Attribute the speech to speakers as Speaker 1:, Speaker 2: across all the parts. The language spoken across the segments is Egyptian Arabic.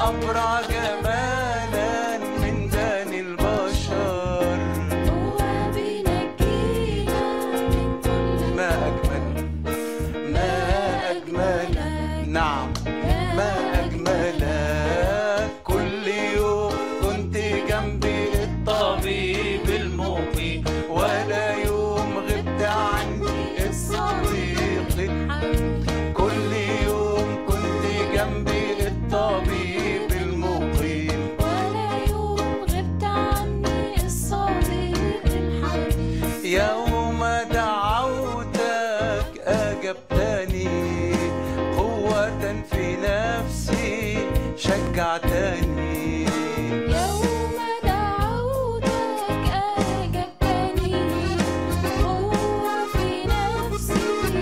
Speaker 1: أبرع جمالا من بني البشر
Speaker 2: هو بينجينا من كل
Speaker 1: ما أجمل ما أجمل نعم ما أجملك كل يوم كنت جنبي الطبيب المقيم ولا يوم غبت عني الصديق الحبيب كل يوم كنت جنبي الطبيب المقيم
Speaker 2: ولا يوم غبت عني الصديق الحبيب
Speaker 1: يوم دعوتك أجبتني قوة في نفسي شجعتني
Speaker 2: يوم دعوتك أجبتني قوة في نفسي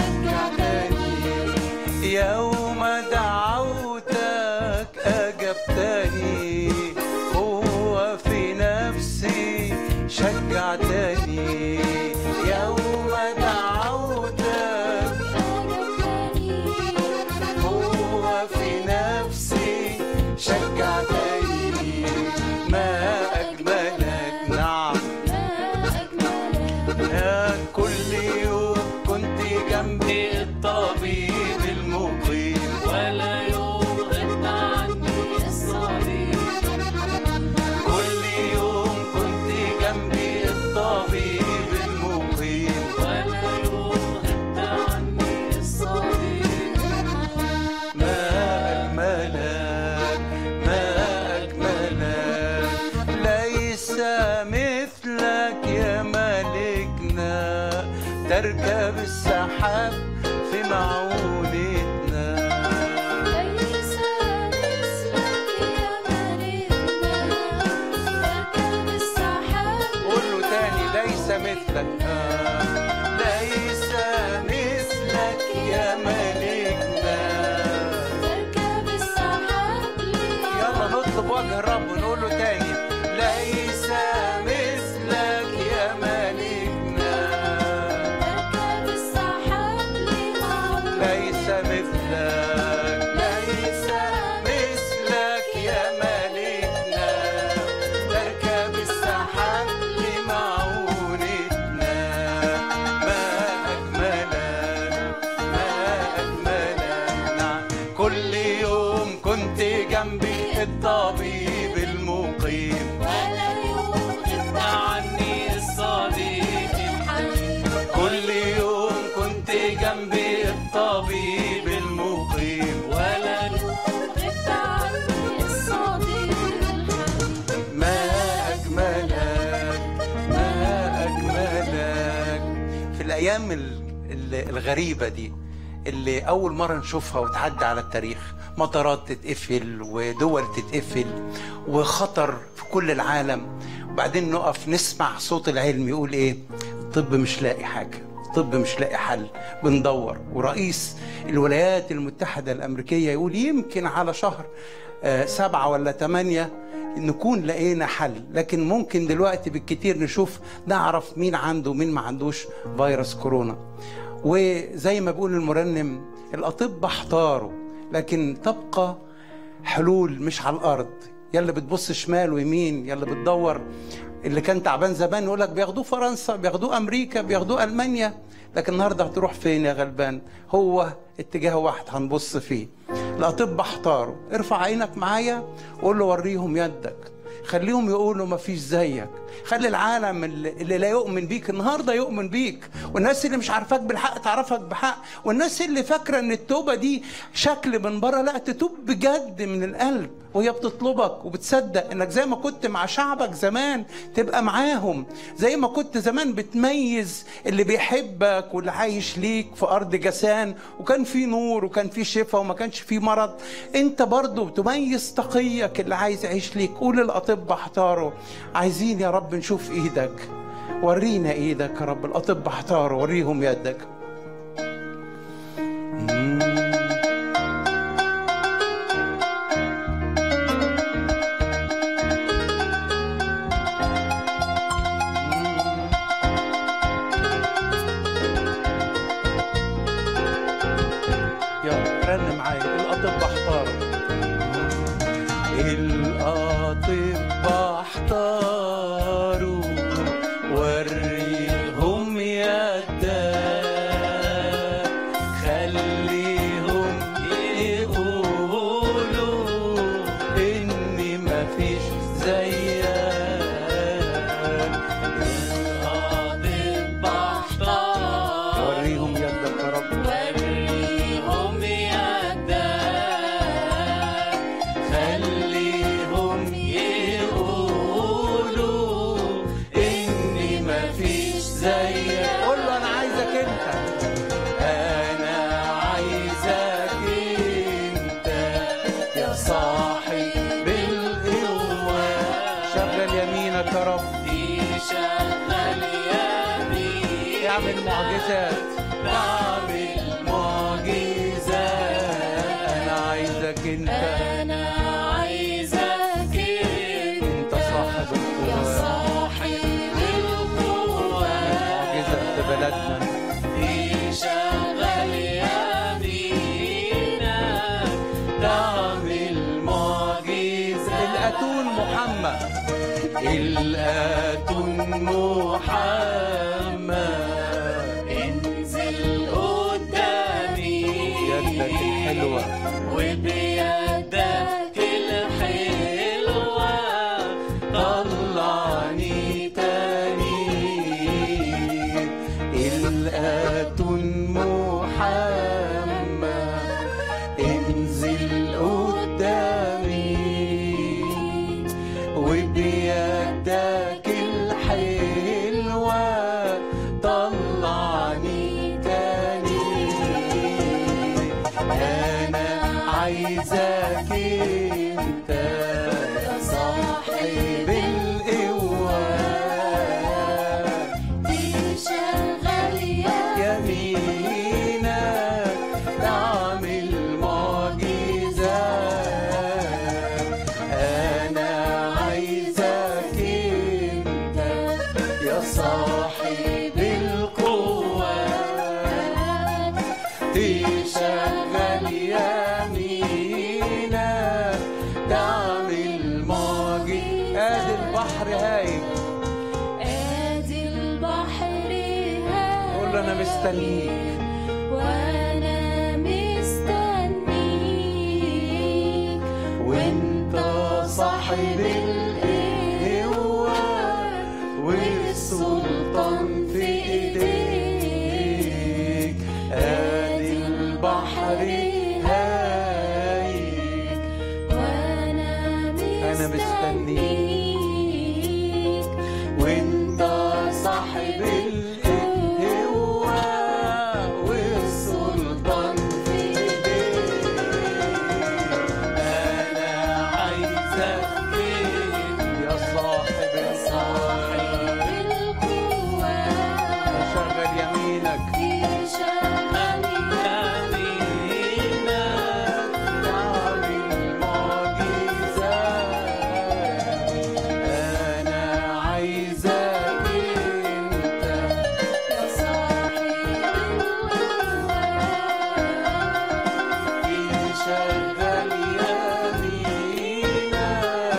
Speaker 2: شجعتني
Speaker 1: يوم دعوتك أجبتني قوة في نفسي شجعتني يوم دعوتك
Speaker 2: أجبتني
Speaker 1: قوة في نفسي شجعتني ما أجملك نعم
Speaker 2: ما أجملك
Speaker 1: كل يوم كنت جنبي الطبيب المقيم
Speaker 2: ولا يوم غبت عني الصديق
Speaker 1: كل يوم كنت جنبي الطبيب المقيم
Speaker 2: ولا يوم غبت عني الصديق
Speaker 1: ما أجملك ما أجملك ليس مثلك يا ملكنا تركب السحاب في معونتنا
Speaker 2: ليس مثلك يا ملكنا تركب السحاب
Speaker 1: قول له تاني ليس مثلك آه. ليس مثلك يا ملكنا
Speaker 2: تركب السحاب
Speaker 1: يلا نطلب وجه الرب ونقول له تاني ليس مثلك يا ملكنا
Speaker 2: تركب السحاب لمعون
Speaker 1: ليس مثلك ليس مثلك يا ملكنا تركب السحاب لمعونتنا ما أجملك ما أجملك نعم كل يوم كنت جنبي الطبيب المقيم
Speaker 2: ولا يوم غبت
Speaker 1: عني الصديق
Speaker 2: الحبيب
Speaker 1: كل يوم كنت جنبي الطبيب المقيم
Speaker 2: ولا يوم غبت عني الصديق الحبيب
Speaker 1: ما أجملك ما أجملك في الأيام ال- ال- الغريبة دي اللي أول مرة نشوفها وتعدي على التاريخ مطارات تتقفل ودول تتقفل وخطر في كل العالم وبعدين نقف نسمع صوت العلم يقول إيه الطب مش لاقي حاجة الطب مش لاقي حل بندور ورئيس الولايات المتحدة الأمريكية يقول يمكن على شهر آه، سبعة ولا ثمانية نكون لقينا حل لكن ممكن دلوقتي بالكتير نشوف نعرف مين عنده ومين ما عندوش فيروس كورونا وزي ما بيقول المرنم الأطباء احتاروا لكن تبقى حلول مش على الأرض يلا بتبص شمال ويمين يلا بتدور اللي كان تعبان زمان يقول لك بياخدوه فرنسا بياخدوه أمريكا بياخدوه ألمانيا لكن النهارده هتروح فين يا غلبان هو اتجاه واحد هنبص فيه الأطباء احتاروا ارفع عينك معايا وقول له وريهم يدك خليهم يقولوا ما فيش زيك خلي العالم اللي اللي لا يؤمن بيك النهارده يؤمن بيك والناس اللي مش عارفاك بالحق تعرفك بحق والناس اللي فاكره ان التوبه دي شكل من بره لا تتوب بجد من القلب وهي بتطلبك وبتصدق انك زي ما كنت مع شعبك زمان تبقى معاهم زي ما كنت زمان بتميز اللي بيحبك واللي عايش ليك في ارض جسان وكان في نور وكان في شفاء وما كانش في مرض انت برضو بتميز تقيك اللي عايز يعيش ليك قول الاطباء احتاروا عايزين يا رب نشوف ايدك ورينا ايدك يا رب الاطباء احتاروا وريهم يدك يلا رن معايا الاطباء احتاروا خليهم يقولوا إني مفيش زيك قول له أنا عايزك أنت أنا عايزك أنت يا صاحب القوة شغل يمينك يا رب
Speaker 2: شغل يمين
Speaker 1: اعمل معجزات
Speaker 2: بعمل
Speaker 1: معجزات أنا عايزك أنت
Speaker 2: أنا عايزك
Speaker 1: أنت صاحب
Speaker 2: يا
Speaker 1: القوة
Speaker 2: صاحب القوة
Speaker 1: معجزة في بلدنا
Speaker 2: شغل يمينك
Speaker 1: تعمل معجزة الأتون محمد الأتون محمد
Speaker 2: انزل قدامي
Speaker 1: يدك الحلوة
Speaker 2: وبيدك الحلوة
Speaker 1: طلعني تاني الأتون محمد انزل قدامي وبيدك الحلوة طلعني تاني أنا عايزك أنت
Speaker 2: يا صاحب
Speaker 1: بالقوة
Speaker 2: تشغل
Speaker 1: يمينك تعمل معجزات أنا عايزك أنت يا صاحب القوة تشغل يمينك تعمل معجزات ادي البحر هايج
Speaker 2: ادي البحر
Speaker 1: قول له انا مستنيك
Speaker 2: وانا مستنيك
Speaker 1: وانت صاحب القوة والسلطان في ايديك ادي البحر هايج
Speaker 2: وانا
Speaker 1: أنا
Speaker 2: مستنيك
Speaker 1: وانت صاحب القوة والسلطان في ايديك انا عايزك يا صاحب
Speaker 2: صاحب القوة
Speaker 1: شغل يمينك
Speaker 2: تشغل
Speaker 1: يمينك تعمل معجزات انا عايزك انت
Speaker 2: يا صاحب القوة
Speaker 1: شغل يمينك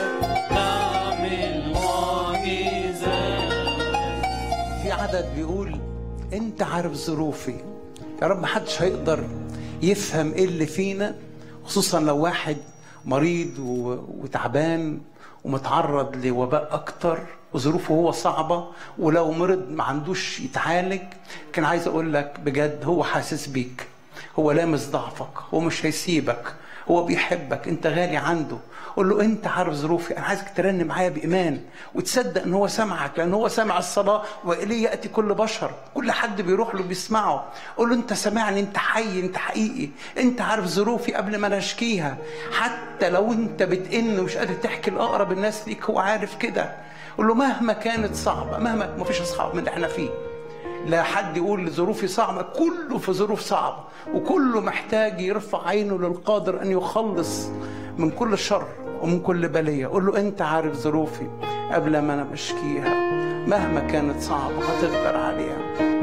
Speaker 1: تعمل معجزات في عدد بيقول انت عارف ظروفي يا رب محدش هيقدر يفهم ايه اللي فينا خصوصا لو واحد مريض و- وتعبان ومتعرض لوباء اكتر وظروفه هو صعبة ولو مرض ما عندوش يتعالج كان عايز اقول لك بجد هو حاسس بيك هو لامس ضعفك هو مش هيسيبك هو بيحبك انت غالي عنده قول له انت عارف ظروفي انا عايزك ترن معايا بايمان وتصدق ان هو سمعك لان هو سمع الصلاه واليه ياتي كل بشر كل حد بيروح له بيسمعه قول له انت سامعني انت حي انت حقيقي انت عارف ظروفي قبل ما انا اشكيها حتى لو انت بتئن ومش قادر تحكي لاقرب الناس ليك هو عارف كده قول له مهما كانت صعبه مهما ما فيش اصعب من اللي احنا فيه لا حد يقول ظروفي صعبة كله في ظروف صعبة وكله محتاج يرفع عينه للقادر أن يخلص من كل شر ومن كل بلية قول له أنت عارف ظروفي قبل ما أنا بشكيها مهما كانت صعبة هتقدر عليها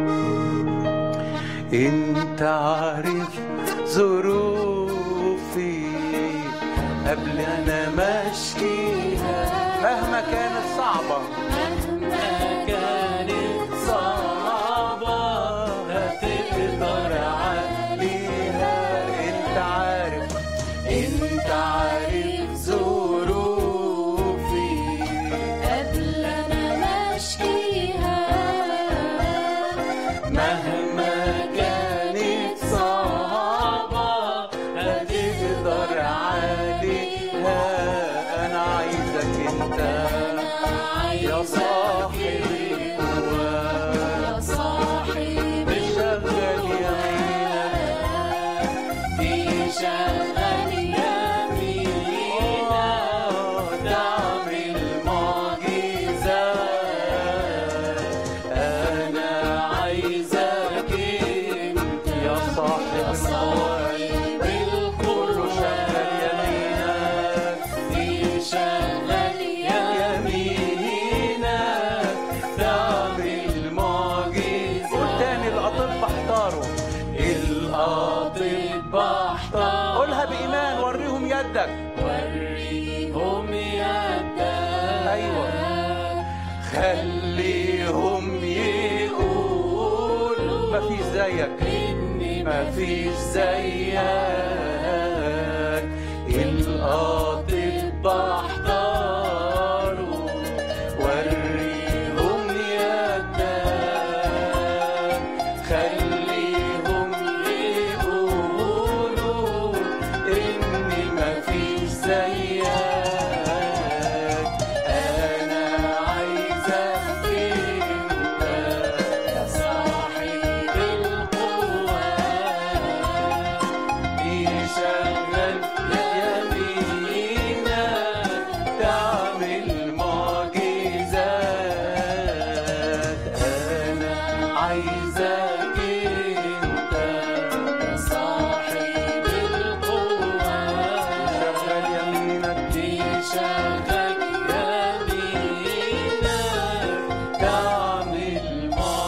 Speaker 1: أنت عارف ظروفي قبل أنا ما أشكيها مهما كانت صعبة
Speaker 2: مهما
Speaker 1: كانت صعبة هتقدر عليها انت عارف انت عارف ظروفي
Speaker 2: قبل انا ما اشكيها
Speaker 1: مهما كانت صعبة هتقدر عليها خليهم يقولوا مفيش زيك
Speaker 2: إني
Speaker 1: مفيش زيك الأطباء احضروا وريهم يدك خليهم يقولوا إني مفيش زيك أنا عايزك أنت
Speaker 2: يا صاحب القوة
Speaker 1: يشغل يمينك تعمل معجزات انا عايزك انت
Speaker 2: يا صاحب القوة
Speaker 1: شغل يمينك
Speaker 2: شغل
Speaker 1: يمينك تعمل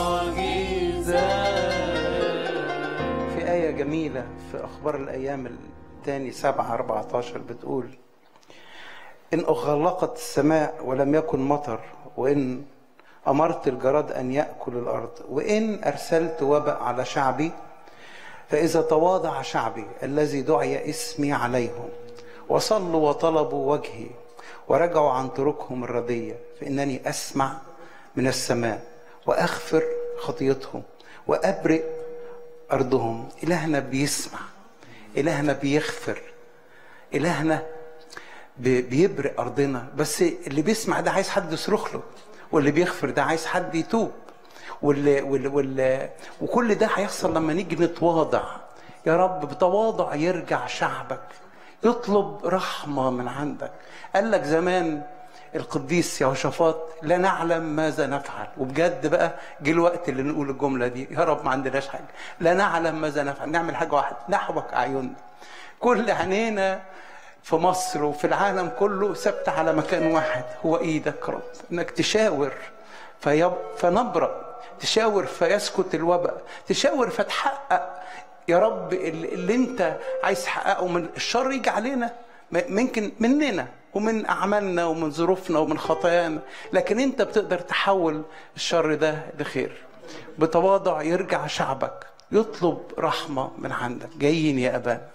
Speaker 1: معجزات في آية جميلة في أخبار الأيام الثاني سبعة 14 بتقول إن أغلقت السماء ولم يكن مطر وإن أمرت الجراد أن يأكل الأرض وإن أرسلت وباء على شعبي فإذا تواضع شعبي الذي دعي اسمي عليهم وصلوا وطلبوا وجهي ورجعوا عن طرقهم الردية فإنني أسمع من السماء وأغفر خطيتهم وأبرئ أرضهم إلهنا بيسمع إلهنا بيغفر إلهنا بي- بيبرئ أرضنا بس اللي بيسمع ده عايز حد يصرخ له واللي بيغفر ده عايز حد يتوب واللي واللي واللي وكل ده هيحصل لما نيجي نتواضع يا رب بتواضع يرجع شعبك يطلب رحمة من عندك قال لك زمان القديس يهوشافاط لا نعلم ماذا نفعل وبجد بقى جه الوقت اللي نقول الجملة دي يا رب ما عندناش حاجة لا نعلم ماذا نفعل نعمل حاجة واحدة نحوك أعيننا كل عينينا في مصر وفي العالم كله ثابتة على مكان واحد هو ايدك رب انك تشاور فيب... فنبرأ تشاور فيسكت الوباء تشاور فتحقق يا رب اللي, اللي انت عايز تحققه من الشر يجي علينا م- ممكن مننا ومن اعمالنا ومن ظروفنا ومن خطايانا لكن انت بتقدر تحول الشر ده لخير بتواضع يرجع شعبك يطلب رحمة من عندك جايين يا أبانا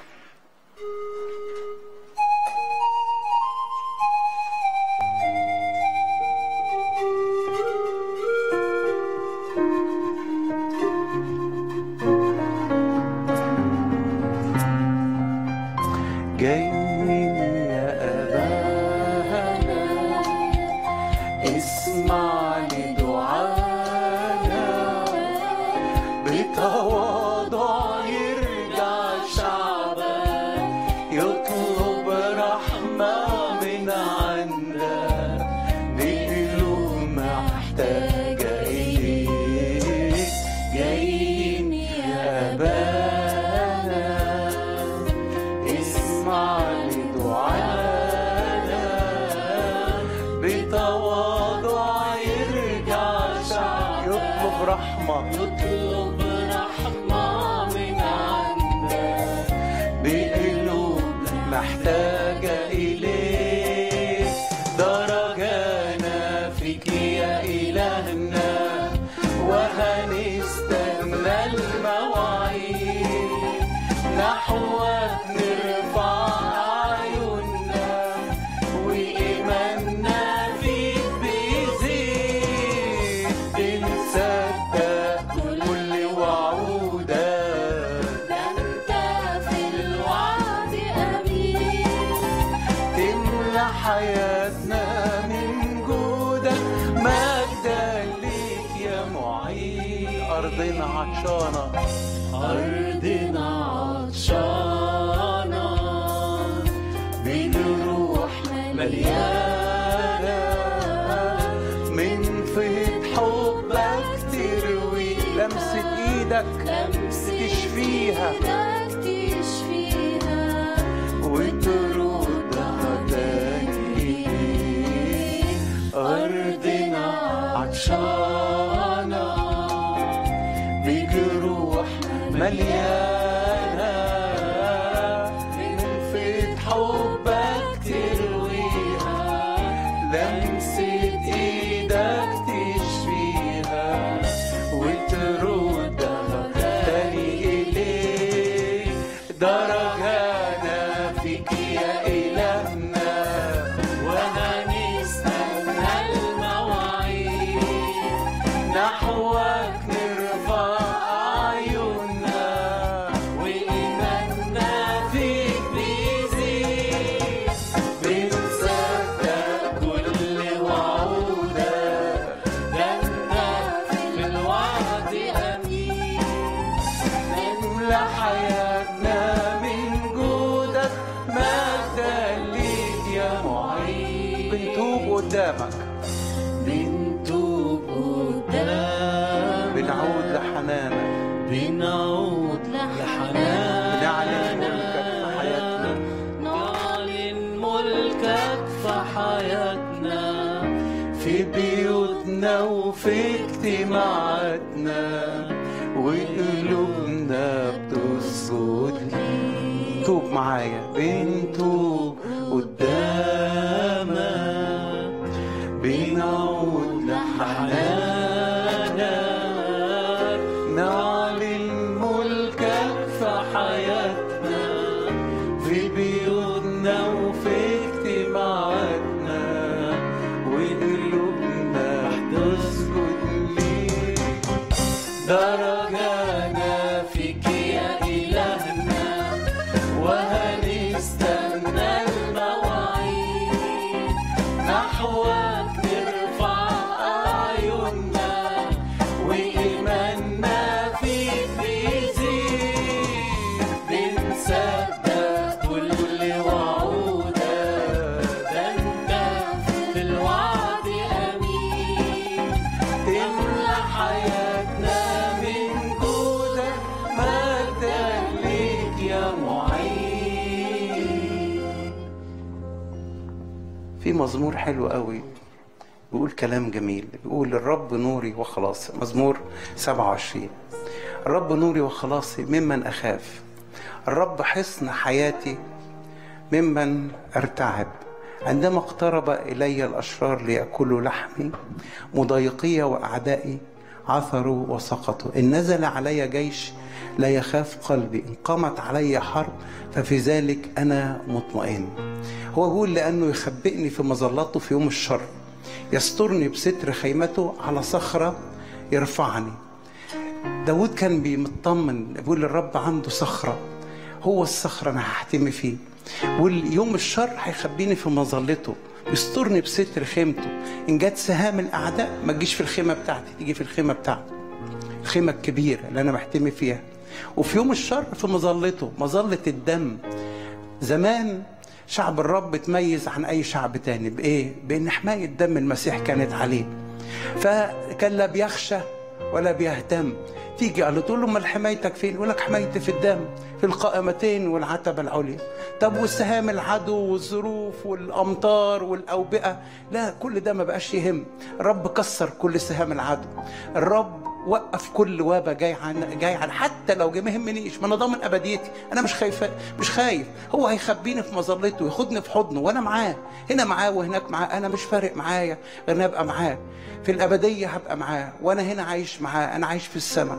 Speaker 1: جايين يا أبانا اسمع لدعانا بتواضع يرجع شعبك يطلب رحمة من عندك بقلوب محتاجة إليك جايين يا أبانا اسمع لدعانا بتواضع يرجع شعب يطلب رحمة
Speaker 2: يطلب رحمة من عندك
Speaker 1: بقلوب محتاجة إليك درجانا فيك يا إلهنا وهنستنى المواعيد نحوك نرفع أعيننا وإيماننا فيك بيزيد بنصدق كل وعودك
Speaker 2: ده انت في الوعد أمين
Speaker 1: تملى حياتنا من جودك مجدا ليك يا معين أرضنا عطشانة
Speaker 2: أرضنا عطشانة
Speaker 1: بالروح مليانة من فيض حبك تروي لمسة إيدك
Speaker 2: لمسة
Speaker 1: تشفيها
Speaker 2: إيدك تشفيها
Speaker 1: وتردها تاني أرضنا عطشانة بيك روح مليانة من فيض حبك ترويها لمسة إيدك قدامك
Speaker 2: بنتوب قدام
Speaker 1: بنعود لحنانك
Speaker 2: بنعود لحنانك
Speaker 1: بنعلن ملكك في حياتنا
Speaker 2: نعلن ملكك في حياتنا
Speaker 1: في بيوتنا وفي اجتماعاتنا وقلوبنا بتسجد ليك توب معايا بنتوب قدامك بنعود لحنانك نعلن ملكك في حياتنا في بيوتنا وفي اجتماعاتنا وقلوبنا تسجد ليك درجانا فيك يا إلهنا وهنستنى المواعيد نحوك نرفع أعيننا وإيماننا فيك بيزيد بنصدق كل وعودك ده انت في الوعد أمين تملى حياتنا من جودك مجدا ليك يا معين في مزمور حلو قوي بيقول كلام جميل بيقول الرب نوري وخلاصي مزمور 27 الرب نوري وخلاصي ممن أخاف الرب حصن حياتي ممن ارتعب عندما اقترب إلي الأشرار ليأكلوا لحمي مضايقي وأعدائي عثروا وسقطوا إن نزل علي جيش لا يخاف قلبي إن قامت علي حرب ففي ذلك أنا مطمئن هو بيقول لأنه يخبئني في مظلته في يوم الشر يسترني بستر خيمته على صخرة يرفعني داود كان بيمطمن بيقول الرب عنده صخرة هو الصخرة أنا هحتمي فيه واليوم الشر هيخبيني في مظلته يسترني بستر خيمته إن جت سهام الأعداء ما تجيش في الخيمة بتاعتي تيجي في الخيمة بتاعته الخيمة الكبيرة اللي أنا محتمي فيها وفي يوم الشر في مظلته مظلة الدم زمان شعب الرب اتميز عن أي شعب تاني بإيه؟ بإن حماية دم المسيح كانت عليه فكان لا بيخشى ولا بيهتم تيجي قال له تقول له امال حمايتك فين؟ يقول لك حمايتي في الدم في القائمتين والعتبة العليا طب والسهام العدو والظروف والامطار والاوبئة لا كل ده ما بقاش يهم الرب كسر كل سهام العدو الرب وقف كل وابة جاي عن جاي عن حتى لو جه ما يهمنيش ما انا ضامن ابديتي انا مش خايف مش خايف هو هيخبيني في مظلته ياخدني في حضنه وانا معاه هنا معاه وهناك معاه انا مش فارق معايا غير ان ابقى معاه في الابديه هبقى معاه وانا هنا عايش معاه انا عايش في السماء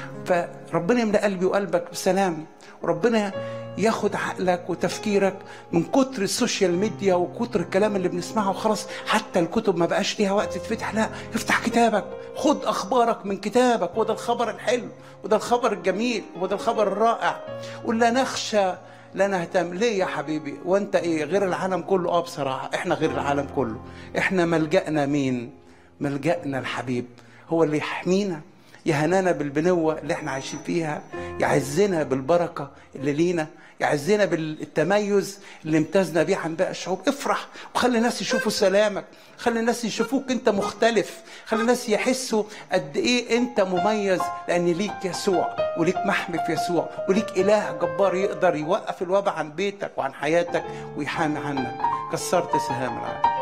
Speaker 1: فربنا يملى قلبي وقلبك بسلام وربنا ياخد عقلك وتفكيرك من كتر السوشيال ميديا وكتر الكلام اللي بنسمعه خلاص حتى الكتب ما بقاش ليها وقت تفتح لا افتح كتابك خد اخبارك من كتابك وده الخبر الحلو وده الخبر الجميل وده الخبر الرائع ولا نخشى لا نهتم ليه يا حبيبي وانت ايه غير العالم كله اه بصراحه احنا غير العالم كله احنا ملجأنا مين ملجأنا الحبيب هو اللي يحمينا يهنانا بالبنوة اللي احنا عايشين فيها يعزنا بالبركة اللي لينا يعزنا بالتميز اللي امتازنا بيه عن باقي الشعوب افرح وخلي الناس يشوفوا سلامك خلي الناس يشوفوك انت مختلف خلي الناس يحسوا قد ايه انت مميز لان ليك يسوع وليك محمي في يسوع وليك اله جبار يقدر يوقف الوباء عن بيتك وعن حياتك ويحامي عنك كسرت سهام العالم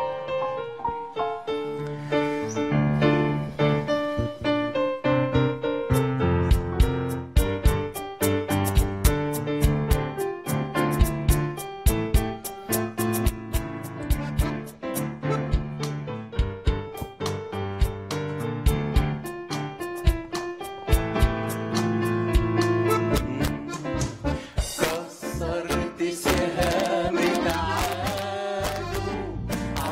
Speaker 1: كسرت سهام العدو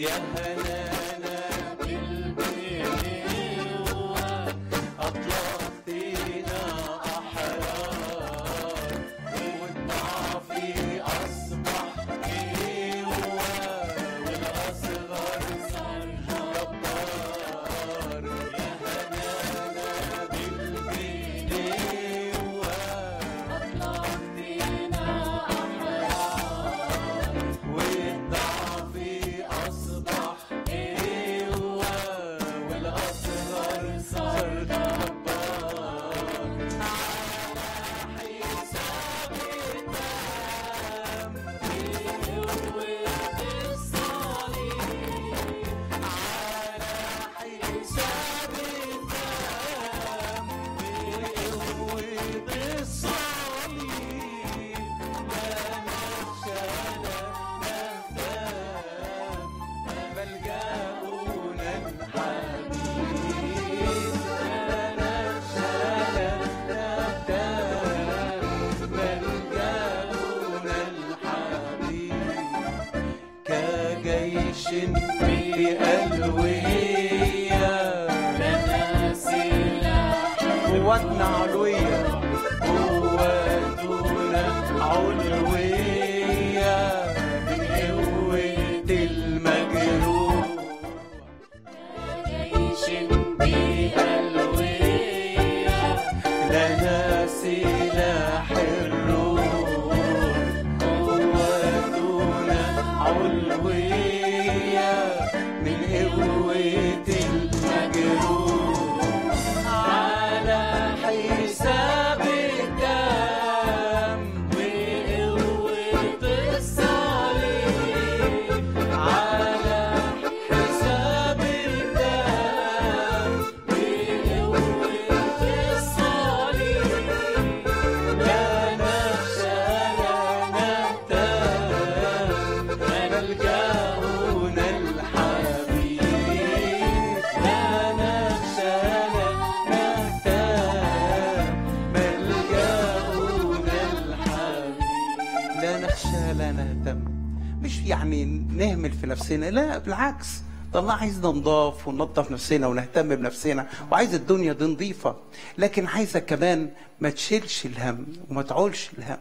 Speaker 1: يا هنانا بالبنوة أطلقتنا أحرار والضعف أصبح قوة والأصغر صار جبار يا هنانا بالبنوة والضعف أصبح قوة والأصغر صار جبار على حساب الدم بقوة الصليب على حساب الدم بقوة الصليب لا نخشى لا نهتم ملجأنا الحبيب لا نخشى لا نهتم ملجأنا الحبيب كجيش بألوية لنا سلاح قوتنا علوية قوتنا علوية من قوة المجروح
Speaker 2: جيش بألوية
Speaker 1: لنا سلاح الروح قوتنا علوية من قوة المجروح على حساب الدم وقوة الصليب على حساب الدم وقوة الصليب لا نخشى لا نهتم ملجأنا الحبيب لا نخشى لا نهتم ملجأنا الحبيب لا نخشى لا نهتم مش يعني نهمل في نفسنا لا بالعكس ده الله عايزنا نضاف وننظف نفسنا ونهتم بنفسنا وعايز الدنيا دي نظيفة لكن عايزك كمان ما تشيلش الهم وما تعولش الهم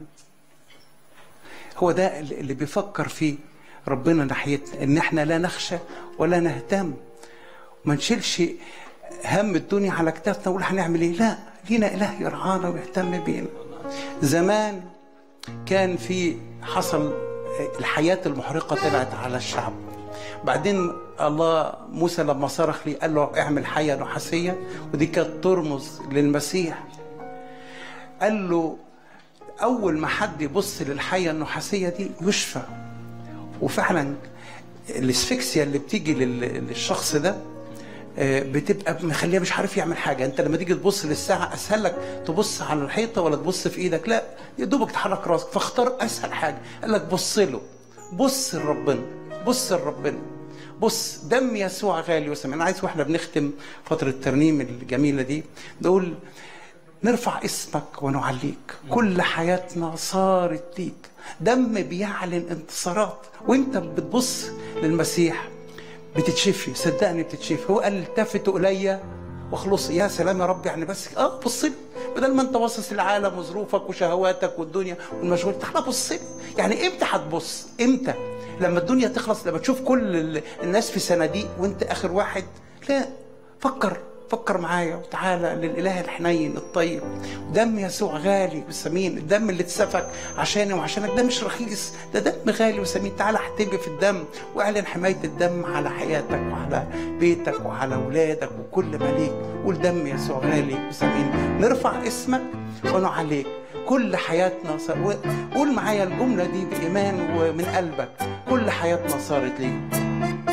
Speaker 1: هو ده اللي بيفكر فيه ربنا ناحيتنا ان احنا لا نخشى ولا نهتم وما نشيلش هم الدنيا على كتافنا ونقول هنعمل ايه لا لينا اله يرعانا ويهتم بينا زمان كان في حصل الحياة المحرقة طلعت على الشعب بعدين الله موسى لما صرخ لي قال له اعمل حية نحاسية ودي كانت ترمز للمسيح قال له أول ما حد يبص للحية النحاسية دي يشفى وفعلا الاسفكسيا اللي بتيجي لل- للشخص ده آه، بتبقى مخليه مش عارف يعمل حاجه انت لما تيجي تبص للساعه اسهل لك تبص على الحيطه ولا تبص في ايدك لا يا دوبك تحرك راسك فاختار اسهل حاجه قال لك بص له بص لربنا بص لربنا بص دم يسوع غالي وسمع انا عايز واحنا بنختم فتره الترنيم الجميله دي نقول نرفع اسمك ونعليك كل حياتنا صارت ليك دم بيعلن انتصارات وانت بتبص للمسيح بتتشفي صدقني بتتشفي هو قال التفتوا الي واخلص يا سلام يا رب يعني بس اه بص لي بدل ما انت باصص للعالم وظروفك وشهواتك والدنيا والمشغول تعالى بص لي يعني امتى هتبص امتى لما الدنيا تخلص لما تشوف كل ال- الناس في صناديق وانت اخر واحد لا فكر فكر معايا وتعالى للاله الحنين الطيب دم يسوع غالي وثمين الدم اللي اتسفك عشاني وعشانك ده مش رخيص ده دم غالي وثمين تعالى احتمي في الدم واعلن حمايه الدم على حياتك وعلى بيتك وعلى اولادك وكل ما ليك قول دم يسوع غالي وثمين نرفع اسمك ونعليك كل حياتنا صار قول معايا الجمله دي بايمان ومن قلبك كل حياتنا صارت ليك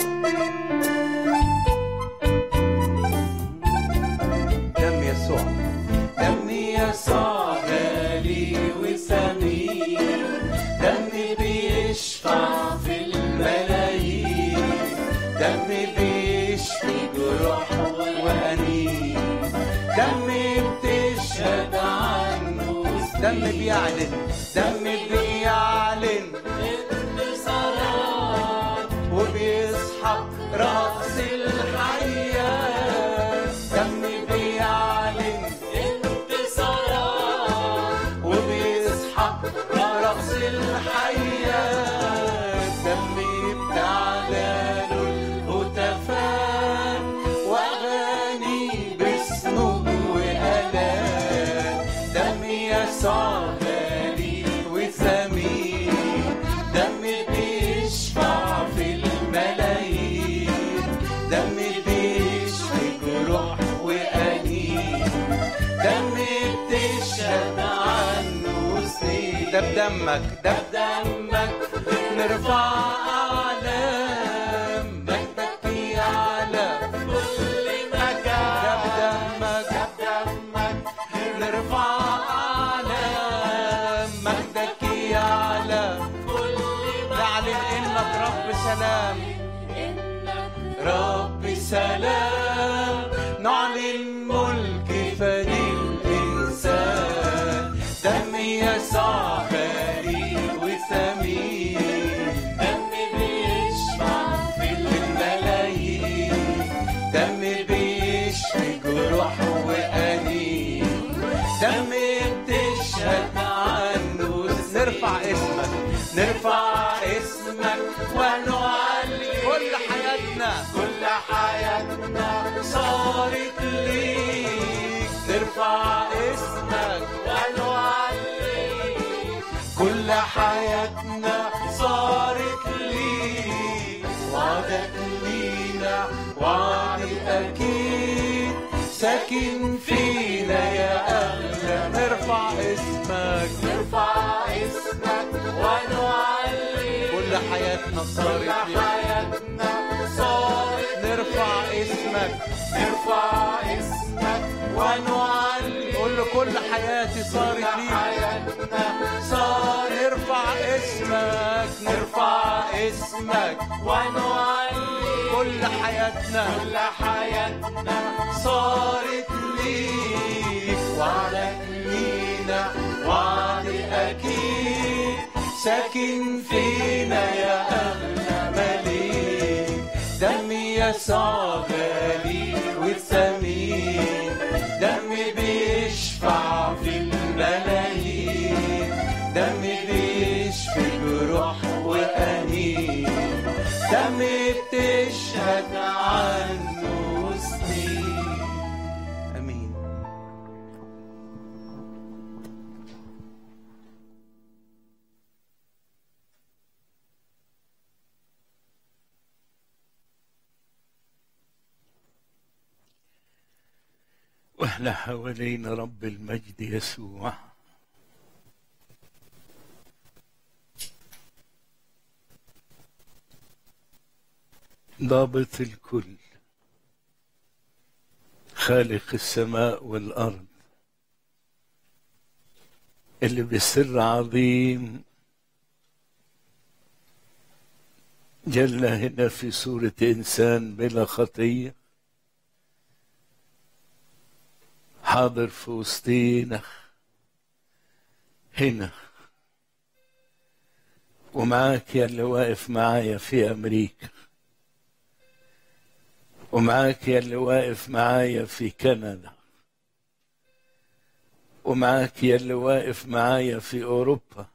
Speaker 1: دم يسوع دم يسوع غالي وثمين دم بيشفع في الملايين دم بيشفي جروح وأنين دم بتشهد عنه دم بيعلن دم بيعلن انتصارات وبيسحق ده بدمك ده
Speaker 2: دمك
Speaker 1: نرفع أعلام مجدك يعلى
Speaker 2: كل
Speaker 1: ده
Speaker 2: مكان
Speaker 1: بدمك
Speaker 2: دمك
Speaker 1: نرفع أعلام مجدك يعلى
Speaker 2: كل
Speaker 1: نعلن إنك رب سلام
Speaker 2: إنك
Speaker 1: رب سلام نعلن ملك فدي الإنسان دم يسوع بريء وثمين
Speaker 2: دم بيشفع في
Speaker 1: الملايين دم بيشفي جروح وأنين دم بتشهد عنه نرفع اسمك نرفع اسمك ونعلي كل حياتنا
Speaker 2: كل حياتنا
Speaker 1: صارت ليك نرفع اسمك
Speaker 2: ونعلي
Speaker 1: كل حياتنا صارت ليك وعدك لينا وعد أكيد ساكن فينا يا أغلى نرفع اسمك
Speaker 2: نرفع اسمك ونعلي
Speaker 1: كل حياتنا
Speaker 2: كل
Speaker 1: صارت ليك
Speaker 2: حياتنا صارت
Speaker 1: نرفع اسمك
Speaker 2: نرفع اسمك ونعلي
Speaker 1: قول له كل حياتي صارت
Speaker 2: كل
Speaker 1: ليك
Speaker 2: حياتنا
Speaker 1: صار نرفع اسمك نرفع اسمك
Speaker 2: ونعلي
Speaker 1: كل حياتنا
Speaker 2: كل حياتنا
Speaker 1: صارت ليك وعدك لينا وعد أكيد ساكن فينا يا أغلى مليك دم يسوع غالي وثمين دم بيشفع في الملايين دم بيشفي جروح وأنين دم بتشهد عنه سنين امين
Speaker 3: واحنا حوالين رب المجد يسوع ضابط الكل خالق السماء والارض اللي بسر عظيم جل هنا في صورة إنسان بلا خطية حاضر في وسطينا هنا ومعاك يا اللي واقف معايا في أمريكا ومعاك يا اللي واقف معايا في كندا ومعاك يا اللي واقف معايا في أوروبا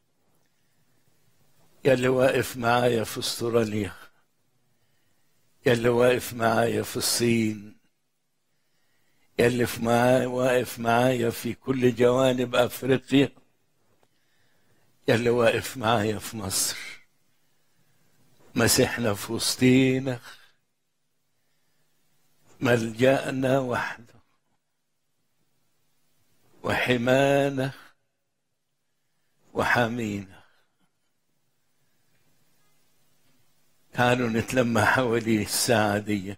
Speaker 3: يا اللي واقف معايا في استراليا يا اللي واقف معايا في الصين يا اللي في معايا واقف معايا في كل جوانب افريقيا يا اللي واقف معايا في مصر مسيحنا في وسطينا ملجأنا وحده وحمانا وحامينا تعالوا نتلمى حواليه الساعة دي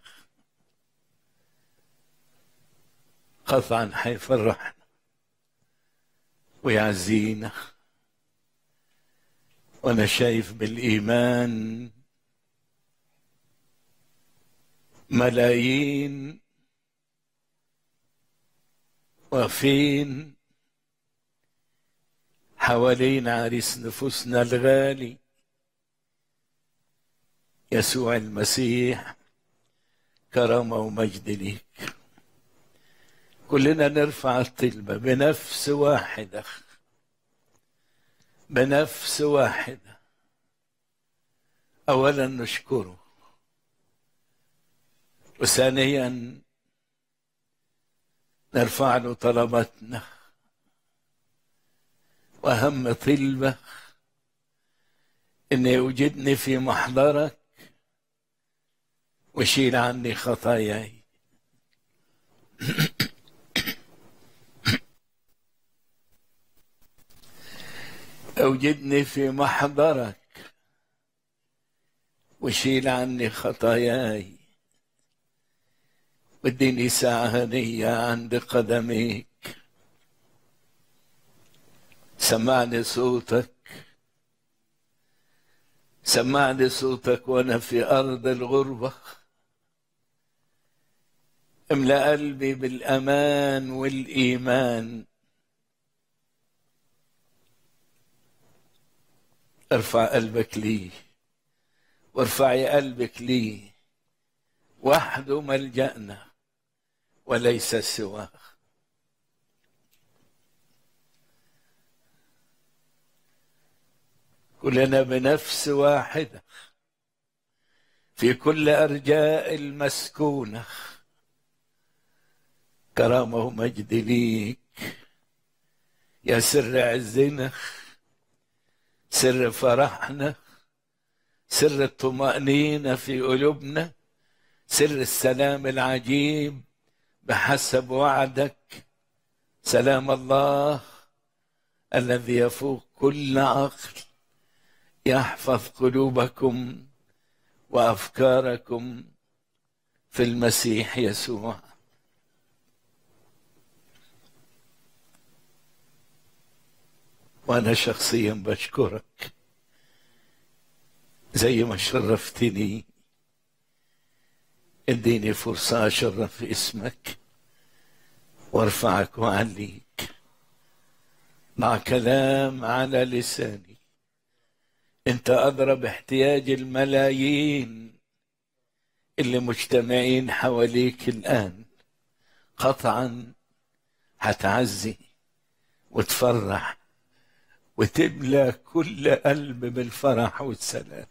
Speaker 3: قطعا حيفرحنا ويعزينا وانا شايف بالايمان ملايين واقفين حوالين عريس نفوسنا الغالي يسوع المسيح كرامة ومجد ليك كلنا نرفع الطلبة بنفس واحدة بنفس واحدة أولا نشكره وثانيا نرفع له طلباتنا وأهم طلبة إن يوجدني في محضرك وشيل عني خطاياي أوجدني في محضرك وشيل عني خطاياي واديني ساعة هنية عند قدميك سمعني صوتك سمعني صوتك وانا في ارض الغربة املأ قلبي بالامان والايمان ارفع قلبك لي وارفعي قلبك لي وحده ملجأنا وليس سواه كلنا بنفس واحدة في كل أرجاء المسكونة كرامة ومجد ليك يا سر عزنا سر فرحنا سر الطمأنينة في قلوبنا سر السلام العجيب بحسب وعدك سلام الله الذي يفوق كل عقل يحفظ قلوبكم وافكاركم في المسيح يسوع وانا شخصيا بشكرك زي ما شرفتني اديني فرصه اشرف اسمك وارفعك واعليك مع كلام على لساني انت ادرى باحتياج الملايين اللي مجتمعين حواليك الان قطعا هتعزي وتفرح وتملى كل قلب بالفرح والسلام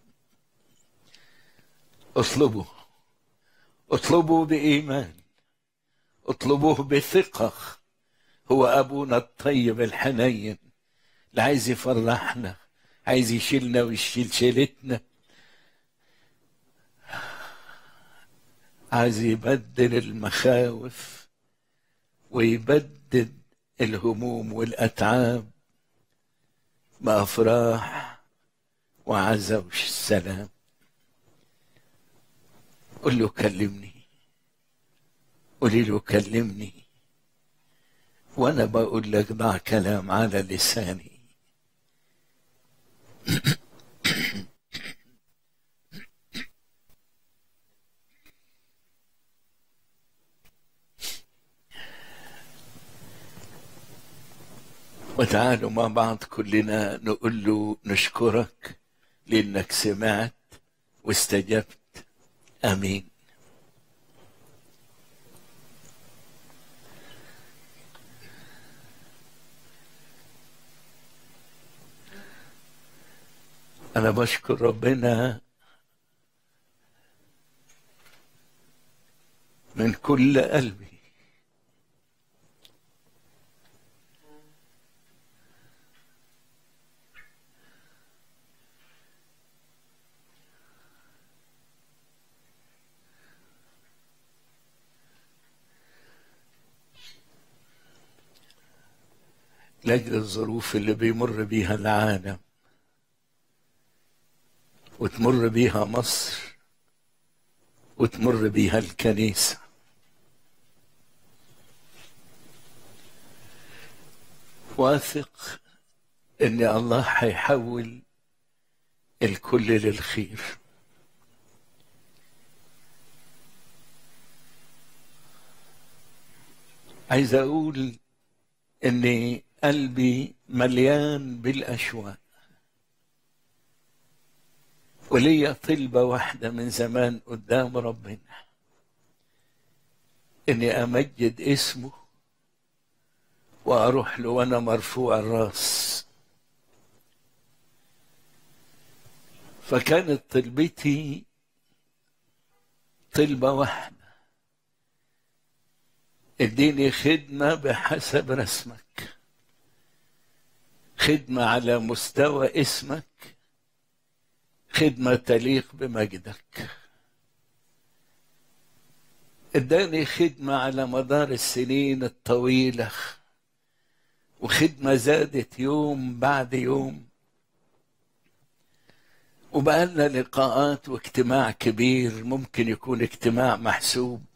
Speaker 3: اطلبوا اطلبوا بايمان اطلبوه بثقه هو ابونا الطيب الحنين اللي عايز يفرحنا عايز يشيلنا ويشيل شيلتنا عايز يبدل المخاوف ويبدل الهموم والأتعاب بأفراح وعزة والسلام قل له كلمني قولي له كلمني وانا بقول لك ضع كلام على لساني وتعالوا مع بعض كلنا نقول له نشكرك لانك سمعت واستجبت امين انا بشكر ربنا من كل قلبي لاجل الظروف اللي بيمر بيها العالم وتمر بيها مصر وتمر بيها الكنيسة واثق ان الله هيحول الكل للخير عايز اقول ان قلبي مليان بالاشواق وليا طلبة واحدة من زمان قدام ربنا إني أمجد اسمه وأروح له وأنا مرفوع الراس فكانت طلبتي طلبة واحدة اديني خدمة بحسب رسمك خدمة على مستوى اسمك خدمة تليق بمجدك اداني خدمة على مدار السنين الطويلة وخدمة زادت يوم بعد يوم وبقى لنا لقاءات واجتماع كبير ممكن يكون اجتماع محسوب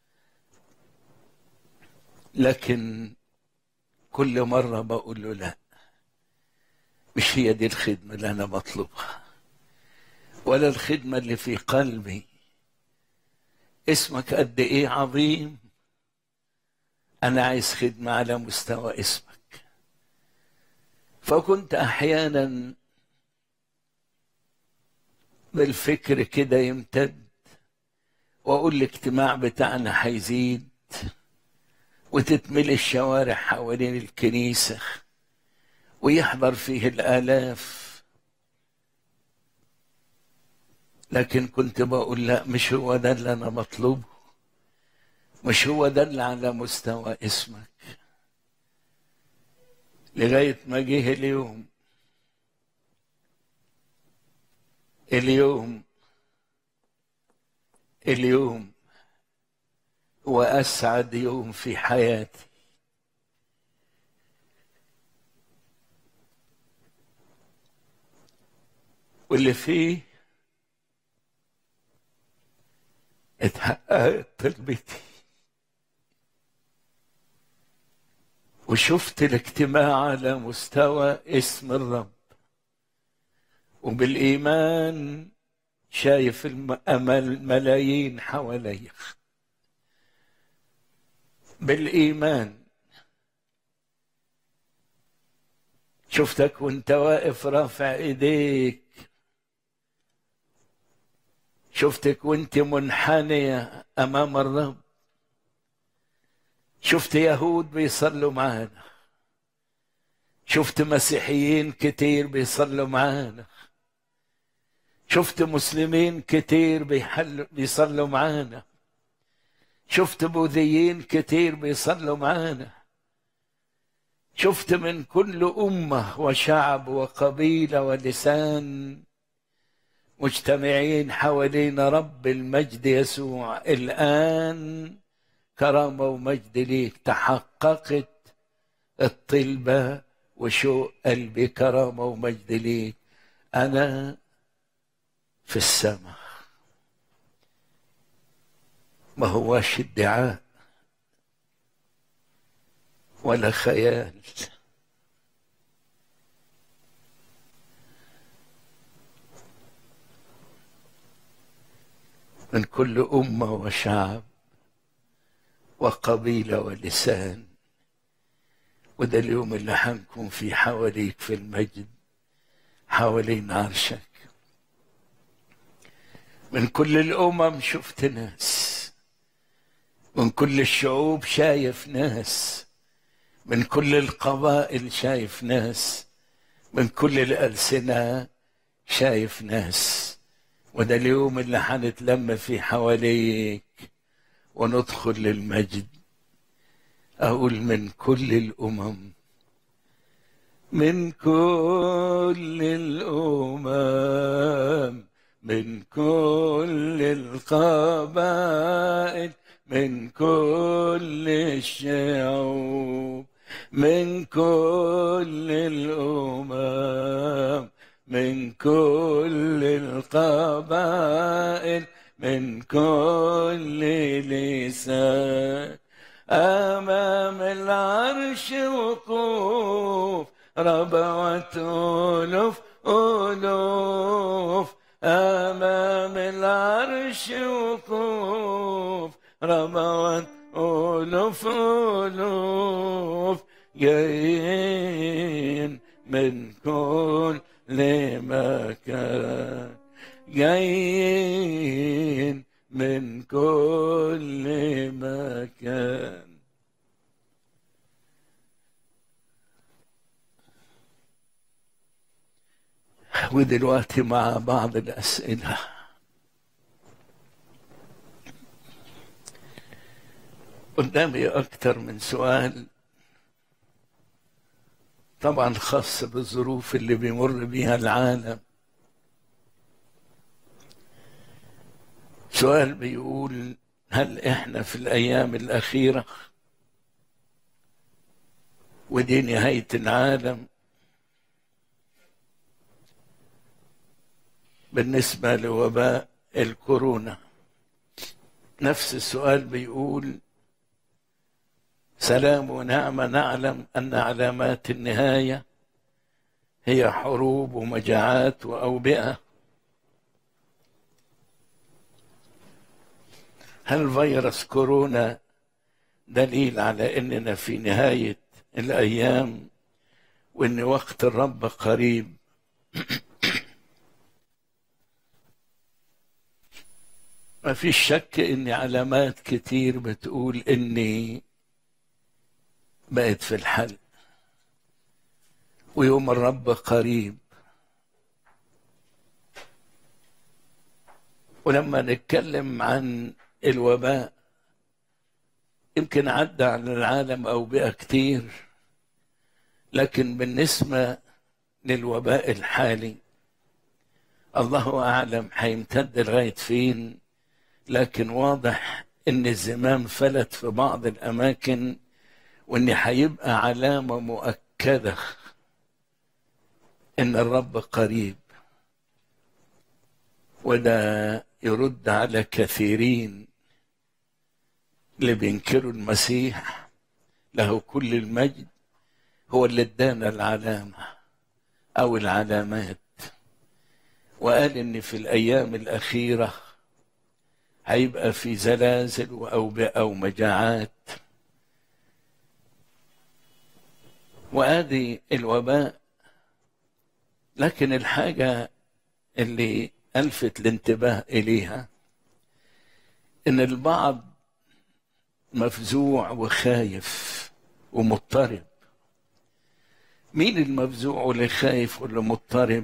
Speaker 3: لكن كل مرة بقول له لا مش هي دي الخدمة اللي أنا بطلبها ولا الخدمة اللي في قلبي اسمك قد إيه عظيم أنا عايز خدمة على مستوى اسمك فكنت أحيانا بالفكر كده يمتد وأقول الاجتماع بتاعنا هيزيد وتتملي الشوارع حوالين الكنيسة ويحضر فيه الآلاف لكن كنت بقول لا مش هو ده اللي أنا بطلبه مش هو ده اللي على مستوى اسمك لغاية ما جه اليوم اليوم اليوم هو أسعد يوم في حياتي واللي فيه اتحققت طلبتي وشفت الاجتماع على مستوى اسم الرب وبالإيمان شايف الملايين حواليا بالإيمان شفتك وانت واقف رافع ايديك شفتك وانت منحنية أمام الرب شفت يهود بيصلوا معانا شفت مسيحيين كتير بيصلوا معانا شفت مسلمين كتير بيحل بيصلوا معانا شفت بوذيين كتير بيصلوا معانا شفت من كل أمة وشعب وقبيلة ولسان مجتمعين حوالين رب المجد يسوع الآن كرامة ومجد ليك تحققت الطلبة وشوق قلبي كرامة ومجد ليك أنا في السماء ما هواش ادعاء ولا خيال من كل أمة وشعب وقبيلة ولسان وده اليوم اللي حنكون فيه حواليك في المجد حوالين عرشك من كل الأمم شفت ناس من كل الشعوب شايف ناس من كل القبائل شايف ناس من كل الألسنة شايف ناس وده اليوم اللي حنتلم فيه حواليك وندخل للمجد أقول من كل الأمم من كل الأمم من كل القبائل من كل الشعوب من كل الأمم من كل القبائل من كل لسان أمام العرش وقوف ربوة ألوف ألوف أمام العرش وقوف ربوة ألوف ألوف جايين من كل مكان جايين من كل مكان ودلوقتي مع بعض الأسئلة قدامي أكتر من سؤال طبعا خاص بالظروف اللي بيمر بيها العالم سؤال بيقول هل احنا في الايام الاخيره ودي نهايه العالم بالنسبة لوباء الكورونا نفس السؤال بيقول سلام ونعمة نعلم أن علامات النهاية هي حروب ومجاعات وأوبئة هل فيروس كورونا دليل على أننا في نهاية الأيام وأن وقت الرب قريب ما فيش شك ان علامات كتير بتقول اني بقت في الحل ويوم الرب قريب ولما نتكلم عن الوباء يمكن عدى على العالم أوبئة كتير لكن بالنسبة للوباء الحالي الله أعلم هيمتد لغاية فين لكن واضح ان الزمام فلت في بعض الاماكن وان هيبقى علامه مؤكده ان الرب قريب وده يرد على كثيرين اللي بينكروا المسيح له كل المجد هو اللي ادانا العلامه او العلامات وقال ان في الايام الاخيره هيبقى في زلازل وأوبئة ومجاعات وادي الوباء لكن الحاجة اللي ألفت الانتباه إليها إن البعض مفزوع وخايف ومضطرب مين المفزوع واللي خايف واللي مضطرب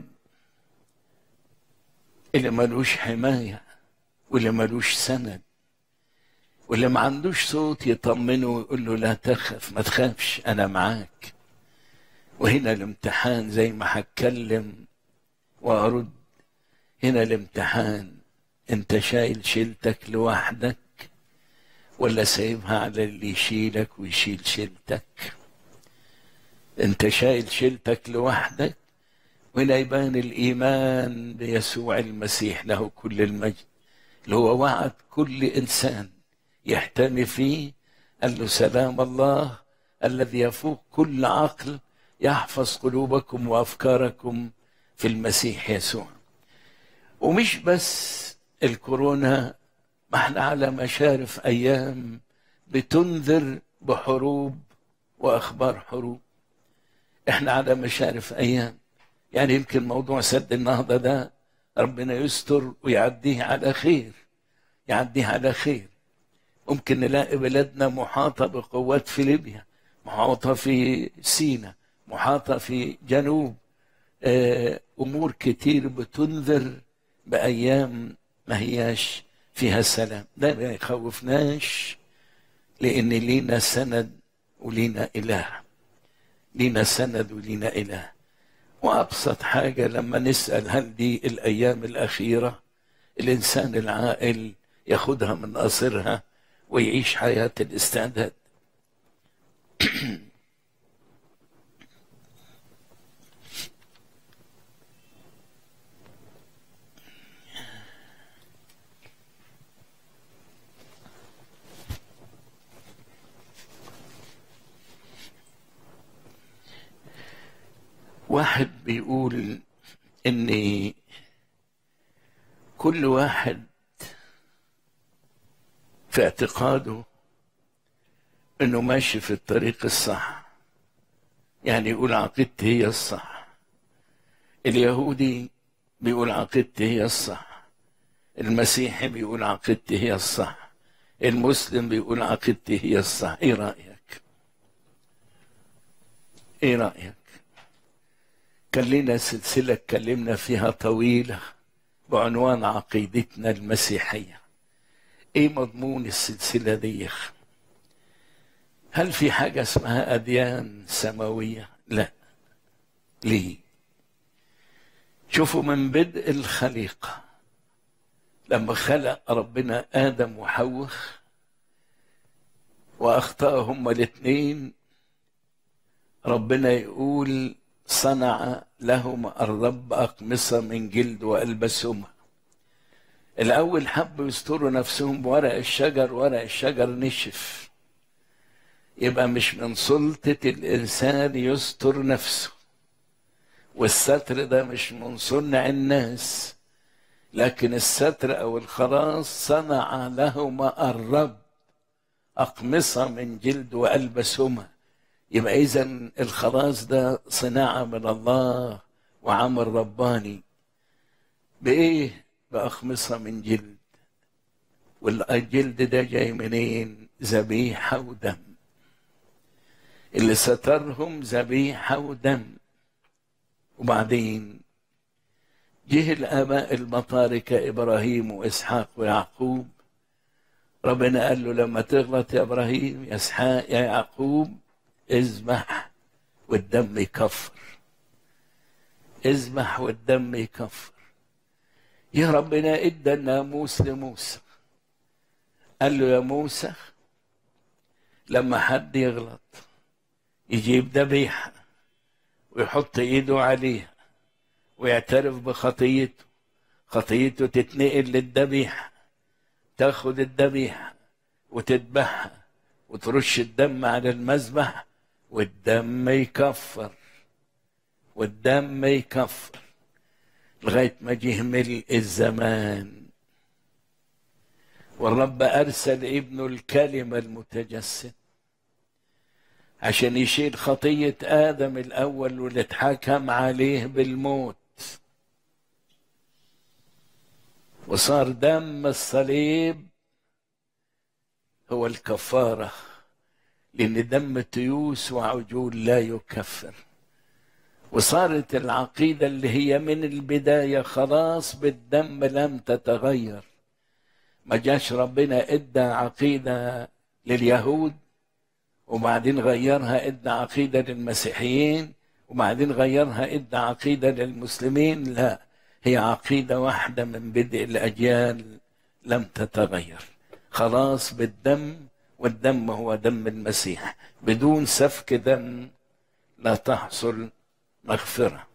Speaker 3: اللي ملوش حمايه واللي ملوش سند واللي ما عندوش صوت يطمنه ويقول له لا تخف ما تخافش انا معاك وهنا الامتحان زي ما هتكلم وارد هنا الامتحان انت شايل شيلتك لوحدك ولا سايبها على اللي يشيلك ويشيل شيلتك انت شايل شيلتك لوحدك وهنا يبان الايمان بيسوع المسيح له كل المجد اللي هو وعد كل انسان يحتمي فيه قال له سلام الله الذي يفوق كل عقل يحفظ قلوبكم وافكاركم في المسيح يسوع ومش بس الكورونا ما احنا على مشارف ايام بتنذر بحروب واخبار حروب احنا على مشارف ايام يعني يمكن موضوع سد النهضه ده ربنا يستر ويعديه على خير يعديه على خير ممكن نلاقي بلادنا محاطة بقوات في ليبيا محاطة في سيناء محاطة في جنوب أمور كتير بتنذر بأيام ما هياش فيها سلام ده ما يخوفناش لأن لينا سند ولينا إله لينا سند ولينا إله وأبسط حاجة لما نسأل هل دي الأيام الأخيرة الإنسان العاقل ياخدها من قصرها ويعيش حياة الاستعداد واحد بيقول ان كل واحد في اعتقاده انه ماشي في الطريق الصح يعني يقول عقيدتي هي الصح اليهودي بيقول عقيدتي هي الصح المسيحي بيقول عقيدتي هي الصح المسلم بيقول عقيدتي هي الصح ايه رايك ايه رايك كان لنا سلسله اتكلمنا فيها طويله بعنوان عقيدتنا المسيحيه ايه مضمون السلسله دي هل في حاجه اسمها اديان سماويه لا ليه شوفوا من بدء الخليقه لما خلق ربنا ادم وحواء واخطاهم الاثنين ربنا يقول صنع لهم الرب أقمصة من جلد وألبسهما الأول حبوا يستروا نفسهم بورق الشجر ورق الشجر نشف يبقى مش من سلطة الإنسان يستر نفسه والستر ده مش من صنع الناس لكن الستر أو الخلاص صنع لهما الرب أقمصة من جلد وألبسهما يبقى إذا الخلاص ده صناعة من الله وعمل رباني بإيه؟ بأخمصة من جلد والجلد ده جاي منين؟ ذبيحة ودم اللي سترهم ذبيحة ودم وبعدين جه الآباء المطاركة إبراهيم وإسحاق ويعقوب ربنا قال له لما تغلط يا إبراهيم يا إسحاق يا يعقوب اذبح والدم يكفر اذبح والدم يكفر يا ربنا ادى الناموس لموسى قال له يا موسى لما حد يغلط يجيب ذبيحه ويحط ايده عليها ويعترف بخطيته خطيته تتنقل للذبيحه تاخد الذبيحه وتذبحها وترش الدم على المذبح والدم يكفر والدم يكفر لغايه ما جه ملء الزمان والرب ارسل ابنه الكلمه المتجسد عشان يشيل خطيه ادم الاول واللي اتحكم عليه بالموت وصار دم الصليب هو الكفاره لان دم تيوس وعجول لا يكفر وصارت العقيدة اللي هي من البداية خلاص بالدم لم تتغير ما جاش ربنا ادى عقيدة لليهود وبعدين غيرها ادى عقيدة للمسيحيين وبعدين غيرها ادى عقيدة للمسلمين لا هي عقيدة واحدة من بدء الأجيال لم تتغير خلاص بالدم والدم هو دم المسيح بدون سفك دم لا تحصل مغفرة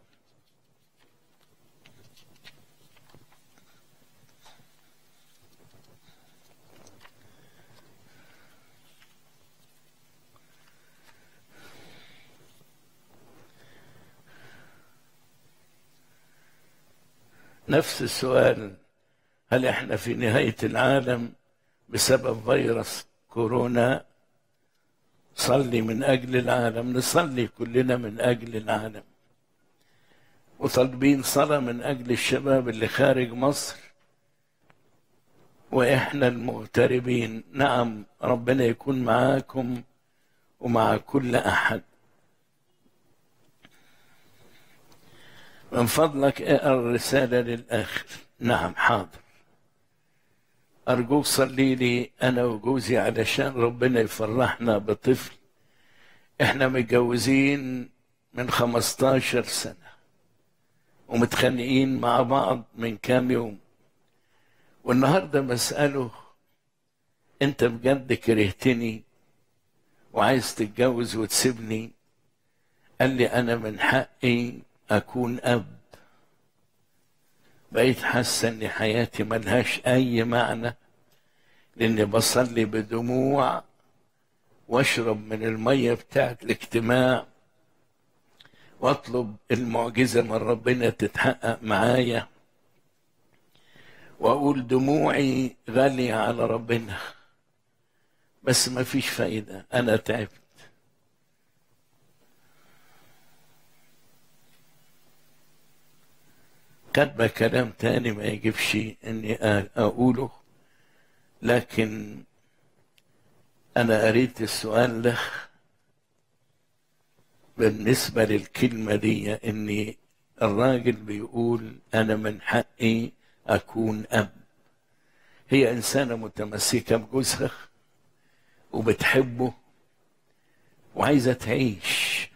Speaker 3: نفس السؤال هل احنا في نهاية العالم بسبب فيروس كورونا صلي من أجل العالم نصلي كلنا من أجل العالم وطالبين صلاة من أجل الشباب اللي خارج مصر وإحنا المغتربين نعم ربنا يكون معاكم ومع كل أحد من فضلك اقرا الرسالة للآخر نعم حاضر أرجوك صلي لي أنا وجوزي علشان ربنا يفرحنا بطفل إحنا متجوزين من 15 سنة ومتخانقين مع بعض من كام يوم والنهاردة بسأله أنت بجد كرهتني وعايز تتجوز وتسيبني قال لي أنا من حقي أكون أب بقيت حاسة إن حياتي ملهاش أي معنى لأني بصلي بدموع واشرب من المية بتاعت الاجتماع واطلب المعجزة من ربنا تتحقق معايا واقول دموعي غالية على ربنا بس ما فيش فايدة انا تعبت كاتبة كلام تاني ما يجيبش اني اقوله لكن انا قريت السؤال ده بالنسبة للكلمة دي إن الراجل بيقول أنا من حقي أكون أب هي إنسانة متمسكة بجوزها وبتحبه وعايزة تعيش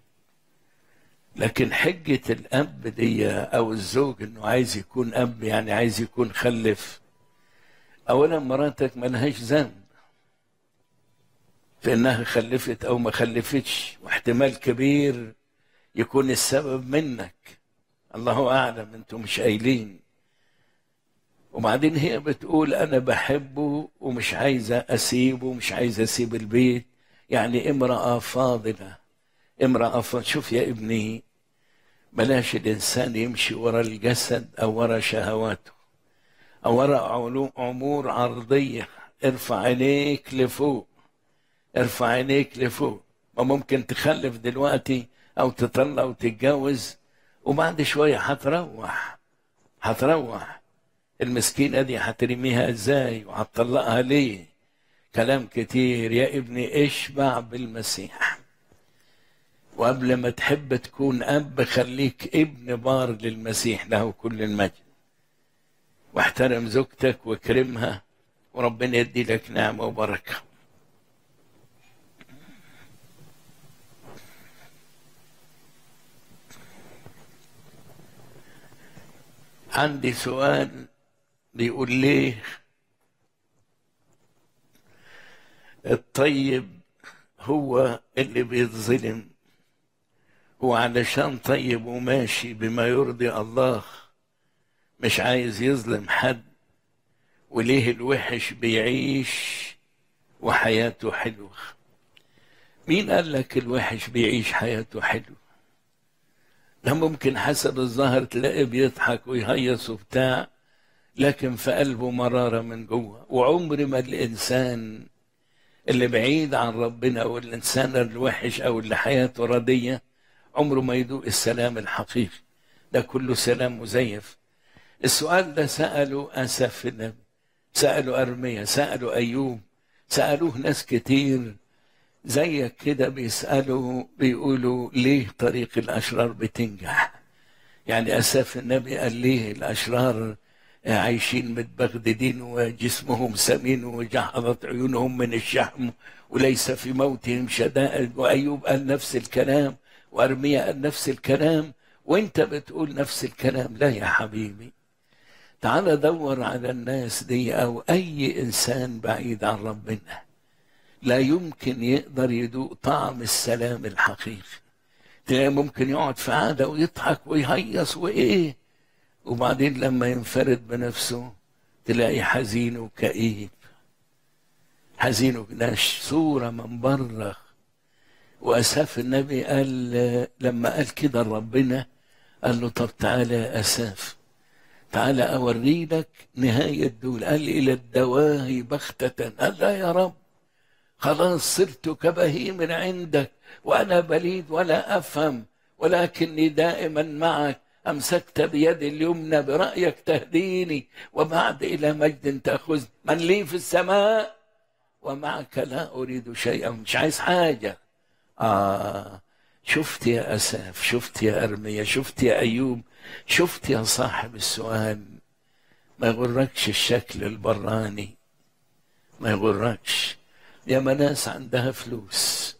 Speaker 3: لكن حجة الأب دي أو الزوج إنه عايز يكون أب يعني عايز يكون خلف أولا مراتك ملهاش ذنب في انها خلفت او ما خلفتش واحتمال كبير يكون السبب منك الله اعلم انتم مش قايلين وبعدين هي بتقول انا بحبه ومش عايزه اسيبه ومش عايزه اسيب البيت يعني امراه فاضله امراه فاضلة. شوف يا ابني بلاش الانسان يمشي ورا الجسد او ورا شهواته او ورا علو- امور عرضيه ارفع عينيك لفوق ارفع عينيك لفوق ما ممكن تخلف دلوقتي او تطلع وتتجوز وبعد شويه هتروح هتروح المسكينه دي هترميها ازاي وهتطلقها ليه كلام كتير يا ابني اشبع بالمسيح وقبل ما تحب تكون اب خليك ابن بار للمسيح له كل المجد واحترم زوجتك واكرمها وربنا يدي لك نعمه وبركه عندي سؤال بيقول ليه الطيب هو اللي بيتظلم وعلشان طيب وماشي بما يرضي الله مش عايز يظلم حد وليه الوحش بيعيش وحياته حلوة مين قال لك الوحش بيعيش حياته حلوة ده ممكن حسب الظاهر تلاقيه بيضحك ويهيص وبتاع لكن في قلبه مرارة من جوه وعمر ما الإنسان اللي بعيد عن ربنا والإنسان الوحش أو اللي حياته ردية عمره ما يدوق السلام الحقيقي ده كله سلام مزيف السؤال ده سأله أسف النبي سأله أرميا سأله أيوب سألوه ناس كتير زيك كده بيسألوا بيقولوا ليه طريق الأشرار بتنجح يعني أساف النبي قال ليه الأشرار عايشين متبغددين وجسمهم سمين وجحظت عيونهم من الشحم وليس في موتهم شدائد وأيوب قال نفس الكلام وأرميا قال نفس الكلام وانت بتقول نفس الكلام لا يا حبيبي تعال دور على الناس دي أو أي إنسان بعيد عن ربنا لا يمكن يقدر يدوق طعم السلام الحقيقي تلاقي ممكن يقعد في عادة ويضحك ويهيص وإيه وبعدين لما ينفرد بنفسه تلاقي حزين وكئيب حزين وكناش صورة من بره وأساف النبي قال لما قال كده لربنا قال له طب تعالى يا أساف تعالى أوري لك نهاية دول قال إلى الدواهي بختة قال لا يا رب خلاص صرت كبهيم عندك وأنا بليد ولا أفهم ولكني دائما معك أمسكت بيدي اليمنى برأيك تهديني وبعد إلى مجد تأخذ من لي في السماء ومعك لا أريد شيئا مش عايز حاجة آه شفت يا أساف شفت يا أرميا شفت يا أيوب شفت يا صاحب السؤال ما يغركش الشكل البراني ما يغركش يا ناس عندها فلوس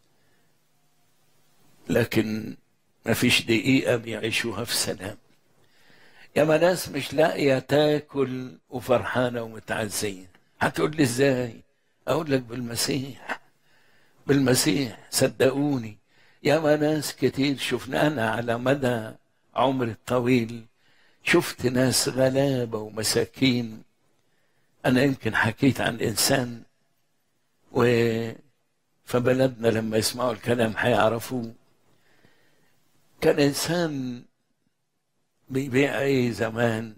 Speaker 3: لكن ما فيش دقيقة بيعيشوها في سلام يا ناس مش لاقية تاكل وفرحانة ومتعزية هتقول لي ازاي اقول لك بالمسيح بالمسيح صدقوني يا ناس كتير شفنا انا على مدى عمري الطويل شفت ناس غلابة ومساكين انا يمكن حكيت عن انسان و فبلدنا لما يسمعوا الكلام هيعرفوه كان انسان بيبيع ايه زمان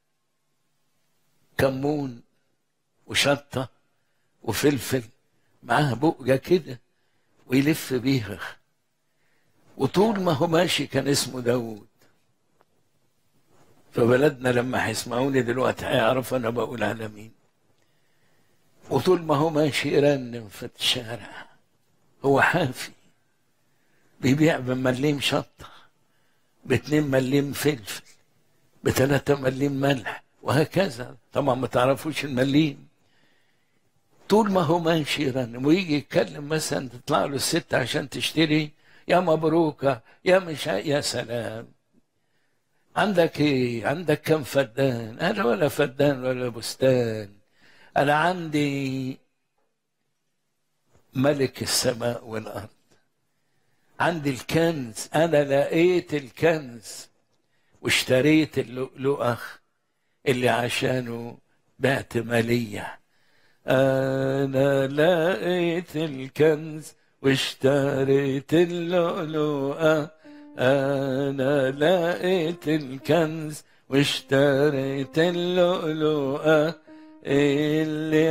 Speaker 3: كمون وشطه وفلفل معاه بقجه كده ويلف بيها وطول ما هو ماشي كان اسمه داوود فبلدنا لما هيسمعوني دلوقتي هيعرفوا انا بقول على مين وطول ما هو ماشي يرنم في الشارع هو حافي بيبيع بمليم شطة باتنين مليم فلفل بتلاتة مليم ملح وهكذا طبعا ما تعرفوش المليم طول ما هو ماشي يرنم ويجي يتكلم مثلا تطلع له الست عشان تشتري يا مبروكة يا مش يا سلام عندك ايه عندك كم فدان انا ولا فدان ولا بستان انا عندي ملك السماء والارض عندي الكنز انا لقيت الكنز واشتريت اللؤلؤة اللي عشانه بعت مالية انا لقيت الكنز واشتريت اللؤلؤة انا لقيت الكنز واشتريت اللؤلؤة اللي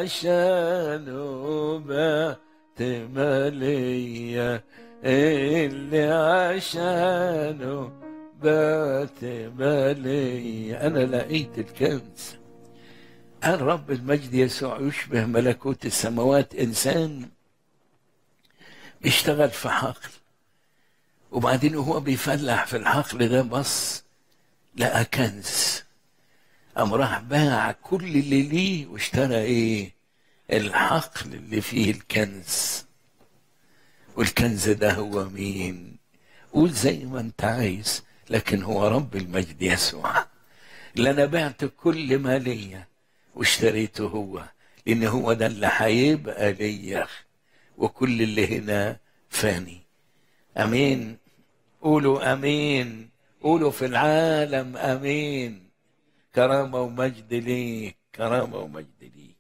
Speaker 3: عشانه بعت مالية اللي عشانه بعت مالية أنا لقيت الكنز أنا رب المجد يسوع يشبه ملكوت السماوات إنسان بيشتغل في حقل وبعدين هو بيفلح في الحقل ده بص لقى كنز قام راح باع كل اللي ليه واشترى ايه الحقل اللي فيه الكنز والكنز ده هو مين قول زي ما انت عايز لكن هو رب المجد يسوع اللي انا بعت كل ما ليا واشتريته هو لان هو ده اللي هيبقى ليا وكل اللي هنا فاني امين قولوا امين قولوا في العالم امين كرامه ومجد ليك كرامه ومجد ليك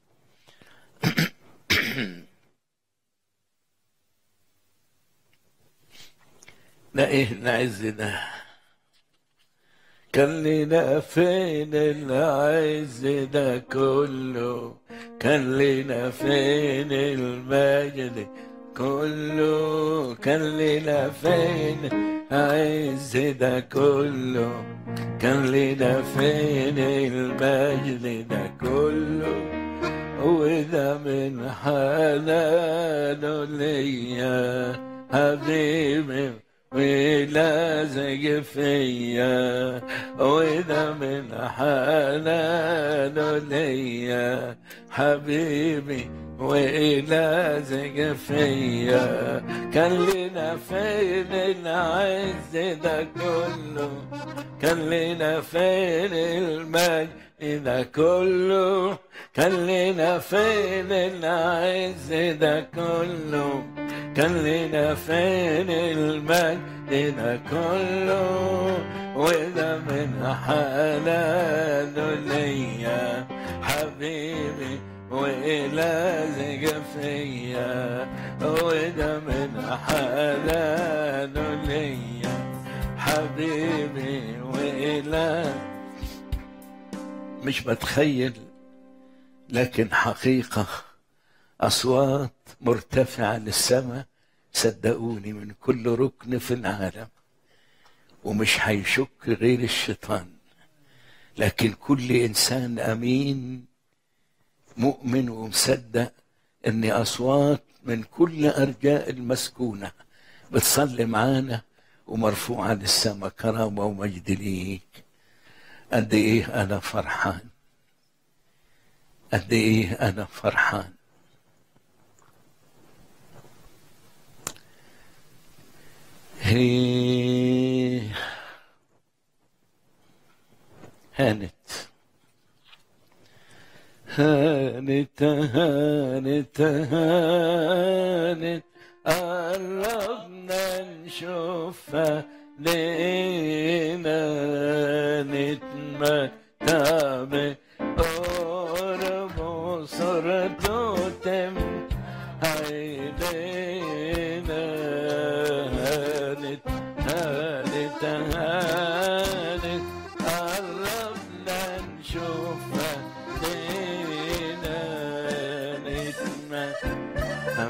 Speaker 3: لا ايه العز ده كان لنا فين العز ده كله كان لنا فين المجد كله كان لنا فين العز ده كله كان لنا فين المجد ده كله وده من حنانه ليا حبيبي ولازق فيا وده من حنانه ليا حبيبي ولازق فيا كان لنا فين العز ده كله كان لنا فين المجد ده كله كان لنا فين العز ده كله كان لنا فين المجد ده كله وده من حنانه ليا حبيبي ولازق فيا وده من حنانه ليا حبيبي ولا مش بتخيل لكن حقيقة أصوات مرتفعة للسماء صدقوني من كل ركن في العالم ومش هيشك غير الشيطان لكن كل إنسان أمين مؤمن ومصدق ان اصوات من كل ارجاء المسكونه بتصلي معانا ومرفوعه للسماء كرامه ومجد ليك قد ايه انا فرحان قد ايه انا فرحان هي هانت هانت هانت هانت قربنا نشوفها لينا نتمتع بقرب صرته تم عينينا هانت هانت هانت قربنا نشوفها لينا نتمتع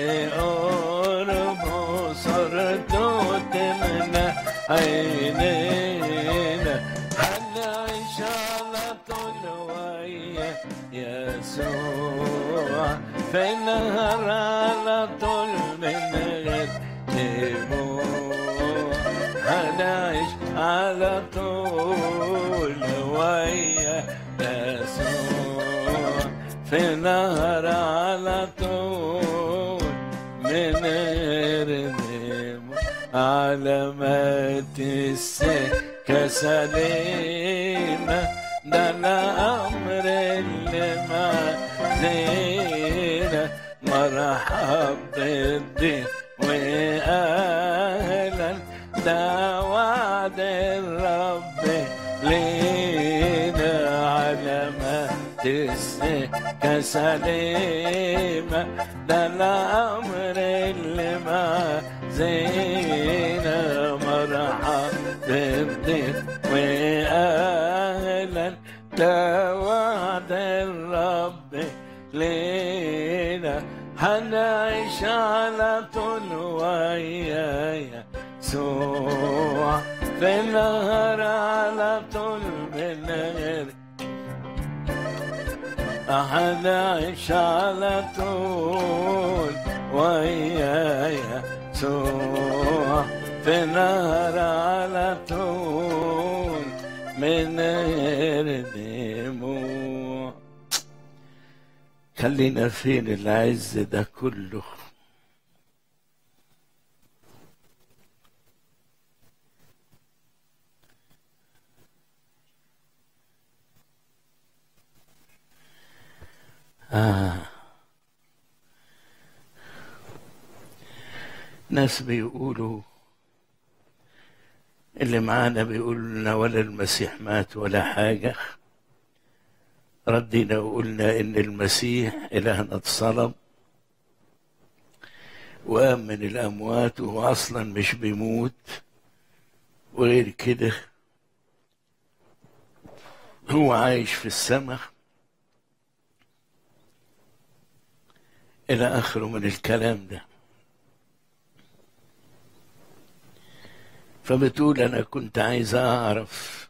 Speaker 3: بقرب صرته تمنى عينينا هنعيش على طول ويا يسوع في النهر على طول من غير دموع هنعيش على طول ويا يسوع في النهر على طول من غير دموع علامات السكة سليمة ده الأمر اللي ما زينة مرحب بالضيف وقال ده وعد الرب لينا علامات السكة سليمة ده الأمر اللي ما زينا مرحب بضيف وأهلا ده وعد الرب لينا هنعيش على طول ويايا يسوع في النهر على طول من غير هنعيش على طول ويايا يسوع في النهر على طول من غير دموع خلينا فين العز ده كله آه. ناس بيقولوا اللي معانا بيقول لنا ولا المسيح مات ولا حاجة ردينا وقلنا إن المسيح إلهنا اتصلب وقام من الأموات وهو أصلا مش بيموت وغير كده هو عايش في السماء إلى آخره من الكلام ده فبتقول أنا كنت عايز أعرف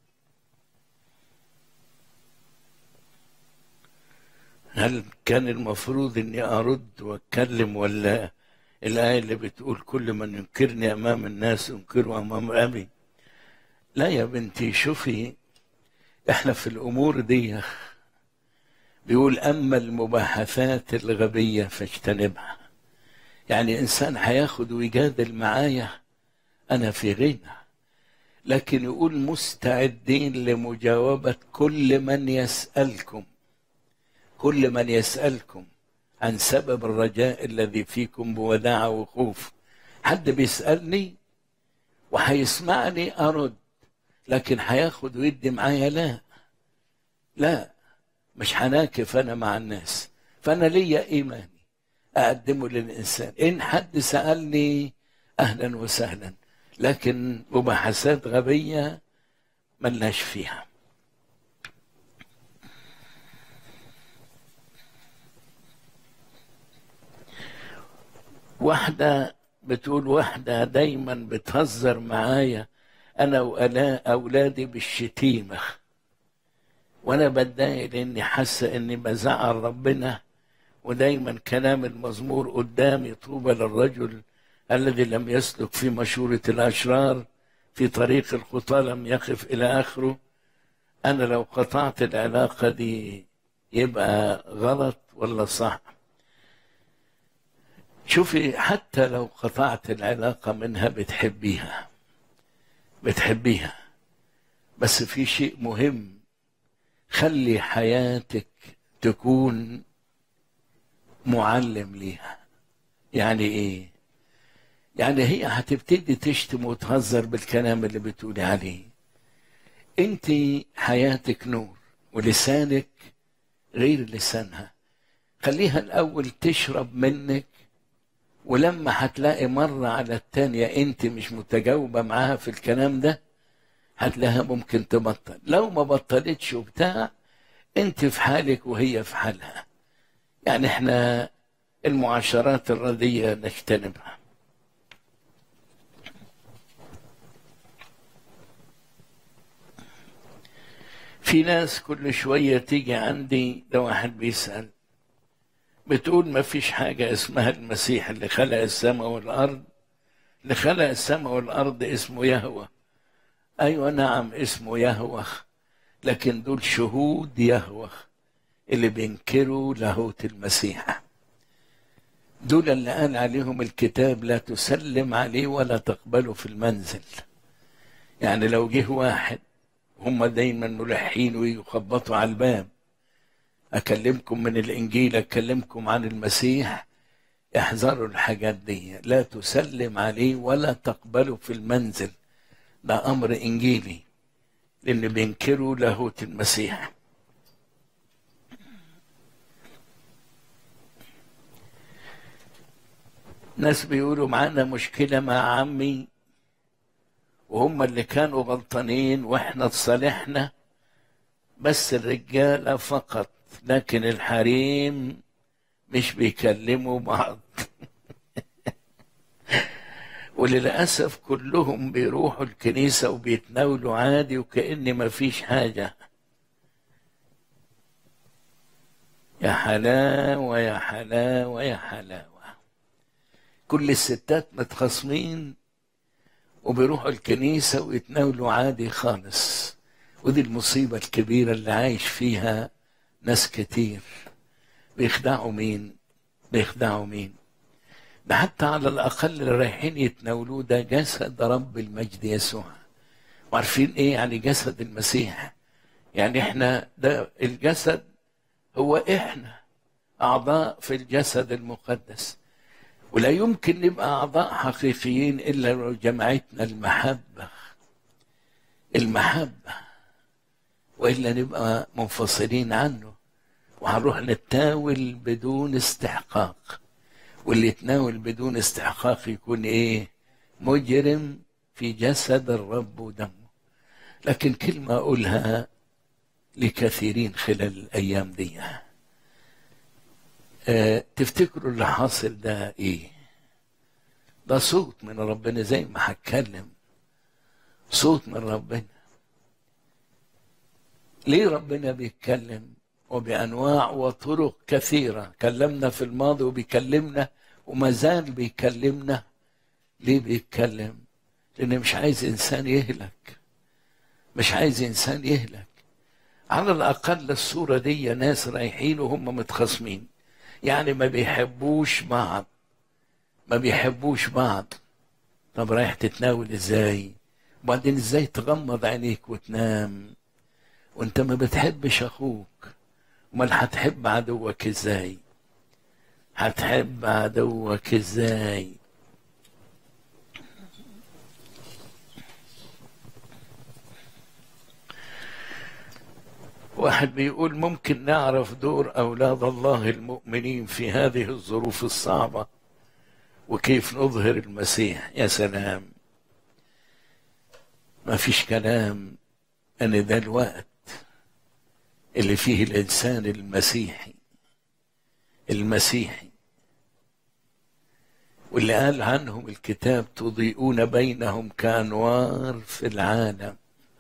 Speaker 3: هل كان المفروض إني أرد وأتكلم ولا الآية اللي بتقول كل من ينكرني أمام الناس أنكره أمام أبي لا يا بنتي شوفي إحنا في الأمور دي بيقول أما المباحثات الغبية فاجتنبها يعني إنسان هياخد ويجادل معايا أنا في غنى لكن يقول مستعدين لمجاوبة كل من يسألكم كل من يسألكم عن سبب الرجاء الذي فيكم بوداعة وخوف حد بيسألني وهيسمعني أرد لكن هياخد ويدي معايا لا لا مش هناكف أنا مع الناس فأنا ليا إيماني أقدمه للإنسان إن حد سألني أهلا وسهلا لكن مباحثات غبية ملناش فيها واحدة بتقول واحدة دايما بتهزر معايا أنا وأولادي بالشتيمة وأنا بتضايق لأني حاسة إني بزعل ربنا ودايما كلام المزمور قدامي طوبى للرجل الذي لم يسلك في مشورة الأشرار في طريق الخطى لم يقف إلى آخره أنا لو قطعت العلاقة دي يبقى غلط ولا صح شوفي حتى لو قطعت العلاقة منها بتحبيها بتحبيها بس في شيء مهم خلي حياتك تكون معلم ليها يعني ايه يعني هي هتبتدي تشتم وتهزر بالكلام اللي بتقولي عليه انت حياتك نور ولسانك غير لسانها خليها الاول تشرب منك ولما هتلاقي مرة على التانية انت مش متجاوبة معاها في الكلام ده هتلاقيها ممكن تبطل لو ما بطلتش وبتاع انت في حالك وهي في حالها يعني احنا المعاشرات الردية نجتنبها في ناس كل شوية تيجي عندي ده واحد بيسأل بتقول ما فيش حاجة اسمها المسيح اللي خلق السماء والأرض اللي خلق السماء والأرض اسمه يهوه أيوة نعم اسمه يهوه لكن دول شهود يهوه اللي بينكروا لاهوت المسيح دول اللي قال عليهم الكتاب لا تسلم عليه ولا تقبله في المنزل يعني لو جه واحد هم دايما ملحين ويخبطوا على الباب أكلمكم من الإنجيل أكلمكم عن المسيح احذروا الحاجات دي لا تسلم عليه ولا تقبله في المنزل ده امر انجيلي لان بينكروا لاهوت المسيح ناس بيقولوا معانا مشكلة مع عمي وهم اللي كانوا غلطانين واحنا اتصالحنا بس الرجالة فقط لكن الحريم مش بيكلموا بعض وللأسف كلهم بيروحوا الكنيسة وبيتناولوا عادي وكأن مفيش حاجة يا حلاوة يا حلاوة يا حلاوة كل الستات متخاصمين وبيروحوا الكنيسة ويتناولوا عادي خالص ودي المصيبة الكبيرة اللي عايش فيها ناس كتير بيخدعوا مين بيخدعوا مين ده حتى على الأقل اللي رايحين يتناولوه ده جسد رب المجد يسوع وعارفين ايه يعني جسد المسيح يعني احنا ده الجسد هو احنا أعضاء في الجسد المقدس ولا يمكن نبقى أعضاء حقيقيين إلا لو جمعتنا المحبة المحبة وإلا نبقى منفصلين عنه وهنروح نتناول بدون استحقاق واللي يتناول بدون استحقاق يكون إيه مجرم في جسد الرب ودمه لكن كلمة أقولها لكثيرين خلال الأيام دي أه تفتكروا اللي حاصل ده ايه ده صوت من ربنا زي ما هتكلم صوت من ربنا ليه ربنا بيتكلم وبانواع وطرق كثيره كلمنا في الماضي وبيكلمنا وما زال بيكلمنا ليه بيتكلم لان مش عايز انسان يهلك مش عايز انسان يهلك على الاقل الصوره دي ناس رايحين وهم متخاصمين يعني ما بيحبوش بعض ما بيحبوش بعض طب رايح تتناول ازاي وبعدين ازاي تغمض عينيك وتنام وانت ما بتحبش اخوك امال هتحب عدوك ازاي هتحب عدوك ازاي واحد بيقول ممكن نعرف دور أولاد الله المؤمنين في هذه الظروف الصعبة وكيف نظهر المسيح يا سلام ما فيش كلام أن ده الوقت اللي فيه الإنسان المسيحي المسيحي واللي قال عنهم الكتاب تضيئون بينهم كأنوار في العالم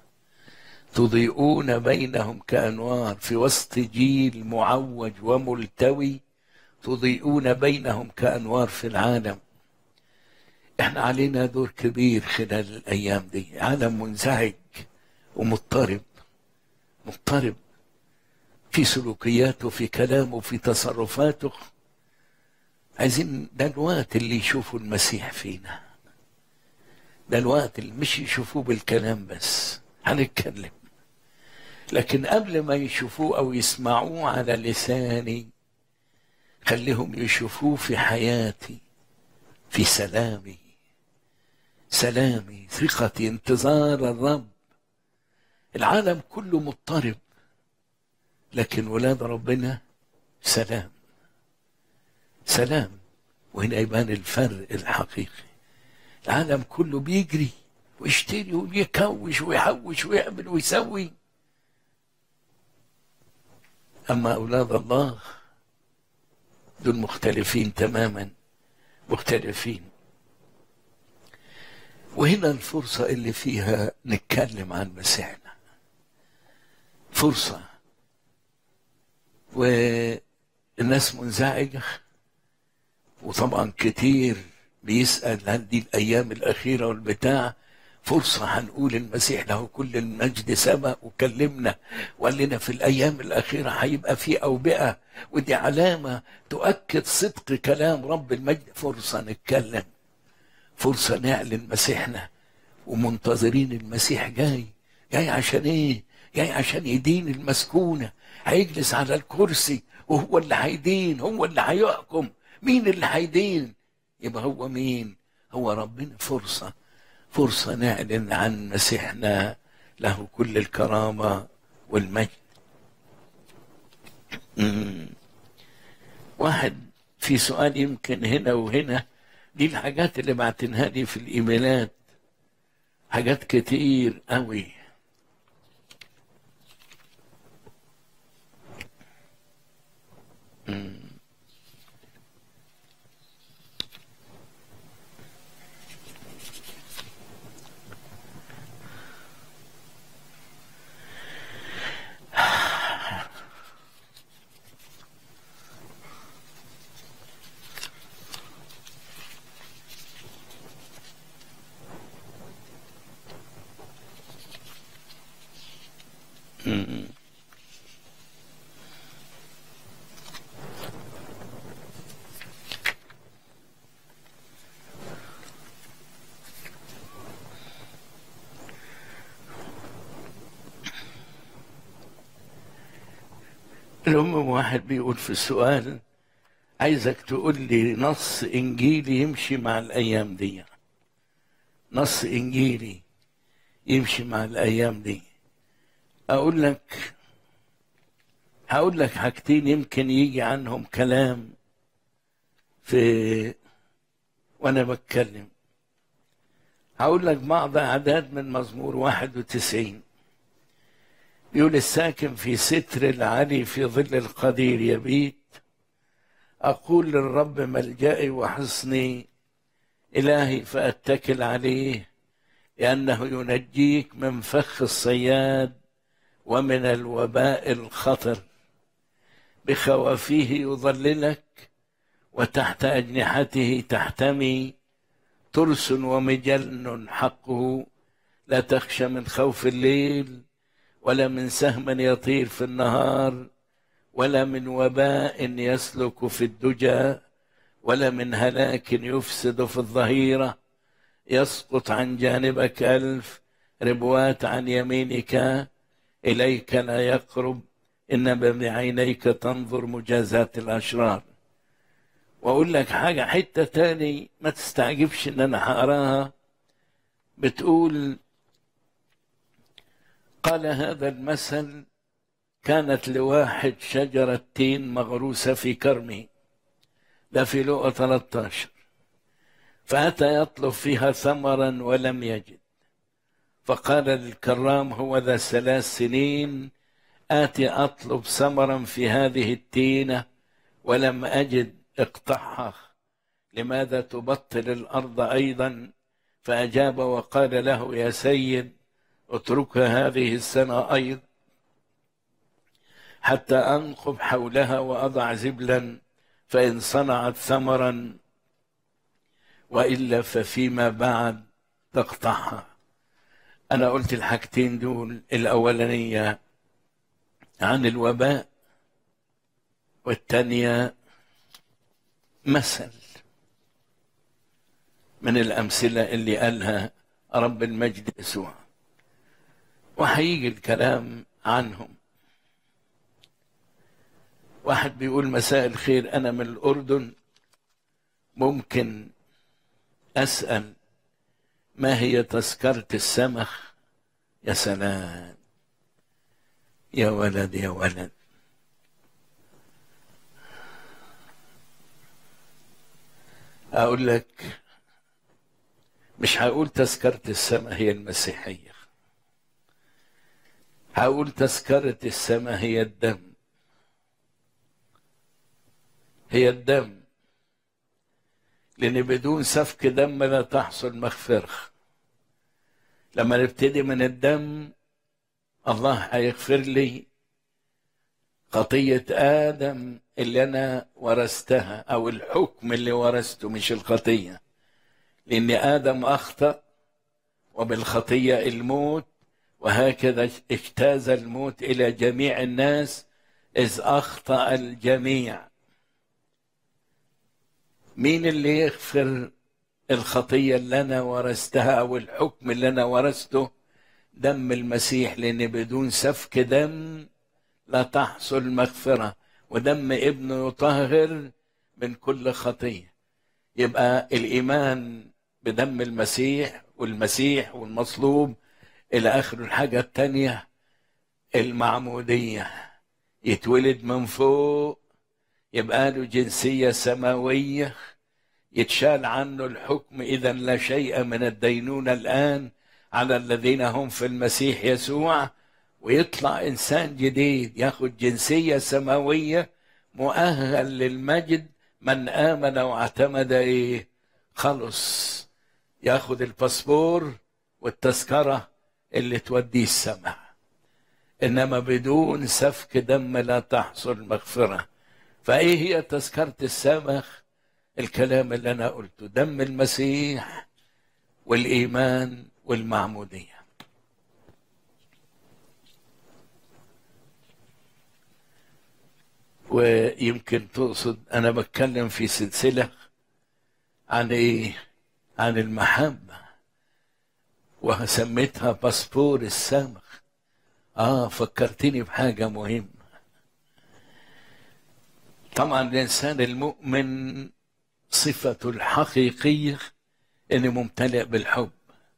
Speaker 3: تضيئون بينهم كأنوار في وسط جيل معوج وملتوي تضيئون بينهم كأنوار في العالم احنا علينا دور كبير خلال الأيام دي عالم منزعج ومضطرب مضطرب في سلوكياته في كلامه في تصرفاته عايزين ده الوقت اللي يشوفوا المسيح فينا ده الوقت اللي مش يشوفوه بالكلام بس هنتكلم لكن قبل ما يشوفوه او يسمعوه على لساني خليهم يشوفوه في حياتي في سلامي سلامي ثقتي انتظار الرب العالم كله مضطرب لكن ولاد ربنا سلام سلام وهنا يبان الفرق الحقيقي العالم كله بيجري ويشتري ويكوش ويحوش ويعمل ويسوي أما أولاد الله دول مختلفين تماما مختلفين وهنا الفرصة اللي فيها نتكلم عن مسيحنا فرصة والناس منزعجة وطبعا كتير بيسأل هل دي الأيام الأخيرة والبتاع فرصة هنقول المسيح له كل المجد سبق وكلمنا وقال لنا في الأيام الأخيرة هيبقى في أوبئة ودي علامة تؤكد صدق كلام رب المجد فرصة نتكلم فرصة نعلن مسيحنا ومنتظرين المسيح جاي جاي عشان ايه جاي عشان يدين المسكونة هيجلس على الكرسي وهو اللي هيدين هو اللي هيحكم مين اللي هيدين يبقى هو مين هو ربنا فرصة فرصة نعلن عن مسيحنا له كل الكرامة والمجد مم. واحد في سؤال يمكن هنا وهنا دي الحاجات اللي بعتنها لي في الايميلات حاجات كتير قوي المهم واحد بيقول في السؤال عايزك تقول لي نص انجيلي يمشي مع الايام دي نص انجيلي يمشي مع الايام دي اقول لك هقول لك حاجتين يمكن يجي عنهم كلام في وانا بتكلم هقول لك بعض اعداد من مزمور 91 يقول الساكن في ستر العلي في ظل القدير يبيت أقول للرب ملجئي وحصني إلهي فأتكل عليه لأنه ينجيك من فخ الصياد ومن الوباء الخطر بخوافيه يظللك وتحت أجنحته تحتمي ترس ومجن حقه لا تخشى من خوف الليل ولا من سهم يطير في النهار ولا من وباء يسلك في الدجى ولا من هلاك يفسد في الظهيرة يسقط عن جانبك ألف ربوات عن يمينك إليك لا يقرب إنما بعينيك تنظر مجازات الأشرار وأقول لك حاجة حتة تاني ما تستعجبش إن أنا هقراها بتقول قال هذا المثل كانت لواحد شجرة تين مغروسة في كرمه ده في لقى 13 فأتى يطلب فيها ثمرا ولم يجد فقال للكرام هو ذا ثلاث سنين آتي أطلب ثمرا في هذه التينة ولم أجد اقطعها لماذا تبطل الأرض أيضا فأجاب وقال له يا سيد اتركها هذه السنة أيضا حتى أنقب حولها وأضع زبلا فإن صنعت ثمرا وإلا ففيما بعد تقطعها أنا قلت الحاجتين دول الأولانية عن الوباء والثانية مثل من الأمثلة اللي قالها رب المجد يسوع وهيجي الكلام عنهم واحد بيقول مساء الخير أنا من الأردن ممكن أسأل ما هي تذكرة السمخ يا سلام يا ولد يا ولد أقول لك مش هقول تذكرة السماء هي المسيحية هقول تذكرة السماء هي الدم هي الدم لأن بدون سفك دم لا تحصل مغفرة لما نبتدي من الدم الله هيغفر لي خطية آدم اللي أنا ورثتها أو الحكم اللي ورثته مش الخطية لأن آدم أخطأ وبالخطية الموت وهكذا اجتاز الموت إلى جميع الناس إذ أخطأ الجميع مين اللي يغفر الخطية اللي أنا ورثتها أو الحكم اللي أنا ورثته دم المسيح لأن بدون سفك دم لا تحصل مغفرة ودم ابنه يطهر من كل خطيه يبقى الايمان بدم المسيح والمسيح والمصلوب الى اخر الحاجه الثانيه المعموديه يتولد من فوق يبقى له جنسيه سماويه يتشال عنه الحكم اذا لا شيء من الدينونه الان على الذين هم في المسيح يسوع ويطلع انسان جديد ياخد جنسيه سماويه مؤهل للمجد من امن واعتمد ايه خلص ياخد الباسبور والتذكره اللي توديه السماء انما بدون سفك دم لا تحصل مغفره فايه هي تذكره السماء الكلام اللي انا قلته دم المسيح والايمان والمعموديه ويمكن تقصد انا بتكلم في سلسله عن ايه عن المحبه وسميتها باسبور السمخ اه فكرتني بحاجه مهمه طبعا الانسان المؤمن صفته الحقيقيه انه ممتلئ بالحب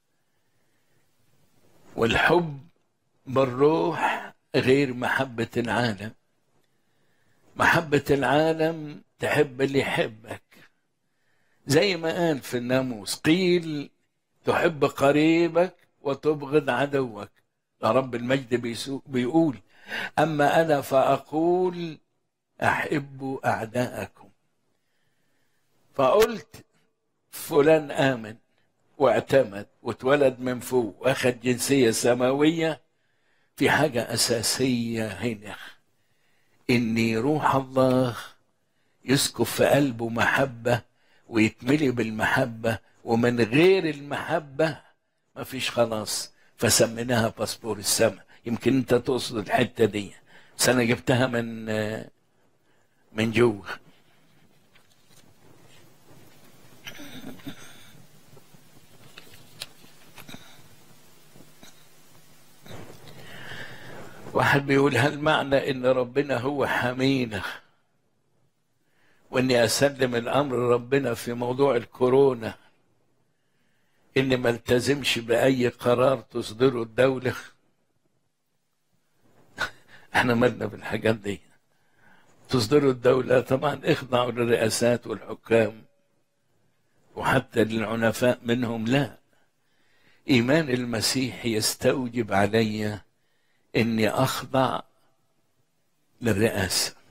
Speaker 3: والحب بالروح غير محبه العالم محبة العالم تحب اللي يحبك زي ما قال في الناموس قيل تحب قريبك وتبغض عدوك يا رب المجد بيسو- بيقول أما أنا فأقول أحبوا أعداءكم فقلت فلان آمن واعتمد واتولد من فوق واخد جنسية سماوية في حاجة أساسية هنا ان روح الله يسكب في قلبه محبه ويتملي بالمحبه ومن غير المحبه مفيش خلاص فسميناها باسبور السماء يمكن انت تقصد الحته دي بس انا جبتها من من جوه واحد بيقول هل معنى ان ربنا هو حمينا واني اسلم الامر ربنا في موضوع الكورونا اني ما التزمش باي قرار تصدره الدوله احنا مالنا بالحاجات دي تصدره الدوله طبعا اخضعوا للرئاسات والحكام وحتى للعنفاء منهم لا ايمان المسيح يستوجب عليّ اني اخضع للرئاسه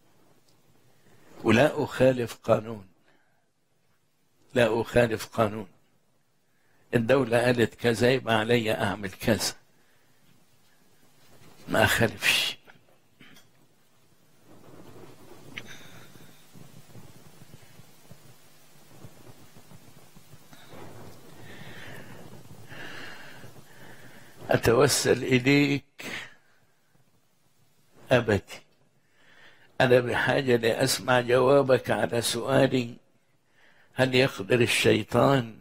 Speaker 3: ولا اخالف قانون لا اخالف قانون الدوله قالت كذا يبقى علي اعمل كذا ما اخالفش اتوسل اليك أبتي أنا بحاجة لأسمع جوابك على سؤالي هل يقدر الشيطان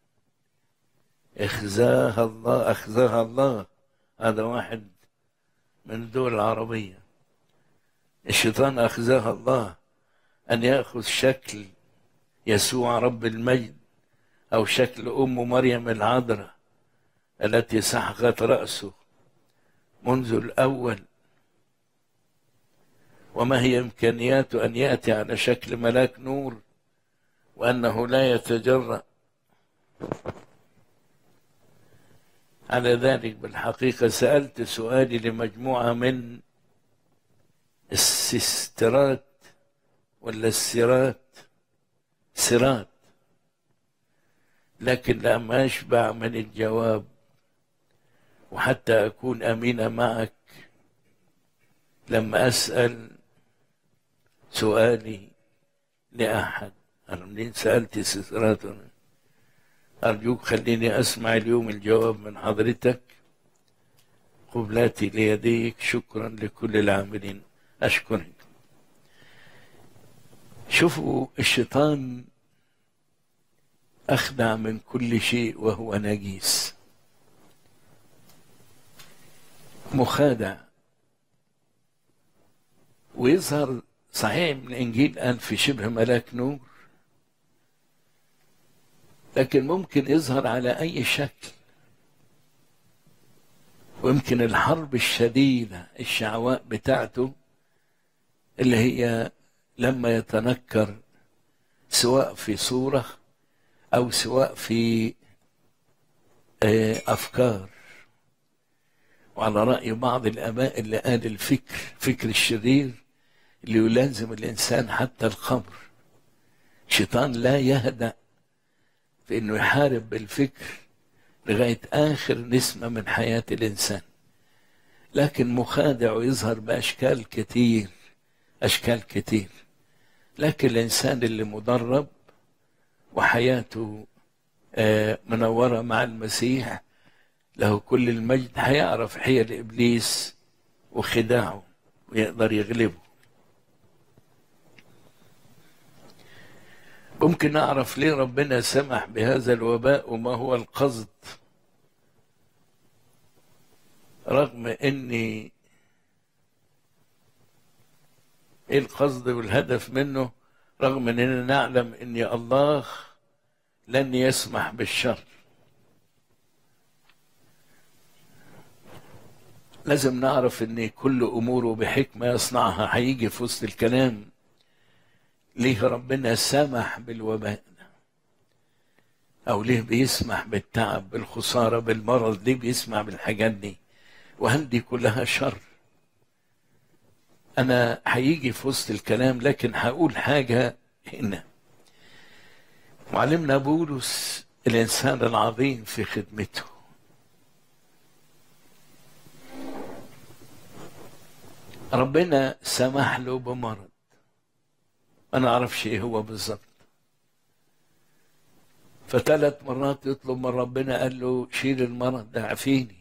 Speaker 3: إخزاها الله أخزاها الله هذا واحد من الدول العربية الشيطان أخزاها الله أن يأخذ شكل يسوع رب المجد أو شكل أم مريم العذراء التي سحقت رأسه منذ الأول وما هي إمكانياته أن يأتي على شكل ملاك نور وأنه لا يتجرأ على ذلك بالحقيقة سألت سؤالي لمجموعة من السيسترات ولا السيرات سيرات لكن لما أشبع من الجواب وحتى أكون أمينة معك لما أسأل سؤالي لأحد أنا منين سألت سيسترات أرجوك خليني أسمع اليوم الجواب من حضرتك قبلاتي ليديك شكرا لكل العاملين أشكرك شوفوا الشيطان أخدع من كل شيء وهو نجيس مخادع ويظهر صحيح من الإنجيل قال في شبه ملاك نور لكن ممكن يظهر على أي شكل ويمكن الحرب الشديدة الشعواء بتاعته اللي هي لما يتنكر سواء في صورة أو سواء في آه، أفكار وعلى رأي بعض الآباء اللي قال الفكر فكر الشرير اللي يلازم الإنسان حتى الخمر الشيطان لا يهدأ في إنه يحارب بالفكر لغاية آخر نسمة من حياة الإنسان لكن مخادع ويظهر بأشكال كتير أشكال كتير لكن الإنسان اللي مدرب وحياته آه، منورة مع المسيح له كل المجد هيعرف حيل إبليس وخداعه ويقدر يغلبه ممكن أعرف ليه ربنا سمح بهذا الوباء وما هو القصد رغم اني ايه القصد والهدف منه رغم اننا نعلم ان الله لن يسمح بالشر لازم نعرف ان كل اموره بحكمه يصنعها هيجي في وسط الكلام ليه ربنا سمح بالوباء ده او ليه بيسمح بالتعب بالخساره بالمرض ليه بيسمح بالحاجات دي وهل دي كلها شر انا هيجي في وسط الكلام لكن هقول حاجه هنا معلمنا بولس الانسان العظيم في خدمته ربنا سمح له بمرض ما نعرفش ايه هو بالظبط فثلاث مرات يطلب من ربنا قال له شيل المرض ده عافيني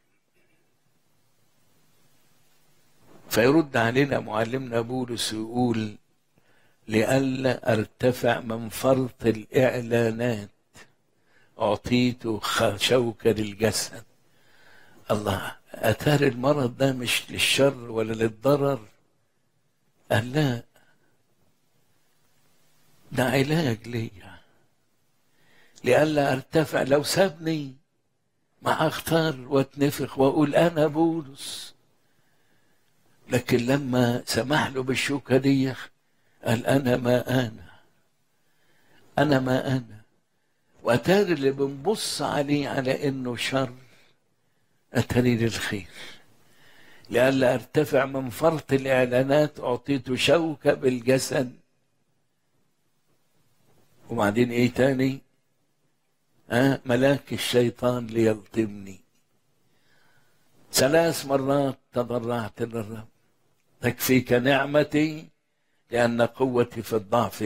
Speaker 3: فيرد علينا معلمنا بولس ويقول لئلا ارتفع من فرط الاعلانات اعطيت شوكه للجسد الله اتار المرض ده مش للشر ولا للضرر قال لا ده علاج ليا لئلا ارتفع لو سابني ما اختار واتنفخ واقول انا بولس لكن لما سمح له بالشوكة دي قال أنا ما أنا أنا ما أنا وأتاري اللي بنبص عليه على إنه شر أتاري للخير لئلا أرتفع من فرط الإعلانات أعطيت شوكة بالجسد وبعدين إيه تاني آه ملاك الشيطان ليلطمني ثلاث مرات تضرعت للرب تكفيك نعمتي لأن قوتي في الضعف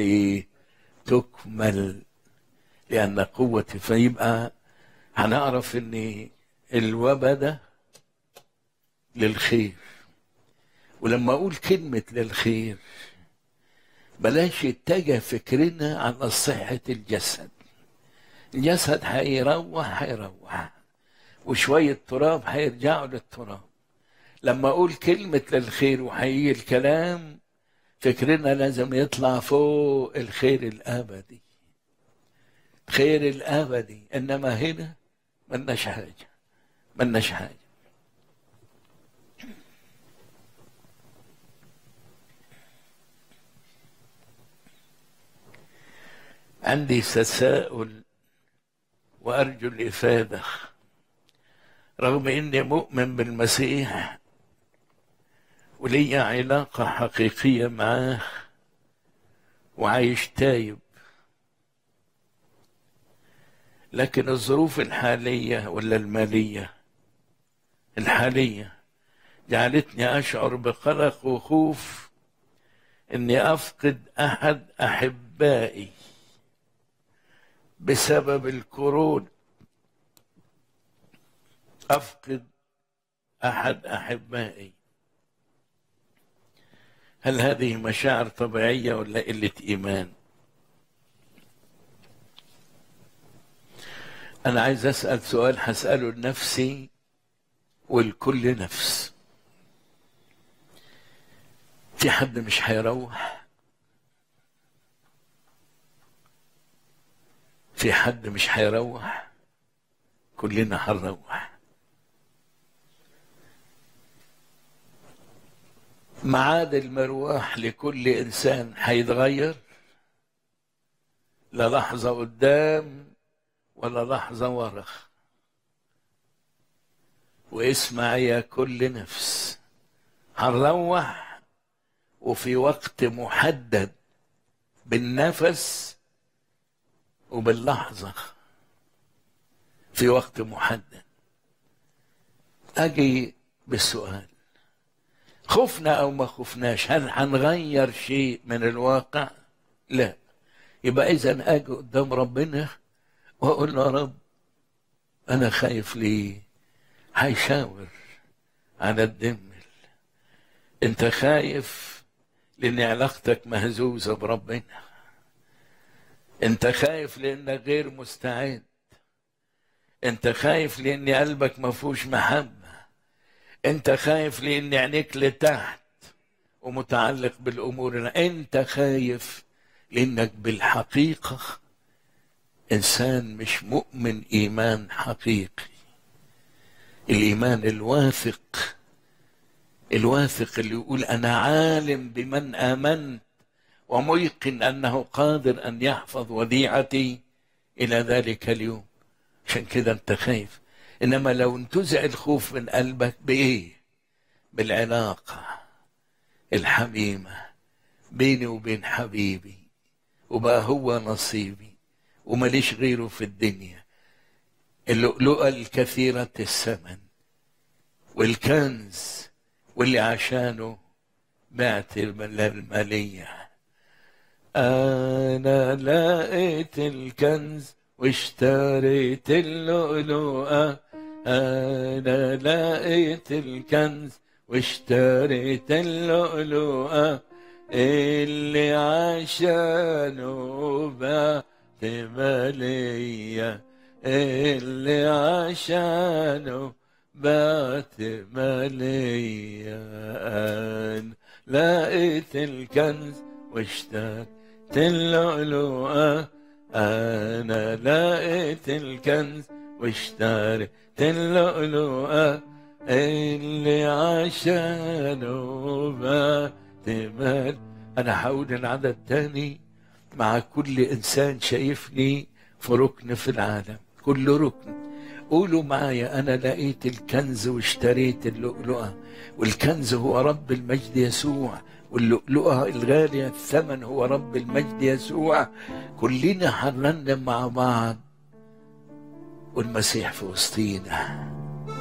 Speaker 3: تكمل لأن قوتي فيبقى هنعرف إن الوبا ده للخير ولما أقول كلمة للخير بلاش يتجه فكرنا على صحة الجسد الجسد هيروح هيروح وشوية تراب هيرجعوا للتراب لما أقول كلمة للخير وهيجي الكلام فكرنا لازم يطلع فوق الخير الأبدي الخير الأبدي إنما هنا ملناش حاجة ملناش حاجة عندي تساؤل وأرجو الإفادة رغم إني مؤمن بالمسيح ولي علاقة حقيقية معاه وعايش تايب لكن الظروف الحالية ولا المالية الحالية جعلتني أشعر بقلق وخوف إني أفقد أحد أحبائي بسبب الكورونا أفقد أحد أحبائي هل هذه مشاعر طبيعية ولا قلة إيمان أنا عايز أسأل سؤال هسأله لنفسي ولكل نفس في حد مش هيروح في حد مش هيروح كلنا هنروح ميعاد المروح لكل انسان هيتغير لا لحظه قدام ولا لحظه ورا واسمع يا كل نفس هنروح وفي وقت محدد بالنفس وباللحظة في وقت محدد أجي بالسؤال خفنا أو ما خفناش هل هنغير شيء من الواقع لا يبقى إذا أجي قدام ربنا وأقول له يا رب أنا خايف ليه هيشاور على الدمل أنت خايف لأن علاقتك مهزوزة بربنا انت خايف لانك غير مستعد انت خايف لان قلبك ما فيهوش محبه انت خايف لان عينيك لتحت ومتعلق بالامور انت خايف لانك بالحقيقه انسان مش مؤمن ايمان حقيقي الايمان الواثق الواثق اللي يقول انا عالم بمن امنت وميقن انه قادر ان يحفظ وديعتي الى ذلك اليوم عشان كده انت خايف انما لو انتزع الخوف من قلبك بايه بالعلاقه الحميمه بيني وبين حبيبي وبقى هو نصيبي ومليش غيره في الدنيا اللؤلؤه الكثيره الثمن والكنز واللي عشانه بعت الماليه أنا لقيت الكنز واشتريت اللؤلؤة أنا لقيت الكنز واشتريت اللؤلؤة اللي عشانه بعت مالية اللي عشانه بعت مالية أنا لقيت الكنز واشتريت اللؤلؤة أنا لقيت الكنز واشتريت اللؤلؤة اللي عشانه بات مال أنا هقول العدد تاني مع كل إنسان شايفني في ركن في العالم كل ركن قولوا معايا أنا لقيت الكنز واشتريت اللؤلؤة والكنز هو رب المجد يسوع واللؤلؤة الغالية الثمن هو رب المجد يسوع كلنا هنرنم مع بعض والمسيح في وسطينا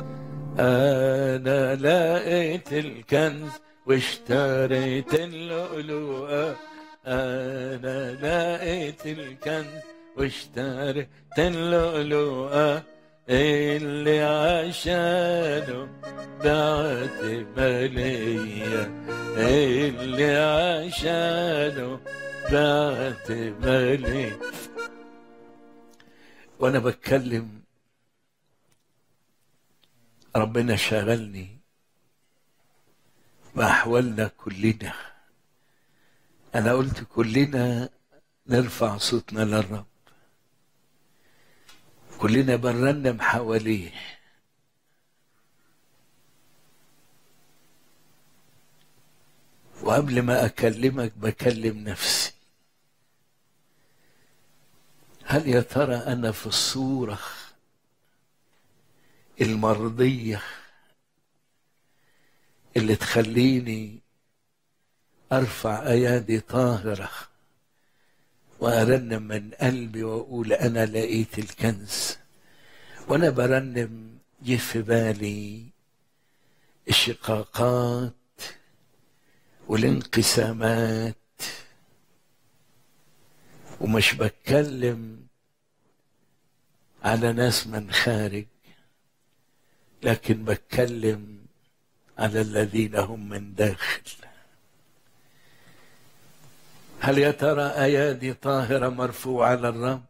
Speaker 3: أنا لقيت الكنز واشتريت اللؤلؤة أنا لقيت الكنز واشتريت اللؤلؤة اللي عشانه بعت مالية اللي عشانه بعت مالية وانا بتكلم ربنا شغلني بأحوالنا كلنا أنا قلت كلنا نرفع صوتنا للرب كلنا بنرنم حواليه وقبل ما أكلمك بكلم نفسي هل يا ترى أنا في الصورة المرضية اللي تخليني أرفع أيادي طاهرة وأرنم من قلبي وأقول أنا لقيت الكنز وأنا برنم جه في بالي الشقاقات والانقسامات ومش بتكلم على ناس من خارج لكن بتكلم على الذين هم من داخل هل يا ترى ايادي طاهره مرفوعه للرب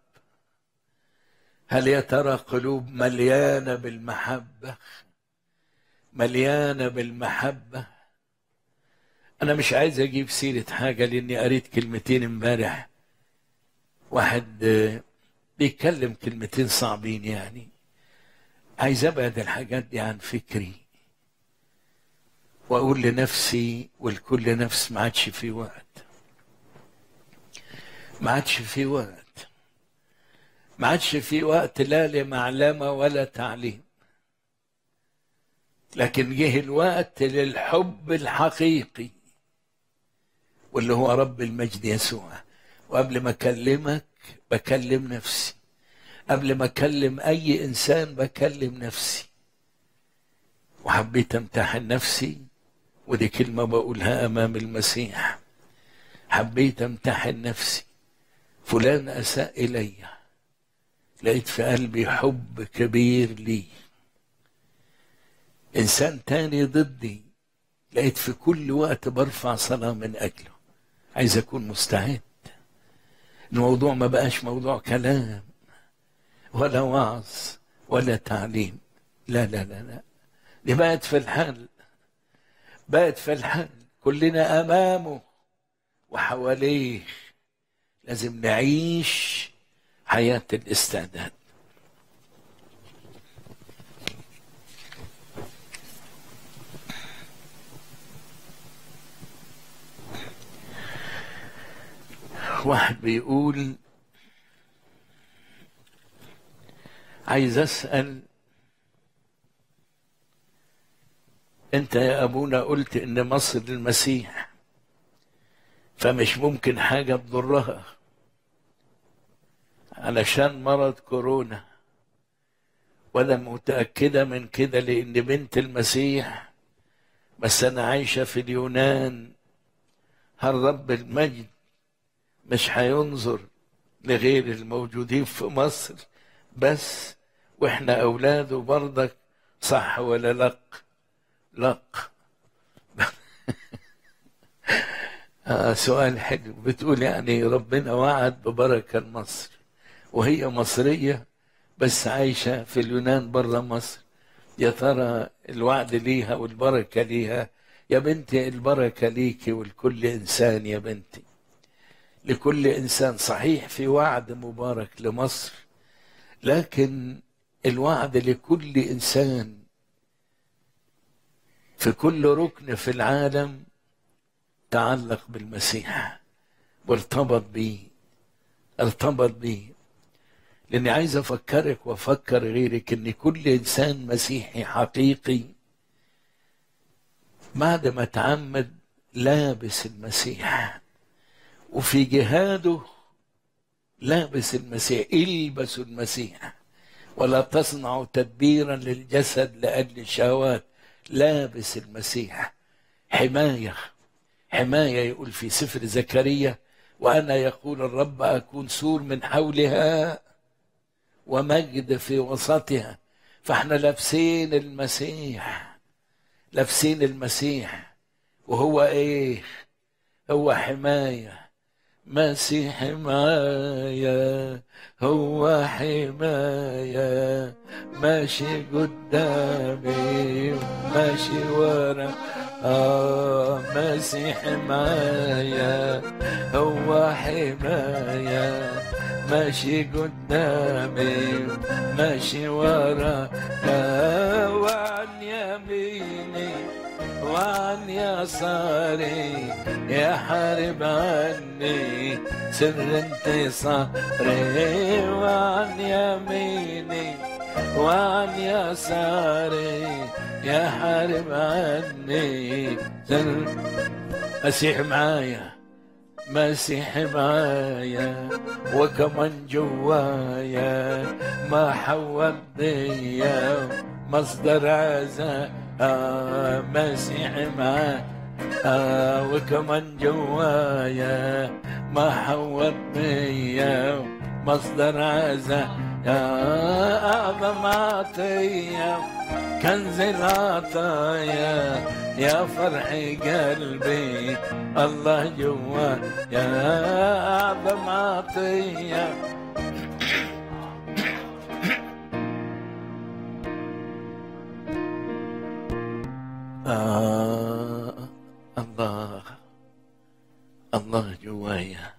Speaker 3: هل يا ترى قلوب مليانه بالمحبه مليانه بالمحبه أنا مش عايز أجيب سيرة حاجة لأني قريت كلمتين امبارح واحد آه، بيتكلم كلمتين صعبين يعني عايز أبعد الحاجات دي عن فكري وأقول لنفسي ولكل نفس ما عادش في وقت ما عادش في وقت ما عادش في وقت لا لمعلمة ولا تعليم لكن جه الوقت للحب الحقيقي واللي هو رب المجد يسوع وقبل ما اكلمك بكلم نفسي قبل ما اكلم اي انسان بكلم نفسي وحبيت امتحن نفسي ودي كلمه بقولها امام المسيح حبيت امتحن نفسي فلان اساء الي لقيت في قلبي حب كبير ليه انسان تاني ضدي لقيت في كل وقت برفع صلاة من اجله عايز اكون مستعد الموضوع ما بقاش موضوع كلام ولا وعظ ولا تعليم لا لا لا لا دي بقت في الحال بقت في الحال كلنا امامه وحواليه لازم نعيش حياة الاستعداد واحد بيقول عايز اسال انت يا ابونا قلت ان مصر المسيح فمش ممكن حاجه تضرها علشان مرض كورونا ولا متاكده من كده لان بنت المسيح بس انا عايشه في اليونان هل رب المجد مش هينظر لغير الموجودين في مصر بس واحنا اولاده برضك صح ولا لا لا آه سؤال حلو بتقول يعني ربنا وعد ببركة لمصر وهي مصرية بس عايشة في اليونان برا مصر يا ترى الوعد ليها والبركة ليها يا بنتي البركة ليكي ولكل إنسان يا بنتي لكل انسان صحيح في وعد مبارك لمصر لكن الوعد لكل انسان في كل ركن في العالم تعلق بالمسيح وارتبط بيه ارتبط بيه لاني عايز افكرك وافكر غيرك ان كل انسان مسيحي حقيقي بعد ما تعمد لابس المسيح وفي جهاده لابس المسيح البسوا المسيح ولا تصنعوا تدبيرا للجسد لاجل الشهوات لابس المسيح حمايه حمايه يقول في سفر زكريا وانا يقول الرب اكون سور من حولها ومجد في وسطها فاحنا لابسين المسيح لابسين المسيح وهو ايه هو حمايه مسيح معايا هو حماية ماشي قدامي ماشي ورا آه مسيح معايا هو حماية ماشي قدامي ماشي ورا آه وعن يميني وعن يساري يا حارب عني سر انتصاري وعن يميني وعن يساري يا حارب عني سر مسيح معايا مسيح معايا وكمان جوايا ما حول بيا مصدر عزاء آه مسيح معايا آه وكمان جوايا ما حول بيا مصدر عزاء يا أعظم عطية كنز العطايا يا فرح قلبي الله جوا يا أعظم عطية آه الله الله جوايا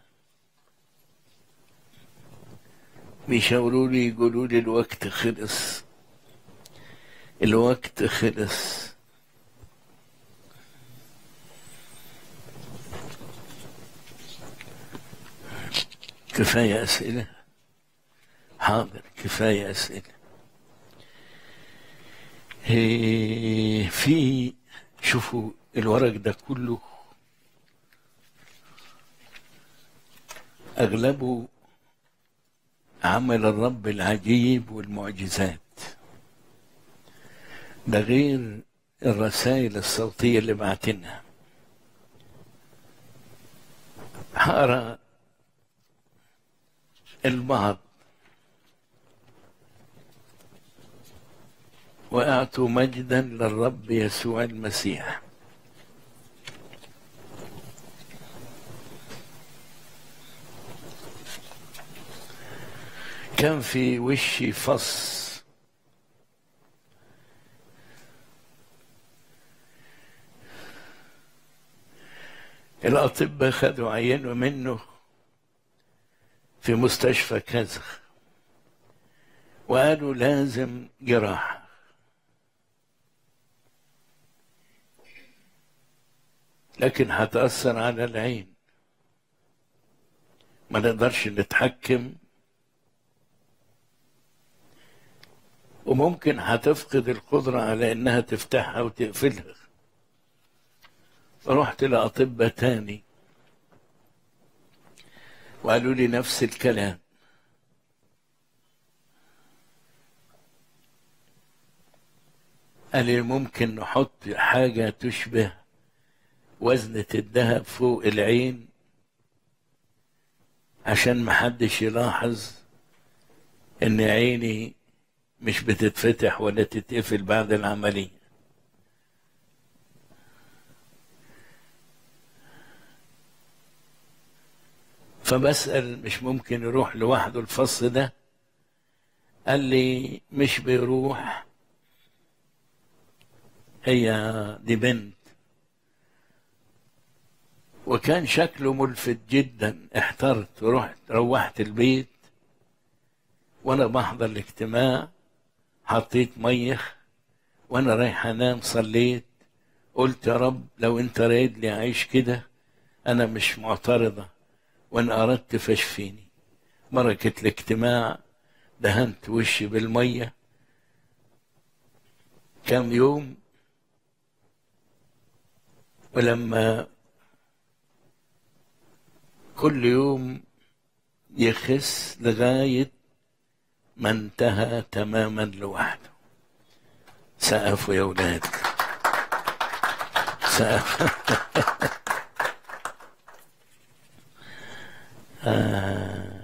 Speaker 3: بيشاوروا لي يقولوا لي الوقت خلص الوقت خلص كفاية أسئلة حاضر كفاية أسئلة إيه، في شوفوا الورق ده كله أغلبه عمل الرب العجيب والمعجزات ده غير الرسائل الصوتية اللي بعتنها هقرا البعض وأعطوا مجدا للرب يسوع المسيح كان في وشي فص الأطباء خدوا عينوا منه في مستشفى كذا وقالوا لازم جراحة لكن هتأثر على العين ما نقدرش نتحكم وممكن هتفقد القدرة على إنها تفتحها وتقفلها رحت لأطباء تاني وقالوا لي نفس الكلام قال لي ممكن نحط حاجة تشبه وزنة الذهب فوق العين عشان محدش يلاحظ ان عيني مش بتتفتح ولا تتقفل بعد العملية فبسأل مش ممكن يروح لوحده الفص ده قال لي مش بيروح هي دي بنت وكان شكله ملفت جدا احترت ورحت روحت البيت وانا بحضر الاجتماع حطيت ميخ وانا رايح انام صليت قلت يا رب لو انت رايد لي اعيش كده انا مش معترضه وان اردت فاشفيني بركه الاجتماع دهنت وشي بالميه كم يوم ولما كل يوم يخس لغاية ما انتهى تماما لوحده سقفوا يا ولاد سقف آه.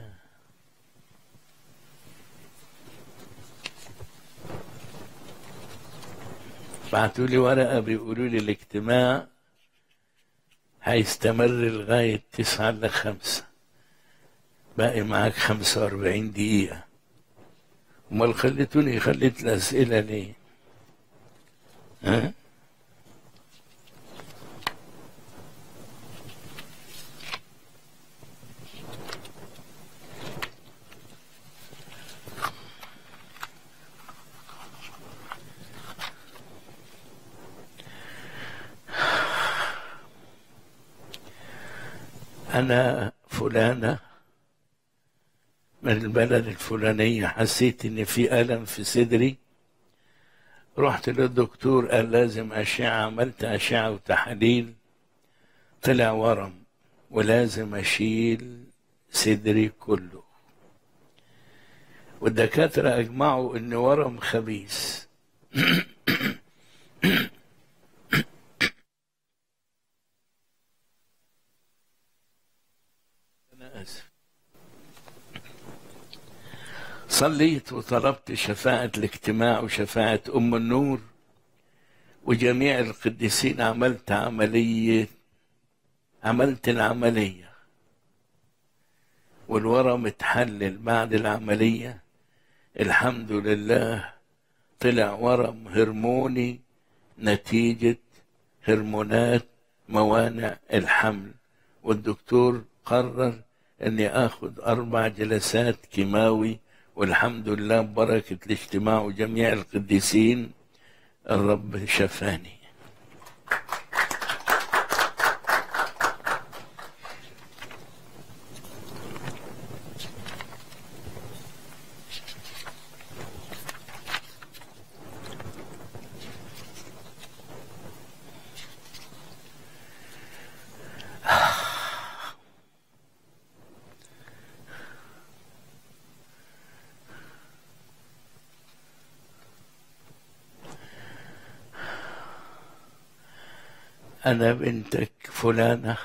Speaker 3: بعتوا لي ورقة بيقولوا لي الاجتماع هيستمر لغاية تسعة لخمسة باقي معاك خمسة وأربعين دقيقة أمال خليتوني خليت الأسئلة ليه؟ ها؟ أنا فلانة من البلد الفلانية حسيت إن في ألم في صدري رحت للدكتور قال لازم أشعة عملت أشعة وتحاليل طلع ورم ولازم أشيل صدري كله والدكاترة أجمعوا إن ورم خبيث أنا آسف صليت وطلبت شفاعة الاجتماع وشفاعة أم النور وجميع القديسين عملت عملية عملت العملية والورم اتحلل بعد العملية الحمد لله طلع ورم هرموني نتيجة هرمونات موانع الحمل والدكتور قرر اني اخذ اربع جلسات كيماوي والحمد لله ببركة الاجتماع وجميع القديسين الرب شفاني أنا بنتك فلانة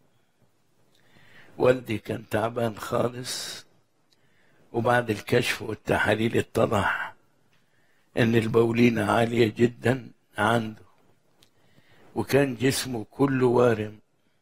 Speaker 3: والدي كان تعبان خالص وبعد الكشف والتحاليل اتضح إن البولينة عالية جدا عنده وكان جسمه كله وارم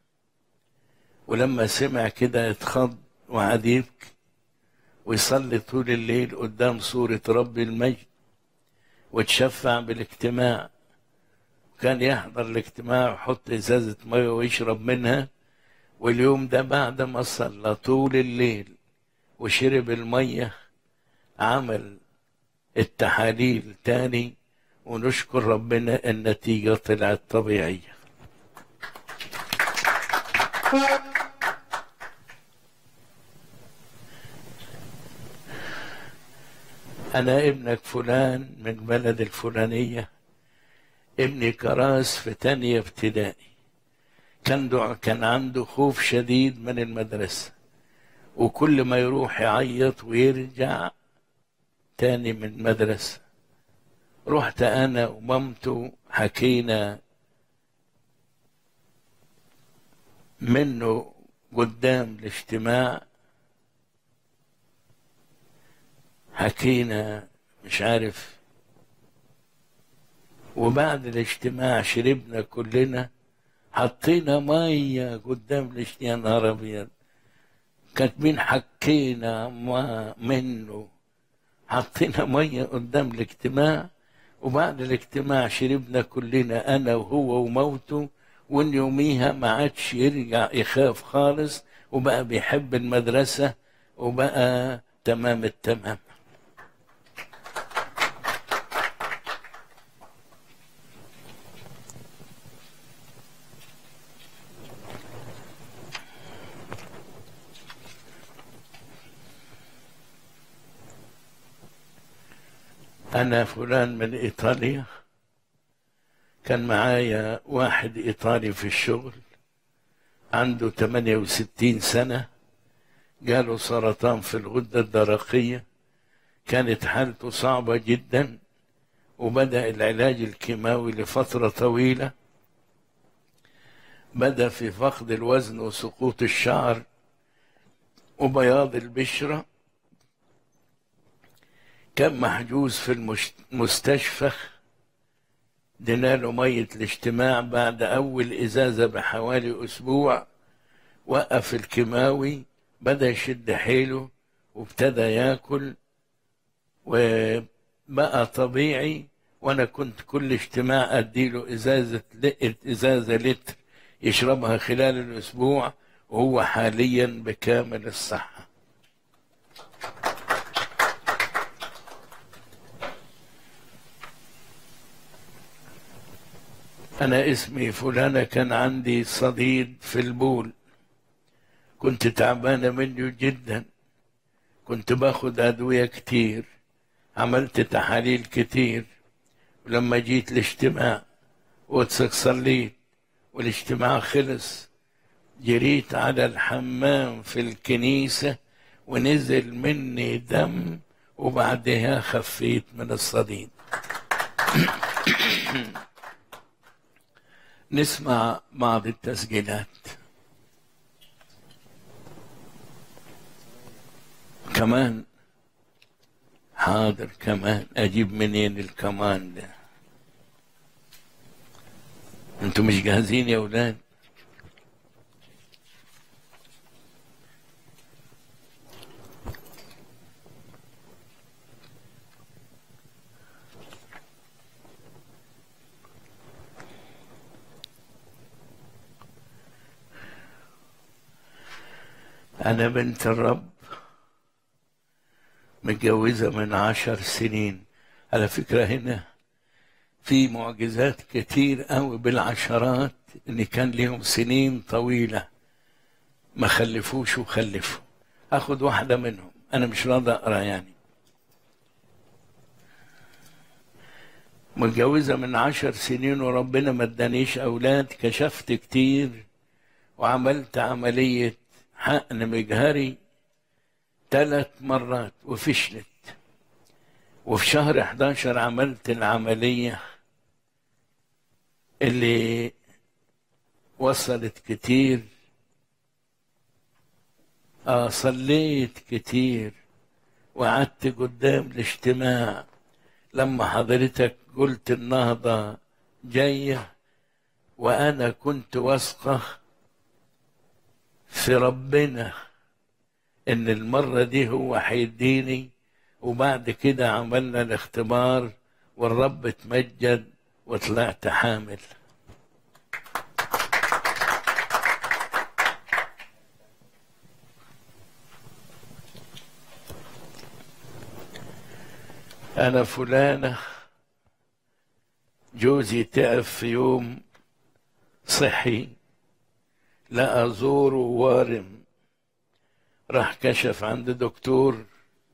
Speaker 3: ولما سمع كده اتخض وقعد يبكي ويصلي طول الليل قدام صورة رب المجد وتشفع بالاجتماع كان يحضر الاجتماع ويحط ازازه ميه ويشرب منها واليوم ده بعد ما صلى طول الليل وشرب الميه عمل التحاليل تاني ونشكر ربنا النتيجه طلعت طبيعيه انا ابنك فلان من بلد الفلانيه ابني كراس في تانية ابتدائي كان دع... كان عنده خوف شديد من المدرسة وكل ما يروح يعيط ويرجع تاني من المدرسة رحت أنا ومامته حكينا منه قدام الاجتماع حكينا مش عارف وبعد الاجتماع شربنا كلنا حطينا ميه قدام الاجتماع يا نهار ابيض كاتبين حكينا ما منه حطينا ميه قدام الاجتماع وبعد الاجتماع شربنا كلنا انا وهو وموته وان يوميها ما عادش يرجع يخاف خالص وبقى بيحب المدرسه وبقى تمام التمام أنا فلان من إيطاليا كان معايا واحد إيطالي في الشغل عنده 68 سنة جاله سرطان في الغدة الدرقية كانت حالته صعبة جدا وبدأ العلاج الكيماوي لفترة طويلة بدأ في فقد الوزن وسقوط الشعر وبياض البشره كان محجوز في المستشفى دينا له مية الاجتماع بعد أول إزازة بحوالي أسبوع وقف الكيماوي بدأ يشد حيله وابتدى ياكل وبقى طبيعي وأنا كنت كل اجتماع أديله إزازة إزازة لتر يشربها خلال الأسبوع وهو حاليا بكامل الصحة أنا اسمي فلانة كان عندي صديد في البول كنت تعبانة منه جدا كنت باخد أدوية كتير عملت تحاليل كتير ولما جيت الاجتماع واتسك صليت والاجتماع خلص جريت على الحمام في الكنيسة ونزل مني دم وبعدها خفيت من الصديد نسمع بعض التسجيلات كمان حاضر كمان اجيب منين الكمان ده انتوا مش جاهزين يا اولاد أنا بنت الرب متجوزة من عشر سنين على فكرة هنا في معجزات كتير قوي بالعشرات إن كان ليهم سنين طويلة ما خلفوش وخلفوا أخد واحدة منهم أنا مش راضي أقرأ يعني متجوزة من عشر سنين وربنا ما ادانيش أولاد كشفت كتير وعملت عملية حقن مجهري ثلاث مرات وفشلت وفي شهر 11 عملت العملية اللي وصلت كتير آه صليت كتير وقعدت قدام الاجتماع لما حضرتك قلت النهضة جاية وأنا كنت واثقة في ربنا إن المرة دي هو هيديني وبعد كده عملنا الاختبار والرب اتمجد وطلعت حامل أنا فلانة جوزي تعب في يوم صحي لقى زوره وارم راح كشف عند دكتور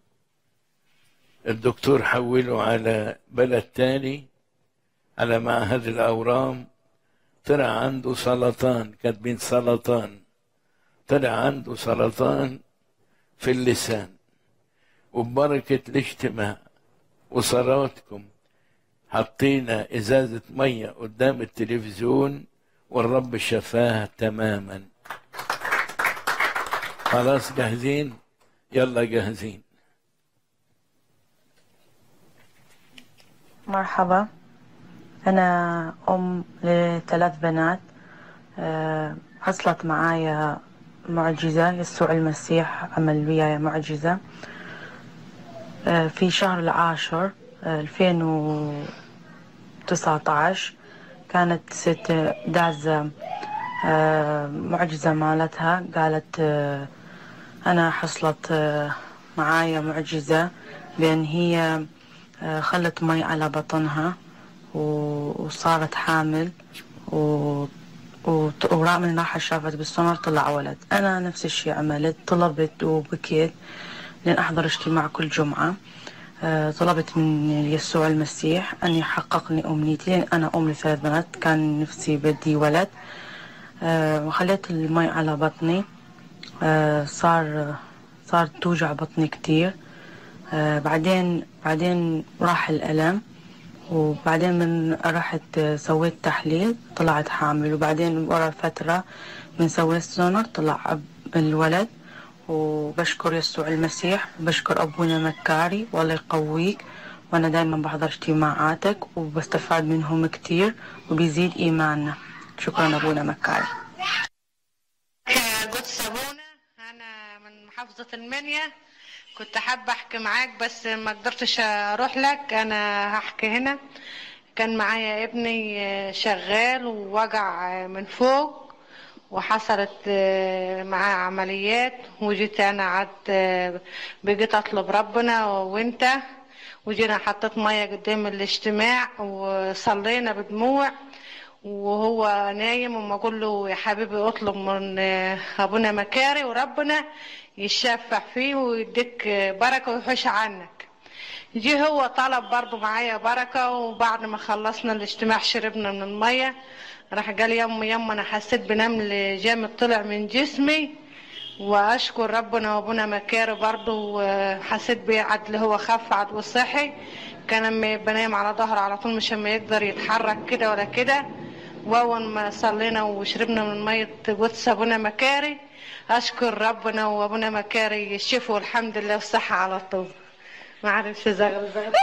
Speaker 3: الدكتور حوله على بلد تاني على معهد الأورام طلع عنده سرطان كاتبين سرطان طلع عنده سرطان في اللسان وببركة الاجتماع وصلاتكم حطينا ازازه ميه قدام التلفزيون والرب شفاها تماما خلاص جاهزين يلا جاهزين
Speaker 4: مرحبا أنا أم لثلاث بنات آه، حصلت معايا معجزة يسوع المسيح عمل وياي معجزة آه، في شهر العاشر آه، 2019 كانت ست دازة آه، معجزة مالتها قالت آه، أنا حصلت آه، معايا معجزة بأن هي آه، خلت مي على بطنها و- وصارت حامل و وت- ورغم راح شافت بالسونار طلع ولد أنا نفس الشيء عملت طلبت وبكيت لأن أحضر اجتماع كل جمعة آه، طلبت من يسوع المسيح أن يحقق لي أمنيتي لأن أنا أم لثلاث بنات كان نفسي بدي ولد آه، وخليت المي على بطني آه، صار صار توجع بطني كتير آه، بعدين بعدين راح الألم وبعدين من رحت آه، سويت تحليل طلعت حامل وبعدين ورا فترة من سويت سونار طلع أب- الولد وبشكر يسوع المسيح وبشكر أبونا مكاري والله يقويك وأنا دايما بحضر اجتماعاتك وبستفاد منهم كتير وبيزيد إيماننا شكرا أبونا مكاري
Speaker 5: قدس أبونا أنا من محافظة المنيا كنت حابة أحكي معاك بس ما قدرتش أروح لك أنا هحكي هنا كان معايا ابني آه، شغال ووجع آه، من فوق وحصلت آه، معاه عمليات وجيت أنا قعدت آه، بقيت أطلب ربنا وأنت وجينا حطيت مية قدام الاجتماع وصلينا بدموع وهو نايم وما اقول له يا حبيبي اطلب من آه، ابونا مكاري وربنا يشفع فيه ويديك آه، بركه ويحوش عنك جه هو طلب برضه معايا بركه وبعد ما خلصنا الاجتماع شربنا من الميه راح قال يما يما انا حسيت بنمل جامد طلع من جسمي واشكر ربنا وابونا مكاري برضه وحسيت بيه عدل هو خف عدو صحي كان اما يبقى نايم على ظهره على طول مش اما يقدر يتحرك كده ولا كده واول ما صلينا وشربنا من ميه قدس ابونا مكاري اشكر ربنا وابونا مكاري يشفوا الحمد لله والصحه على طول ما عرفش زغل زغل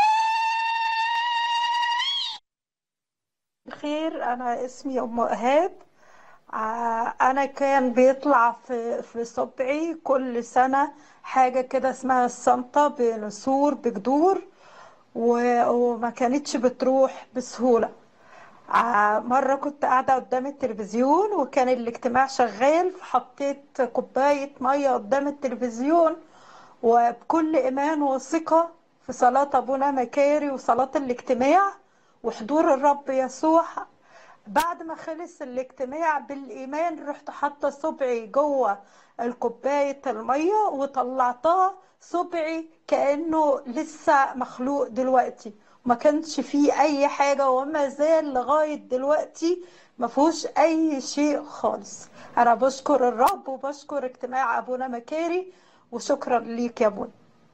Speaker 6: خير أنا اسمي أم إيهاب ع- أنا كان بيطلع في في صبعي كل سنة حاجة كده اسمها الصمتة بنسور بجذور و- وما كانتش بتروح بسهولة ع- مرة كنت قاعدة قدام التلفزيون وكان الاجتماع شغال فحطيت كوباية مية قدام التلفزيون وبكل إيمان وثقة في صلاة أبونا مكاري وصلاة الاجتماع وحضور الرب يسوع بعد ما خلص الاجتماع بالإيمان رحت حاطة صبعي جوه الكوباية المية وطلعتها صبعي كأنه لسه مخلوق دلوقتي ما كانش فيه أي حاجة وما زال لغاية دلوقتي ما فيهوش أي شيء خالص أنا بشكر الرب وبشكر اجتماع أبونا مكاري وشكرا ليك يا أبونا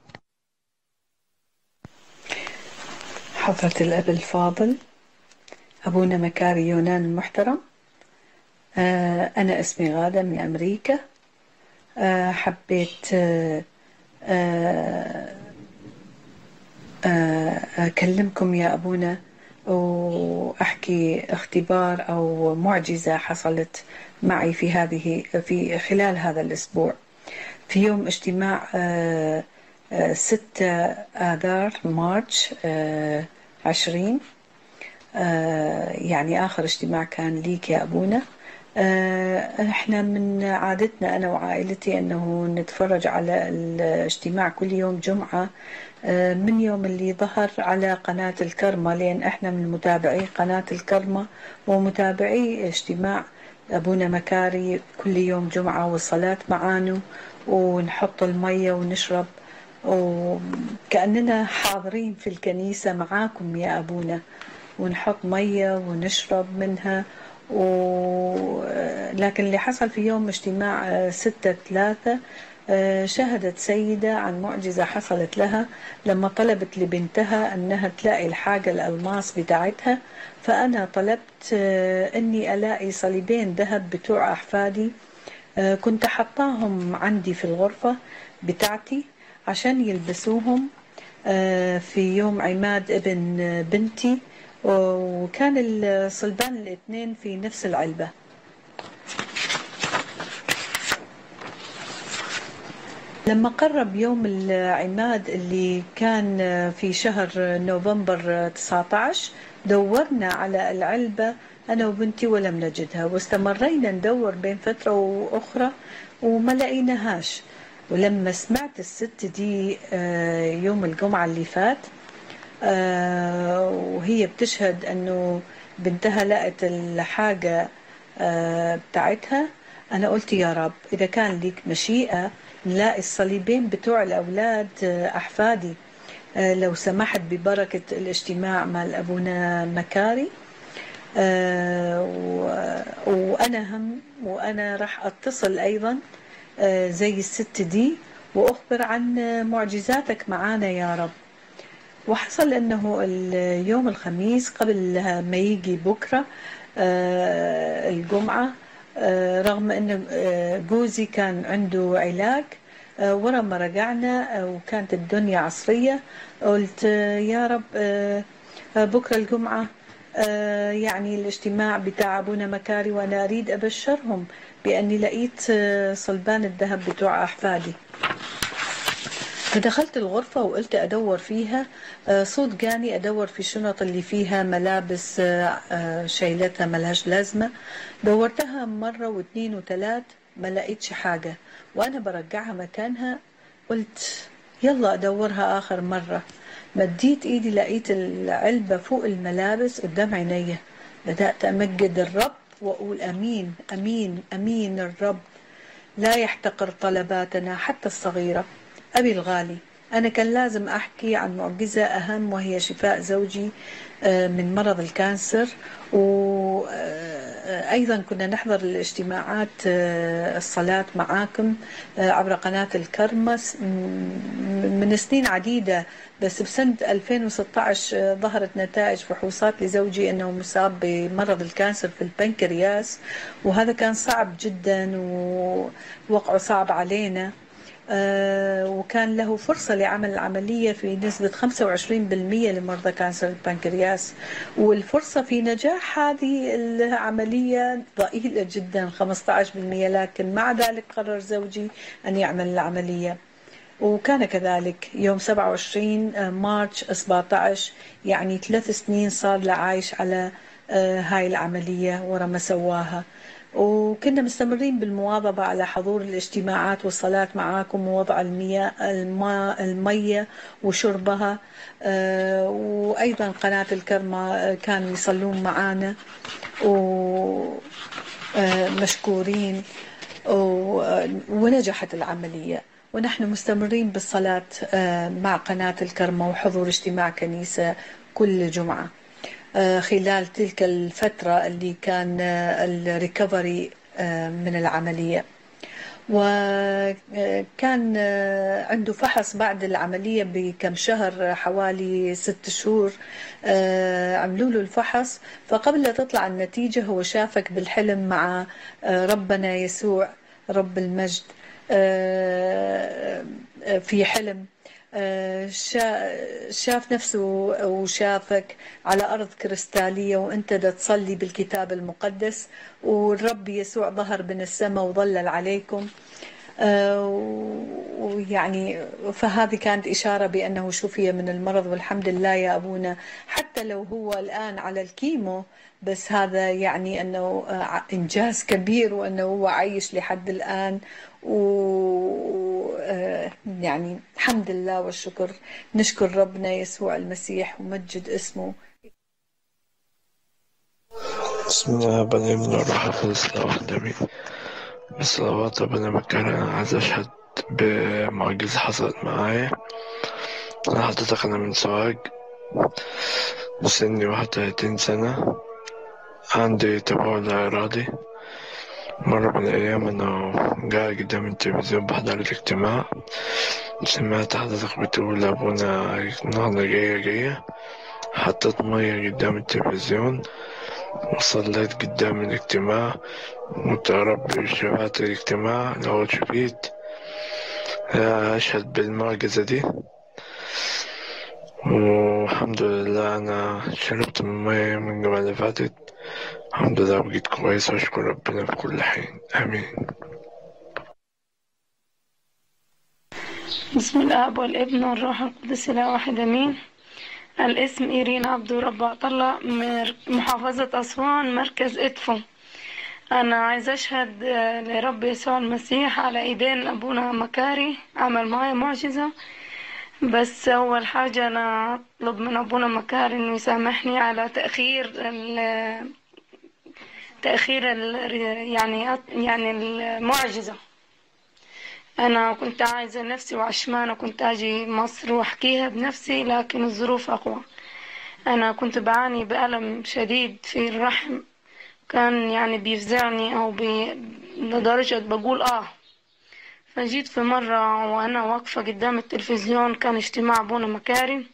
Speaker 7: حضرة الأب الفاضل أبونا مكاري يونان المحترم آه، أنا اسمي غادة من أمريكا آه، حبيت آه، آه، آه، أكلمكم يا أبونا وأحكي اختبار أو معجزة حصلت معي في هذه في خلال هذا الأسبوع في يوم اجتماع آه، آه، ستة آذار مارش آه، عشرين آه، يعني آخر اجتماع كان ليك يا أبونا آه، احنا من عادتنا أنا وعائلتي أنه نتفرج على الاجتماع كل يوم جمعة آه، من يوم اللي ظهر على قناة الكرمة لأن احنا من متابعي قناة الكرمة ومتابعي اجتماع أبونا مكاري كل يوم جمعة والصلاة معانه ونحط المية ونشرب وكأننا حاضرين في الكنيسة معاكم يا أبونا ونحط مية ونشرب منها و... لكن اللي حصل في يوم اجتماع آه، ستة ثلاثة آه، شهدت سيدة عن معجزة حصلت لها لما طلبت لبنتها أنها تلاقي الحاجة الألماس بتاعتها فأنا طلبت آه، أني ألاقي صليبين ذهب بتوع أحفادي آه، كنت حطاهم عندي في الغرفة بتاعتي عشان يلبسوهم آه، في يوم عماد ابن بنتي وكان الصلبان الاثنين في نفس العلبة لما قرب يوم العماد اللي كان في شهر نوفمبر 19 دورنا على العلبة أنا وبنتي ولم نجدها واستمرينا ندور بين فترة وأخرى وما لقيناهاش ولما سمعت الست دي آه، يوم الجمعة اللي فات آه، وهي بتشهد أنه بنتها لقت الحاجة آه، بتاعتها أنا قلت يا رب إذا كان ليك مشيئة نلاقي الصليبين بتوع الأولاد آه، أحفادي آه، لو سمحت ببركة الاجتماع مع أبونا مكاري آه، و- وأنا هم وأنا راح أتصل أيضا آه، زي الست دي وأخبر عن معجزاتك معانا يا رب وحصل انه اليوم الخميس قبل ما يجي بكره آه، الجمعه آه، رغم ان آه، جوزي كان عنده علاج آه، ورا ما رجعنا آه، وكانت الدنيا عصريه قلت آه، يا رب آه، آه، بكره الجمعه آه، يعني الاجتماع بتاع ابونا مكاري وانا اريد ابشرهم باني لقيت آه، صلبان الذهب بتوع احفادي فدخلت الغرفة وقلت أدور فيها آه، صوت جاني أدور في الشنط اللي فيها ملابس آه، آه، شايلتها ملهاش لازمة دورتها مرة واثنين وثلاث ما لقيتش حاجة وأنا برجعها مكانها قلت يلا أدورها آخر مرة مديت إيدي لقيت العلبة فوق الملابس قدام عينيا بدأت أمجد الرب وأقول أمين أمين أمين الرب لا يحتقر طلباتنا حتى الصغيرة أبي الغالي أنا كان لازم أحكي عن معجزة أهم وهي شفاء زوجي آه، من مرض الكانسر وأيضا كنا نحضر الاجتماعات آه، الصلاة معاكم آه، عبر قناة الكرمس م- من سنين عديدة بس بسنة 2016 آه، ظهرت نتائج فحوصات لزوجي أنه مصاب بمرض الكانسر في البنكرياس وهذا كان صعب جدا ووقعه صعب علينا آه، وكان له فرصة لعمل العملية في نسبة 25% لمرضى كانسر البنكرياس والفرصة في نجاح هذه العملية ضئيلة جدا 15% لكن مع ذلك قرر زوجي أن يعمل العملية وكان كذلك يوم 27 مارس 17 يعني ثلاث سنين صار له عايش على آه، هاي العملية ورا ما سواها وكنا مستمرين بالمواظبة على حضور الاجتماعات والصلاة معاكم ووضع المياه الماء المية وشربها آه، وأيضا قناة الكرمة آه، كانوا يصلون معانا ومشكورين ونجحت العملية ونحن مستمرين بالصلاة آه، مع قناة الكرمة وحضور اجتماع كنيسة كل جمعة آه، خلال تلك الفترة اللي كان آه، الريكفري من العملية وكان عنده فحص بعد العملية بكم شهر حوالي ست شهور عملوا له الفحص فقبل لا تطلع النتيجة هو شافك بالحلم مع ربنا يسوع رب المجد في حلم شاف نفسه وشافك على أرض كريستالية وأنت دا تصلي بالكتاب المقدس والرب يسوع ظهر من السماء وظلل عليكم ويعني فهذه كانت إشارة بأنه شفي من المرض والحمد لله يا أبونا حتى لو هو الآن على الكيمو بس هذا يعني أنه إنجاز كبير وأنه هو عايش لحد الآن و يعني الحمد لله والشكر نشكر ربنا يسوع المسيح ومجد اسمه
Speaker 8: بسم الله والابن والروح القدس لا واحد امين بصلوات ربنا مكان انا عايز اشهد بمعجزة حصلت معايا انا حضرتك انا من سوهاج سني واحد وتلاتين سنة عندي تبول لا إرادي مرة من الأيام أنا قاعد قدام التلفزيون بحضر الاجتماع سمعت حضرتك بتقول أبونا النهضة جاية جاية حطيت مية قدام التلفزيون وصليت قدام الاجتماع قلت يا رب شفعت الاجتماع لو شفيت أشهد بالمعجزة دي والحمد لله أنا شربت من مية من الجمعة اللي فاتت الحمد لله بقيت كويس وأشكر ربنا في كل حين آمين
Speaker 9: بسم الآب والابن والروح القدس لا واحد أمين الاسم إيرين عبد رب عطلة من محافظة أسوان مركز إدفو أنا عايز أشهد آه، لرب يسوع المسيح على إيدين أبونا مكاري عمل معايا معجزة بس أول حاجة أنا أطلب من أبونا مكاري إنه يسامحني على تأخير ال تأخير ال يعني يعني المعجزة أنا كنت عايزة نفسي وعشمانة كنت أجي مصر وأحكيها بنفسي لكن الظروف أقوى أنا كنت بعاني بألم شديد في الرحم كان يعني بيفزعني أو بي... لدرجة بقول آه فجيت في مرة وأنا واقفة قدام التلفزيون كان اجتماع بونا مكارم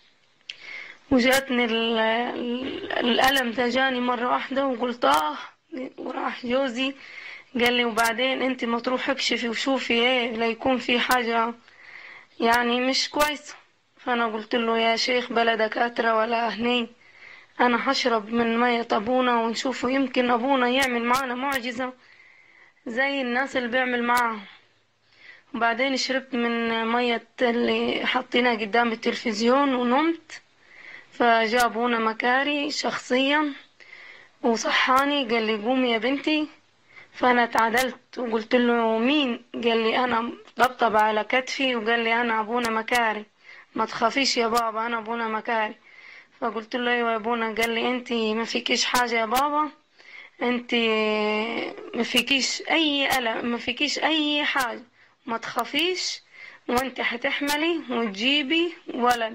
Speaker 9: وجاتني ال- ال- الألم ده جاني مرة واحدة وقلت آه وراح جوزي قال لي وبعدين انت ما تروح اكشفي وشوفي ايه لا يكون في حاجة يعني مش كويسة فأنا قلت له يا شيخ بلا دكاترة ولا هني أنا هشرب من مية أبونا ونشوفه يمكن أبونا يعمل معانا معجزة زي الناس اللي بيعمل معاهم وبعدين شربت من مية اللي حطيناها قدام التلفزيون ونمت فجاء أبونا مكاري شخصيا وصحاني قال لي قومي يا بنتي فأنا اتعدلت وقلت له مين قال لي أنا طبطب على كتفي وقال لي أنا أبونا مكاري ما تخافيش يا بابا أنا أبونا مكاري فقلت له أيوة يا أبونا قال لي أنت ما فيكيش حاجة يا بابا أنت ما فيكيش أي ألم ما فيكيش أي حاجة ما تخافيش وأنت هتحملي وتجيبي ولد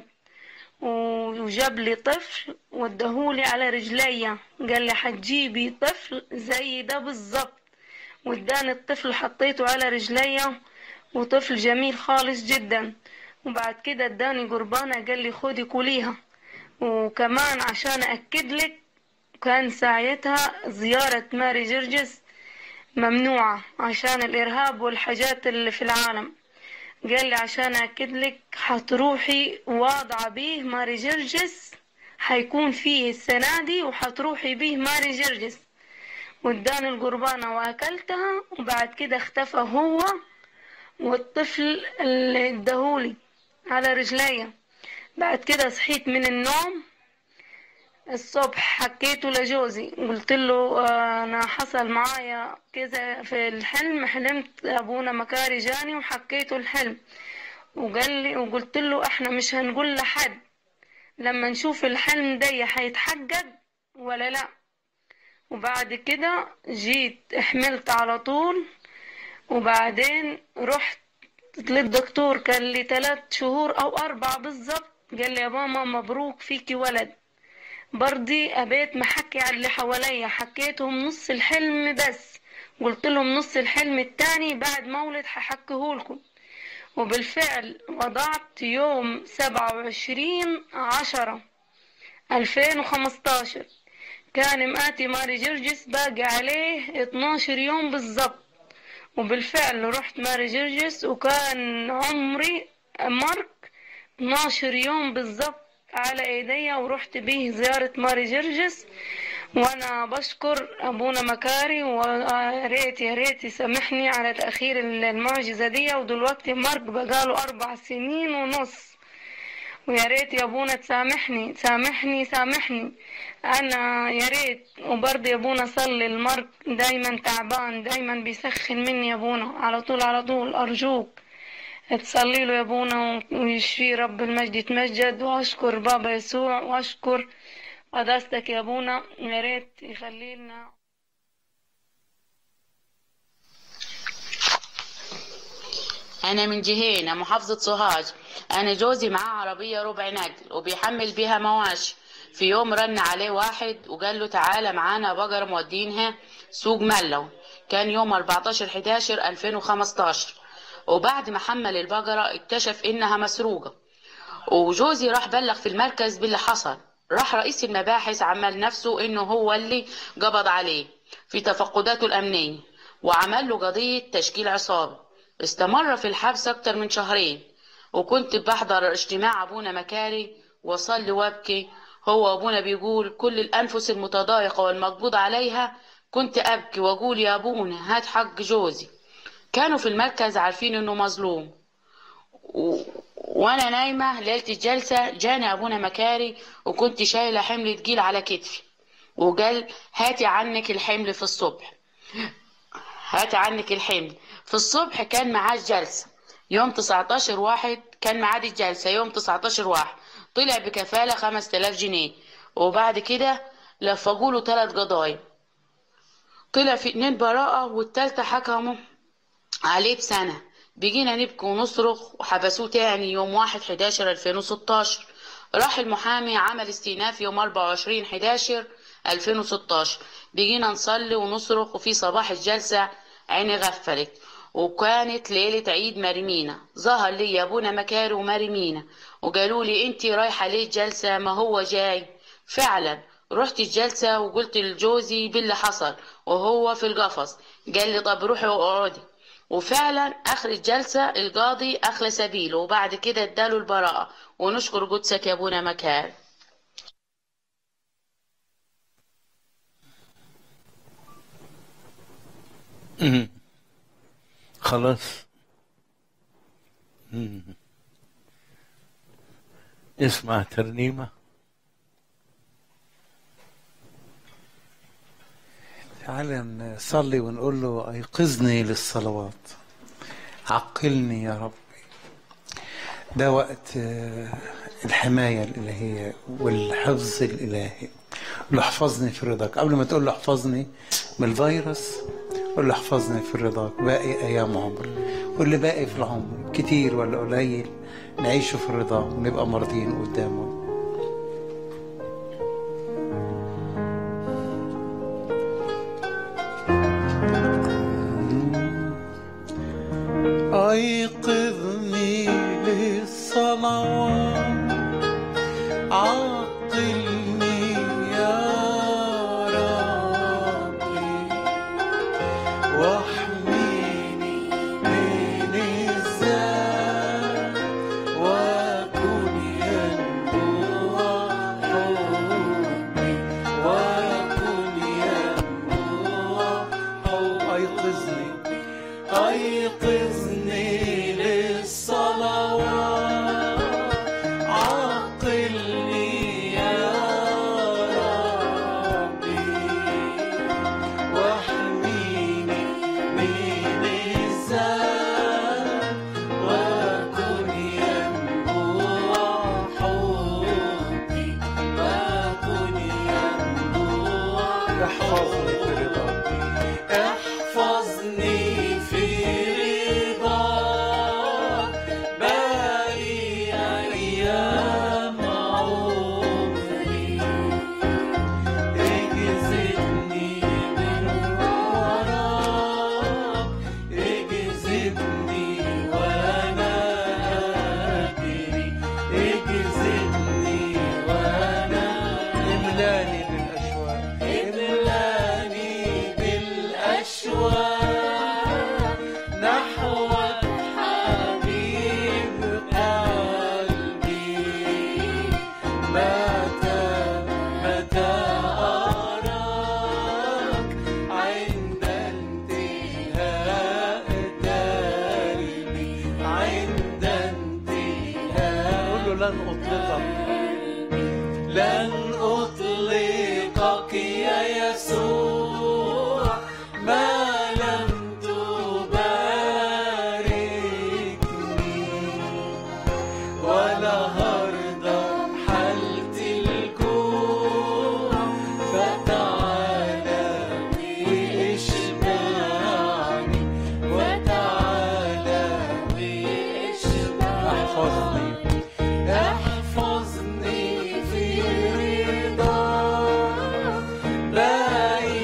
Speaker 9: وجاب لي طفل ودهولي على رجليا قال لي هتجيبي طفل زي ده بالظبط واداني الطفل حطيته على رجليا وطفل جميل خالص جدا وبعد كده اداني قربانة قال لي خدي كليها وكمان عشان أكد لك كان ساعتها زيارة ماري جرجس ممنوعة عشان الإرهاب والحاجات اللي في العالم قال لي عشان أكد لك هتروحي واضعة بيه ماري جرجس هيكون فيه السنة دي وهتروحي بيه ماري جرجس واداني القربانة وأكلتها وبعد كده اختفى هو والطفل اللي اداهولي على رجليا بعد كده صحيت من النوم الصبح حكيته لجوزي قلت له آه، انا حصل معايا كذا في الحلم حلمت ابونا مكاري جاني وحكيته الحلم وقال لي وقلت له احنا مش هنقول لحد لما نشوف الحلم ده هيتحقق ولا لا وبعد كده جيت حملت على طول وبعدين رحت للدكتور كان لي ثلاث شهور او اربع بالظبط قال لي يا ماما مبروك فيكي ولد برضي أبيت محكي على اللي حواليا حكيتهم نص الحلم بس قلت لهم نص الحلم التاني بعد مولد هحكيهولكم وبالفعل وضعت يوم سبعة وعشرين عشرة ألفين وخمستاشر كان مآتي ماري جرجس باقي عليه اتناشر يوم بالظبط وبالفعل رحت ماري جرجس وكان عمري مارك 12 يوم بالظبط على ايديا ورحت بيه زيارة ماري جرجس وانا بشكر ابونا مكاري ويا ريت يا ريت يسامحني على تاخير المعجزه دي ودلوقتي مارك بقاله اربع سنين ونص ويا ريت يا ابونا تسامحني تسامحني سامحني انا يا ريت وبرضه يا ابونا صلي المرك دايما تعبان دايما بيسخن مني يا ابونا على طول على طول ارجوك تصلي له يا ابونا ويشفيه رب المجد يتمجد واشكر بابا يسوع واشكر قداستك يا ابونا يا ريت يخلي لنا
Speaker 10: أنا من جهينة محافظة سوهاج أنا جوزي معاه عربية ربع نقل وبيحمل بيها مواشي في يوم رن عليه واحد وقال له تعالى معانا بقرة مودينها سوق ملو كان يوم 14 11 2015 وبعد ما حمل البقرة اكتشف إنها مسروقة وجوزي راح بلغ في المركز باللي حصل راح رئيس المباحث عمل نفسه إنه هو اللي قبض عليه في تفقداته الأمنية وعمل له قضية تشكيل عصابة استمر في الحبس أكتر من شهرين وكنت بحضر اجتماع أبونا مكاري وصلي وابكي هو أبونا بيقول كل الأنفس المتضايقة والمقبوض عليها كنت أبكي وأقول يا أبونا هات حق جوزي كانوا في المركز عارفين إنه مظلوم و... وأنا نايمة ليلة الجلسة جاني أبونا مكاري وكنت شايلة حمل تقيل على كتفي وقال هاتي عنك الحمل في الصبح هاتي عنك الحمل في الصبح كان معاه الجلسة يوم 19 واحد كان معاد الجلسة يوم 19 واحد طلع بكفالة 5000 جنيه وبعد كده لفقوا له ثلاث قضايا طلع في اتنين براءة والتالتة حكموا عليه بسنة بيجينا نبكي ونصرخ وحبسوه تاني يوم واحد 11 2016 راح المحامي عمل استئناف يوم 24 11 2016 بيجينا نصلي ونصرخ وفي صباح الجلسة عيني غفلت وكانت ليلة عيد مريمينا ظهر لي أبونا مكاري ومريمينا وقالوا لي انتي رايحة ليه الجلسة ما هو جاي فعلا رحت الجلسة وقلت لجوزي باللي حصل وهو في القفص قال لي طب روحي واقعدي وفعلا آخر الجلسة القاضي أخلى سبيله وبعد كده اداله البراءة ونشكر قدسك يا أبونا مكاري
Speaker 3: مم. خلاص مم. اسمع ترنيمة
Speaker 1: تعالى نصلي ونقول له ايقظني للصلوات عقلني يا ربي ده وقت آه، الحماية الإلهية والحفظ الإلهي قول له احفظني في رضاك قبل ما تقول له احفظني من الفيروس قول له احفظني في رضاك باقي أيام عمري واللي باقي في العمر كتير ولا قليل نعيشه في الرضا ونبقى مرضيين قدامه أيقظني للصلوات عقلني يا ربي واحميني من الزاد وكن ينبوع احفظني في رضاك
Speaker 2: احفظني في رضاك باقي أيام عمري اجذبني من وراك اجذبني وأنا أجري اجذبني وأنا
Speaker 1: املاني بالاشواق
Speaker 2: املاني بالأشواق نحوك حبيب قلبي متى متى أراك عند انتهاء دربي عند انتهاء
Speaker 1: قول له لن اطلقك
Speaker 2: لن أطلقك يا يسوع ما لم تباركني ولا هرضى بحالتي الكون فتعالى واشبعني وتعالى واشبعني
Speaker 1: احفظني
Speaker 2: احفظني في رضاك باقي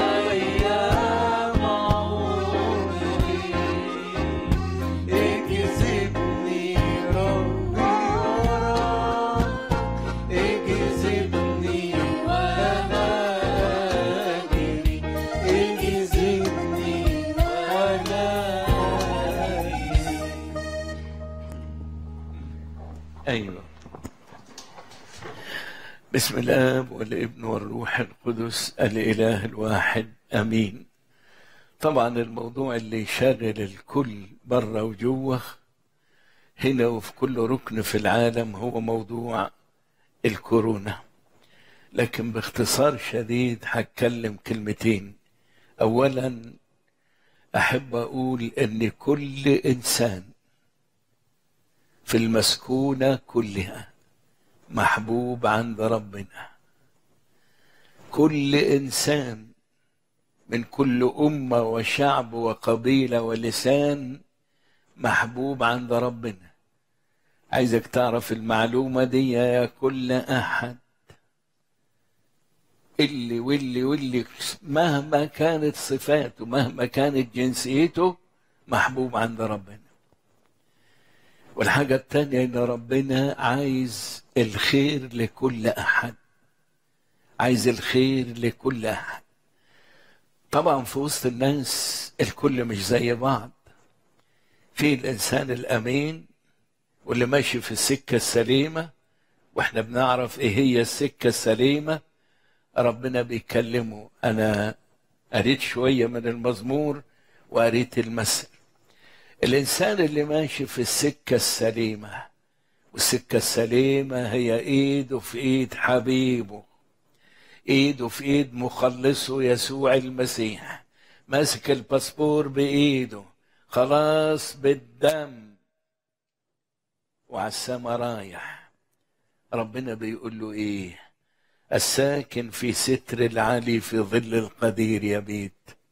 Speaker 2: أيام عمري اجذبني ربي وراك اجذبني وأنا أجري اجذبني وأنا أجري
Speaker 3: ايوه بسم الاب والابن والروح القدس الاله الواحد امين طبعا الموضوع اللي شاغل الكل بره وجوه هنا وفي كل ركن في العالم هو موضوع الكورونا لكن باختصار شديد هتكلم كلمتين اولا احب اقول ان كل انسان في المسكونه كلها محبوب عند ربنا كل انسان من كل امه وشعب وقبيله ولسان محبوب عند ربنا عايزك تعرف المعلومه دي يا كل احد اللي واللي واللي مهما كانت صفاته مهما كانت جنسيته محبوب عند ربنا والحاجة التانية إن ربنا عايز الخير لكل أحد عايز الخير لكل أحد طبعا في وسط الناس الكل مش زي بعض في الإنسان الأمين واللي ماشي في السكة السليمة واحنا بنعرف ايه هي السكة السليمة ربنا بيكلمه أنا قريت شوية من المزمور وقريت المثل الإنسان اللي ماشي في السكة السليمة والسكة السليمة هي إيده في إيد حبيبه إيده في إيد مخلصه يسوع المسيح ماسك الباسبور بإيده خلاص بالدم وعلى السما رايح ربنا بيقول له إيه الساكن في ستر العلي في ظل القدير يبيت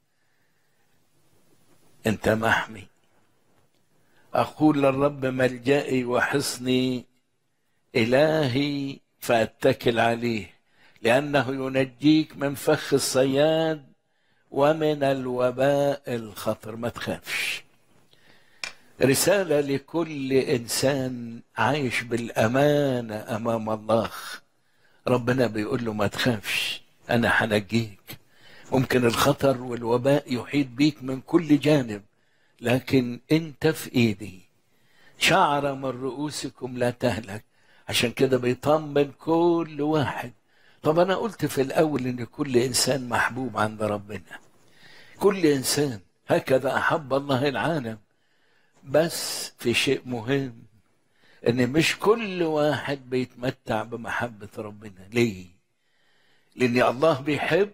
Speaker 3: انت محمي اقول للرب ملجئي وحصني الهي فاتكل عليه لانه ينجيك من فخ الصياد ومن الوباء الخطر ما تخافش رساله لكل انسان عايش بالامانه امام الله ربنا بيقول له ما تخافش انا هنجيك ممكن الخطر والوباء يحيط بيك من كل جانب لكن انت في ايدي شعر من رؤوسكم لا تهلك عشان كده بيطمن كل واحد طب انا قلت في الاول ان كل انسان محبوب عند ربنا كل انسان هكذا احب الله العالم بس في شيء مهم ان مش كل واحد بيتمتع بمحبة ربنا ليه لان الله بيحب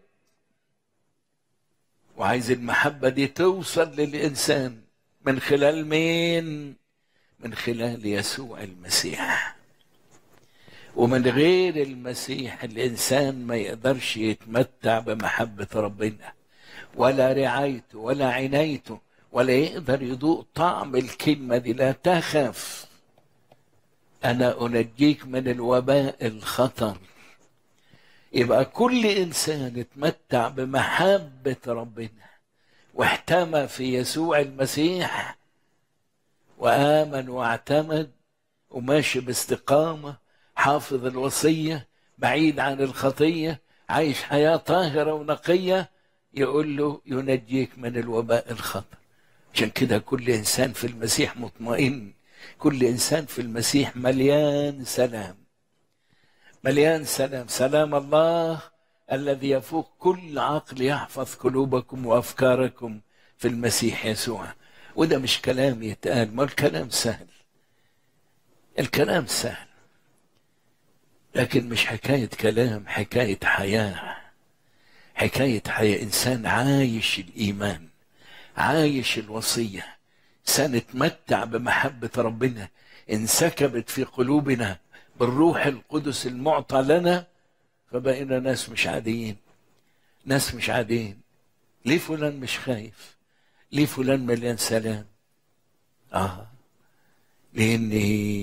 Speaker 3: وعايز المحبة دي توصل للإنسان من خلال مين من خلال يسوع المسيح ومن غير المسيح الإنسان ما يقدرش يتمتع بمحبة ربنا ولا رعايته ولا عنايته ولا يقدر يذوق طعم الكلمة دي لا تخف أنا أنجيك من الوباء الخطر يبقى كل إنسان اتمتع بمحبة ربنا واحتمى في يسوع المسيح وآمن واعتمد وماشي باستقامة حافظ الوصية بعيد عن الخطية عايش حياة طاهرة ونقية يقول له ينجيك من الوباء الخطر عشان كده كل إنسان في المسيح مطمئن كل إنسان في المسيح مليان سلام مليان سلام سلام الله الذي يفوق كل عقل يحفظ قلوبكم وأفكاركم في المسيح يسوع وده مش كلام يتقال ما الكلام سهل الكلام سهل لكن مش حكاية كلام حكاية حياة حكاية حياة إنسان عايش الإيمان عايش الوصية إنسان اتمتع بمحبة ربنا انسكبت في قلوبنا بالروح القدس المعطى لنا فبقينا ناس مش عاديين ناس مش عاديين ليه فلان مش خايف ليه فلان مليان سلام اه لان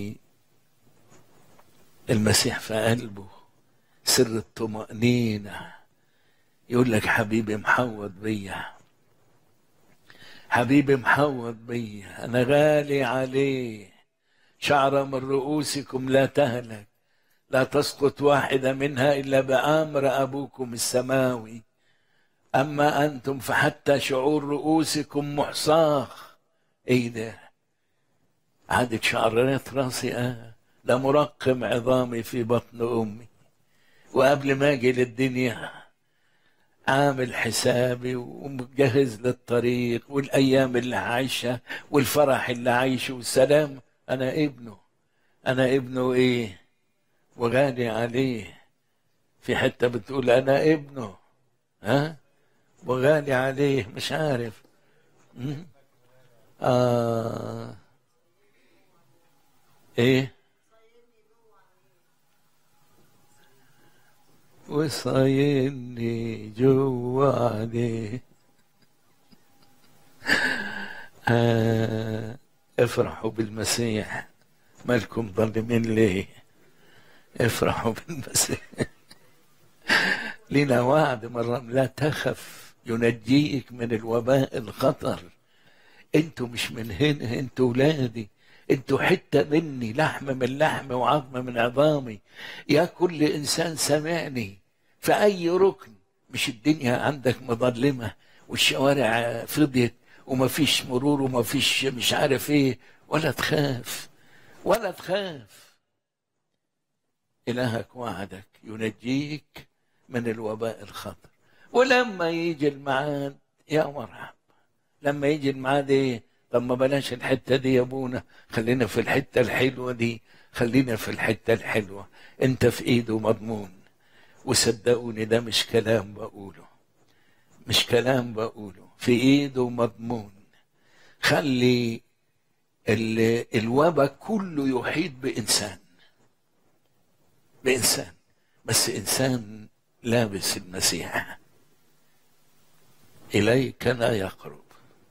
Speaker 3: المسيح في قلبه سر الطمأنينة يقول لك حبيبي محوط بيا حبيبي محوط بيا انا غالي عليه شعرة من رؤوسكم لا تهلك لا تسقط واحدة منها إلا بأمر أبوكم السماوي أما أنتم فحتى شعور رؤوسكم محصاة إيه ده عادة شعرات راسي آه ده مرقم عظامي في بطن أمي وقبل ما أجي للدنيا عامل حسابي ومجهز للطريق والأيام اللي عايشها والفرح اللي عايشه والسلام أنا ابنه أنا ابنه إيه وغالي عليه في حتة بتقول أنا ابنه ها وغالي عليه مش عارف مم. آه إيه وصايني جوا عليه آه افرحوا بالمسيح مالكم ظالمين ليه افرحوا بالمسيح لنا وعد مرة لا تخف ينجيك من الوباء الخطر انتوا مش من هنا انتوا ولادي انتوا حتة مني لحم من لحم وعظم من عظامي يا كل انسان سمعني في اي ركن مش الدنيا عندك مظلمة والشوارع فضيت ومفيش مرور ومفيش مش عارف ايه ولا تخاف ولا تخاف إلهك وعدك ينجيك من الوباء الخطر ولما يجي الميعاد يا مرحب لما يجي الميعاد ايه طب ما بلاش الحته دي يا ابونا خلينا في الحته الحلوه دي خلينا في الحته الحلوه انت في ايده مضمون وصدقوني ده مش كلام بقوله مش كلام بقوله في ايده مضمون خلي الوباء كله يحيط بانسان بإنسان بس إنسان لابس المسيح إليك لا يقرب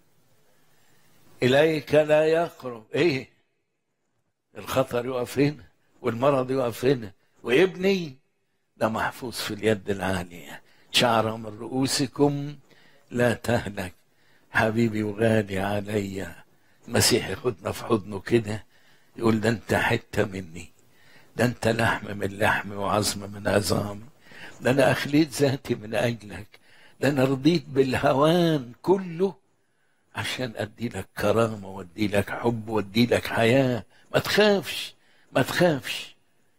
Speaker 3: إليك لا يقرب إيه الخطر يقف هنا والمرض يقف هنا وابني ده محفوظ في اليد العالية شعرة من رؤوسكم لا تهلك حبيبي وغالي عليا المسيح ياخدنا في حضنه كده يقول ده انت حتة مني ده انت لحم من لحمي وعظم من عظامي ده انا اخليت ذاتي من اجلك ده انا رضيت بالهوان كله عشان ادي لك كرامه وادي لك حب وادي لك حياه ما تخافش ما تخافش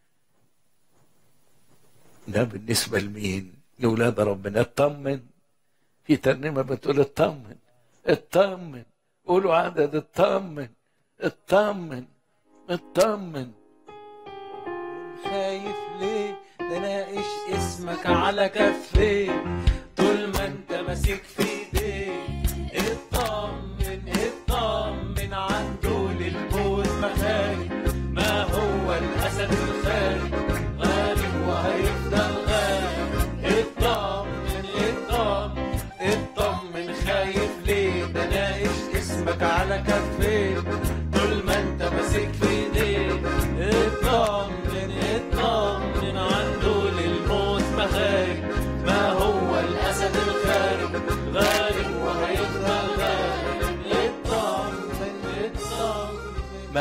Speaker 3: ده بالنسبه لمين لاولاد ربنا اطمن في ترنيمه بتقول اطمن اطمن قولوا عدد اطمن اطمن اطمن
Speaker 2: خايف ليه ده ناقش اسمك على كفي طول ما انت ماسك في ايديك اطمن اطمن عن دول الموت مخارج ما هو الاسد الخارج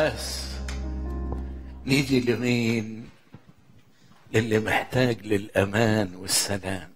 Speaker 3: بس نيجي لمين للي محتاج للأمان والسلام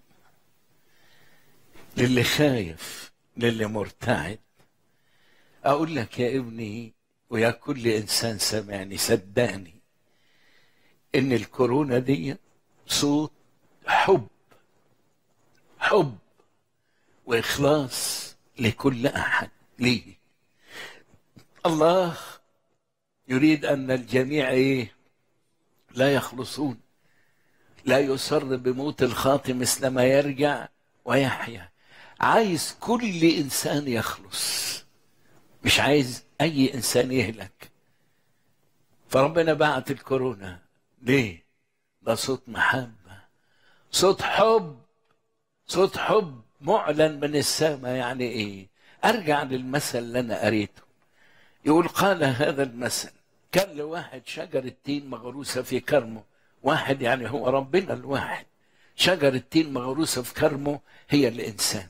Speaker 3: للي خايف للي مرتعد أقول لك يا ابني ويا كل إنسان سمعني صدقني إن الكورونا دي صوت حب حب وإخلاص لكل أحد ليه الله يريد أن الجميع إيه لا يخلصون لا يسر بموت الخاطئ مثل ما يرجع ويحيا عايز كل إنسان يخلص مش عايز أي إنسان يهلك فربنا بعت الكورونا ليه ده صوت محبة صوت حب صوت حب معلن من السماء يعني ايه ارجع للمثل اللي انا قريته يقول قال هذا المثل كان لواحد شجرة تين مغروسة في كرمه واحد يعني هو ربنا الواحد شجرة تين مغروسة في كرمه هي الإنسان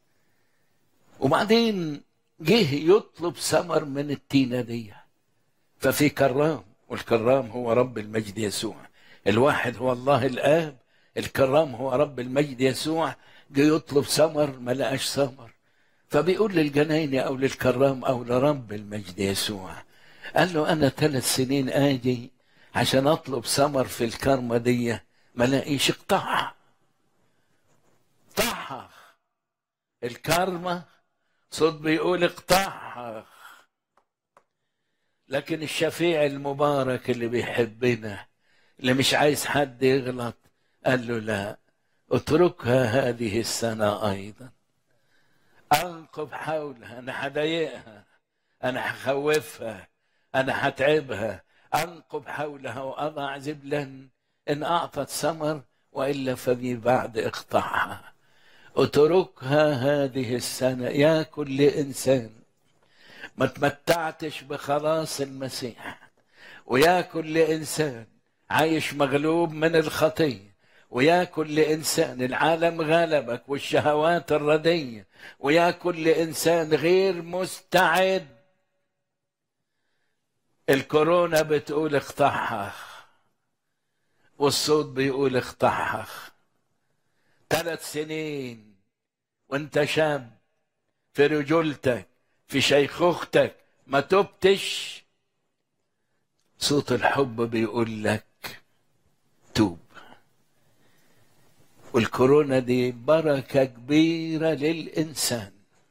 Speaker 3: وبعدين جه يطلب ثمر من التينة دي ففي كرام والكرام هو رب المجد يسوع الواحد هو الله الآب الكرام هو رب المجد يسوع جه يطلب ثمر ما لقاش ثمر فبيقول للجنايني او للكرام او لرب المجد يسوع قال له انا ثلاث سنين اجي عشان اطلب ثمر في الكرمه دي ما لاقيش اقطعها اقطعها الكرمه صوت بيقول اقطعها لكن الشفيع المبارك اللي بيحبنا اللي مش عايز حد يغلط قال له لا اتركها هذه السنة أيضا أنقب حولها أنا هضايقها أنا هخوفها أنا هتعبها أنقب حولها وأضع زبلا إن أعطت ثمر وإلا فمن بعد اقطعها اتركها هذه السنة يا كل إنسان ما تمتعتش بخلاص المسيح ويا كل إنسان عايش مغلوب من الخطيه ويا كل انسان العالم غلبك والشهوات الرديه ويا كل انسان غير مستعد الكورونا بتقول اقطعها والصوت بيقول اقطعها ثلاث سنين وانت شاب في رجولتك في شيخوختك ما تبتش صوت الحب بيقول لك توب والكورونا دي بركة كبيرة للإنسان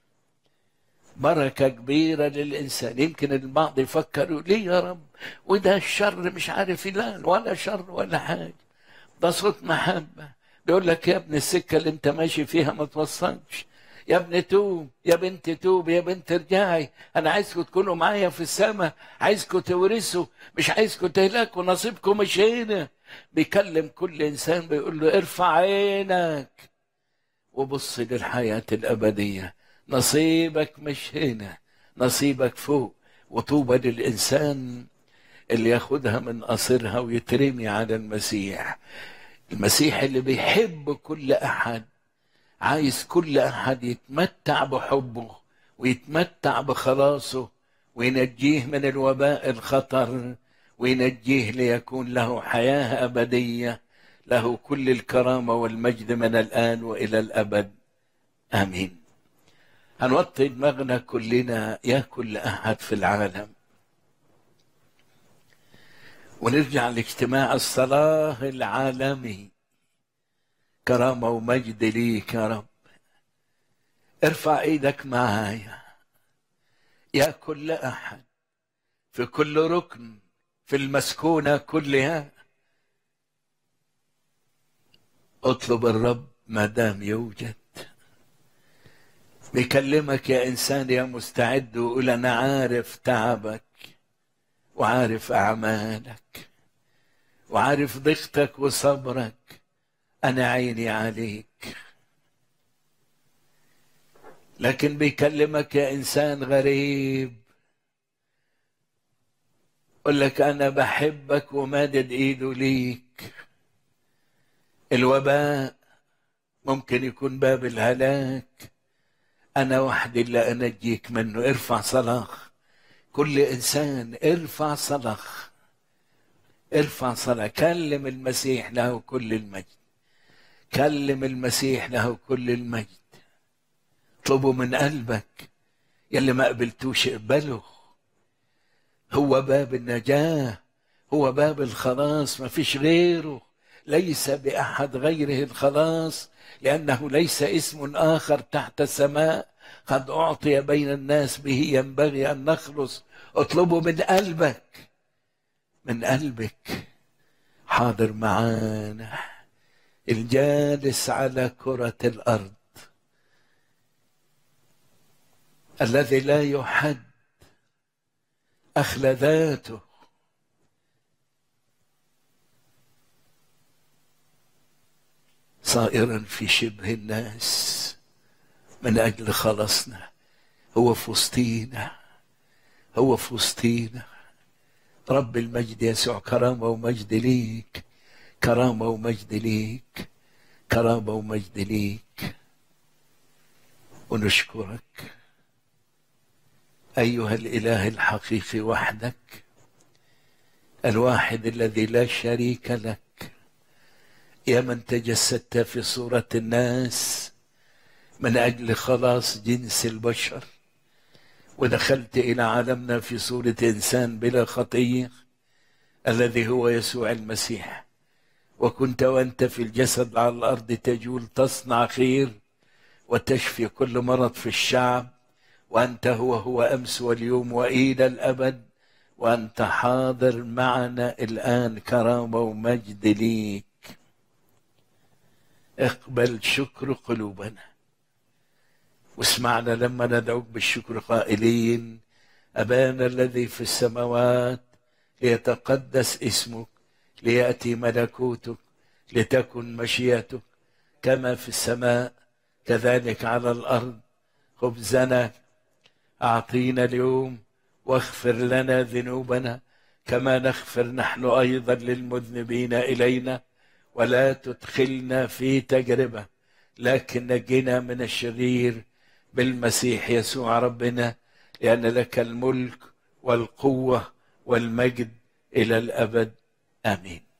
Speaker 3: بركة كبيرة للإنسان يمكن البعض يفكر ليه يا رب وده الشر مش عارف لا ولا شر ولا حاجة ده صوت محبة بيقول لك يا ابن السكة اللي انت ماشي فيها ما توصلش يا ابن توب يا بنت توب يا بنت ارجعي انا عايزكم تكونوا معايا في السماء عايزكم تورثوا مش عايزكم تهلكوا نصيبكم مش هنا بيكلم كل انسان بيقول له ارفع عينك وبص للحياة الأبدية نصيبك مش هنا نصيبك فوق وطوبى للإنسان اللي ياخدها من قصرها ويترمي على المسيح المسيح اللي بيحب كل أحد عايز كل أحد يتمتع بحبه ويتمتع بخلاصه وينجيه من الوباء الخطر وينجيه ليكون له حياة أبدية له كل الكرامة والمجد من الآن وإلى الأبد آمين هنوطي دماغنا كلنا يا كل أحد في العالم ونرجع لاجتماع الصلاة العالمي كرامة ومجد ليك يا رب ارفع ايدك معايا يا كل أحد في كل ركن في المسكونة كلها اطلب الرب ما دام يوجد بيكلمك يا إنسان يا مستعد ويقول أنا عارف تعبك وعارف أعمالك وعارف ضيقتك وصبرك أنا عيني عليك لكن بيكلمك يا إنسان غريب يقول لك أنا بحبك ومادد إيده ليك الوباء ممكن يكون باب الهلاك أنا وحدي اللي أنجيك منه ارفع صلاح كل انسان ارفع صلخ ارفع صلاه كلم المسيح له كل المجد كلم المسيح له كل المجد اطلبه من قلبك يلي ما قبلتوش اقبله هو باب النجاة هو باب الخلاص ما فيش غيره ليس بأحد غيره الخلاص لأنه ليس اسم آخر تحت السماء قد أعطي بين الناس به ينبغي أن نخلص اطلبه من قلبك من قلبك حاضر معانا الجالس على كرة الأرض الذي لا يحد أخلى ذاته صائرا في شبه الناس من أجل خلصنا هو في وسطينا هو في وسطينا رب المجد يسوع كرامة ومجد ليك كرامة ومجد ليك كرامة ومجد ليك ونشكرك أيها الإله الحقيقي وحدك الواحد الذي لا شريك لك يا من تجسدت في صورة الناس من أجل خلاص جنس البشر ودخلت إلى عالمنا في صورة إنسان بلا خطية الذي هو يسوع المسيح وكنت وأنت في الجسد على الأرض تجول تصنع خير وتشفي كل مرض في الشعب وأنت هو هو أمس واليوم وإلى الأبد وأنت حاضر معنا الآن كرامة ومجد ليك اقبل شكر قلوبنا واسمعنا لما ندعوك بالشكر قائلين أبانا الذي في السماوات ليتقدس اسمك ليأتي ملكوتك لتكن مشيئتك كما في السماء كذلك على الأرض خبزنا أعطينا اليوم واغفر لنا ذنوبنا كما نغفر نحن أيضا للمذنبين إلينا ولا تدخلنا في تجربة لكن نجنا من الشرير بالمسيح يسوع ربنا لأن لك الملك والقوة والمجد إلى الأبد آمين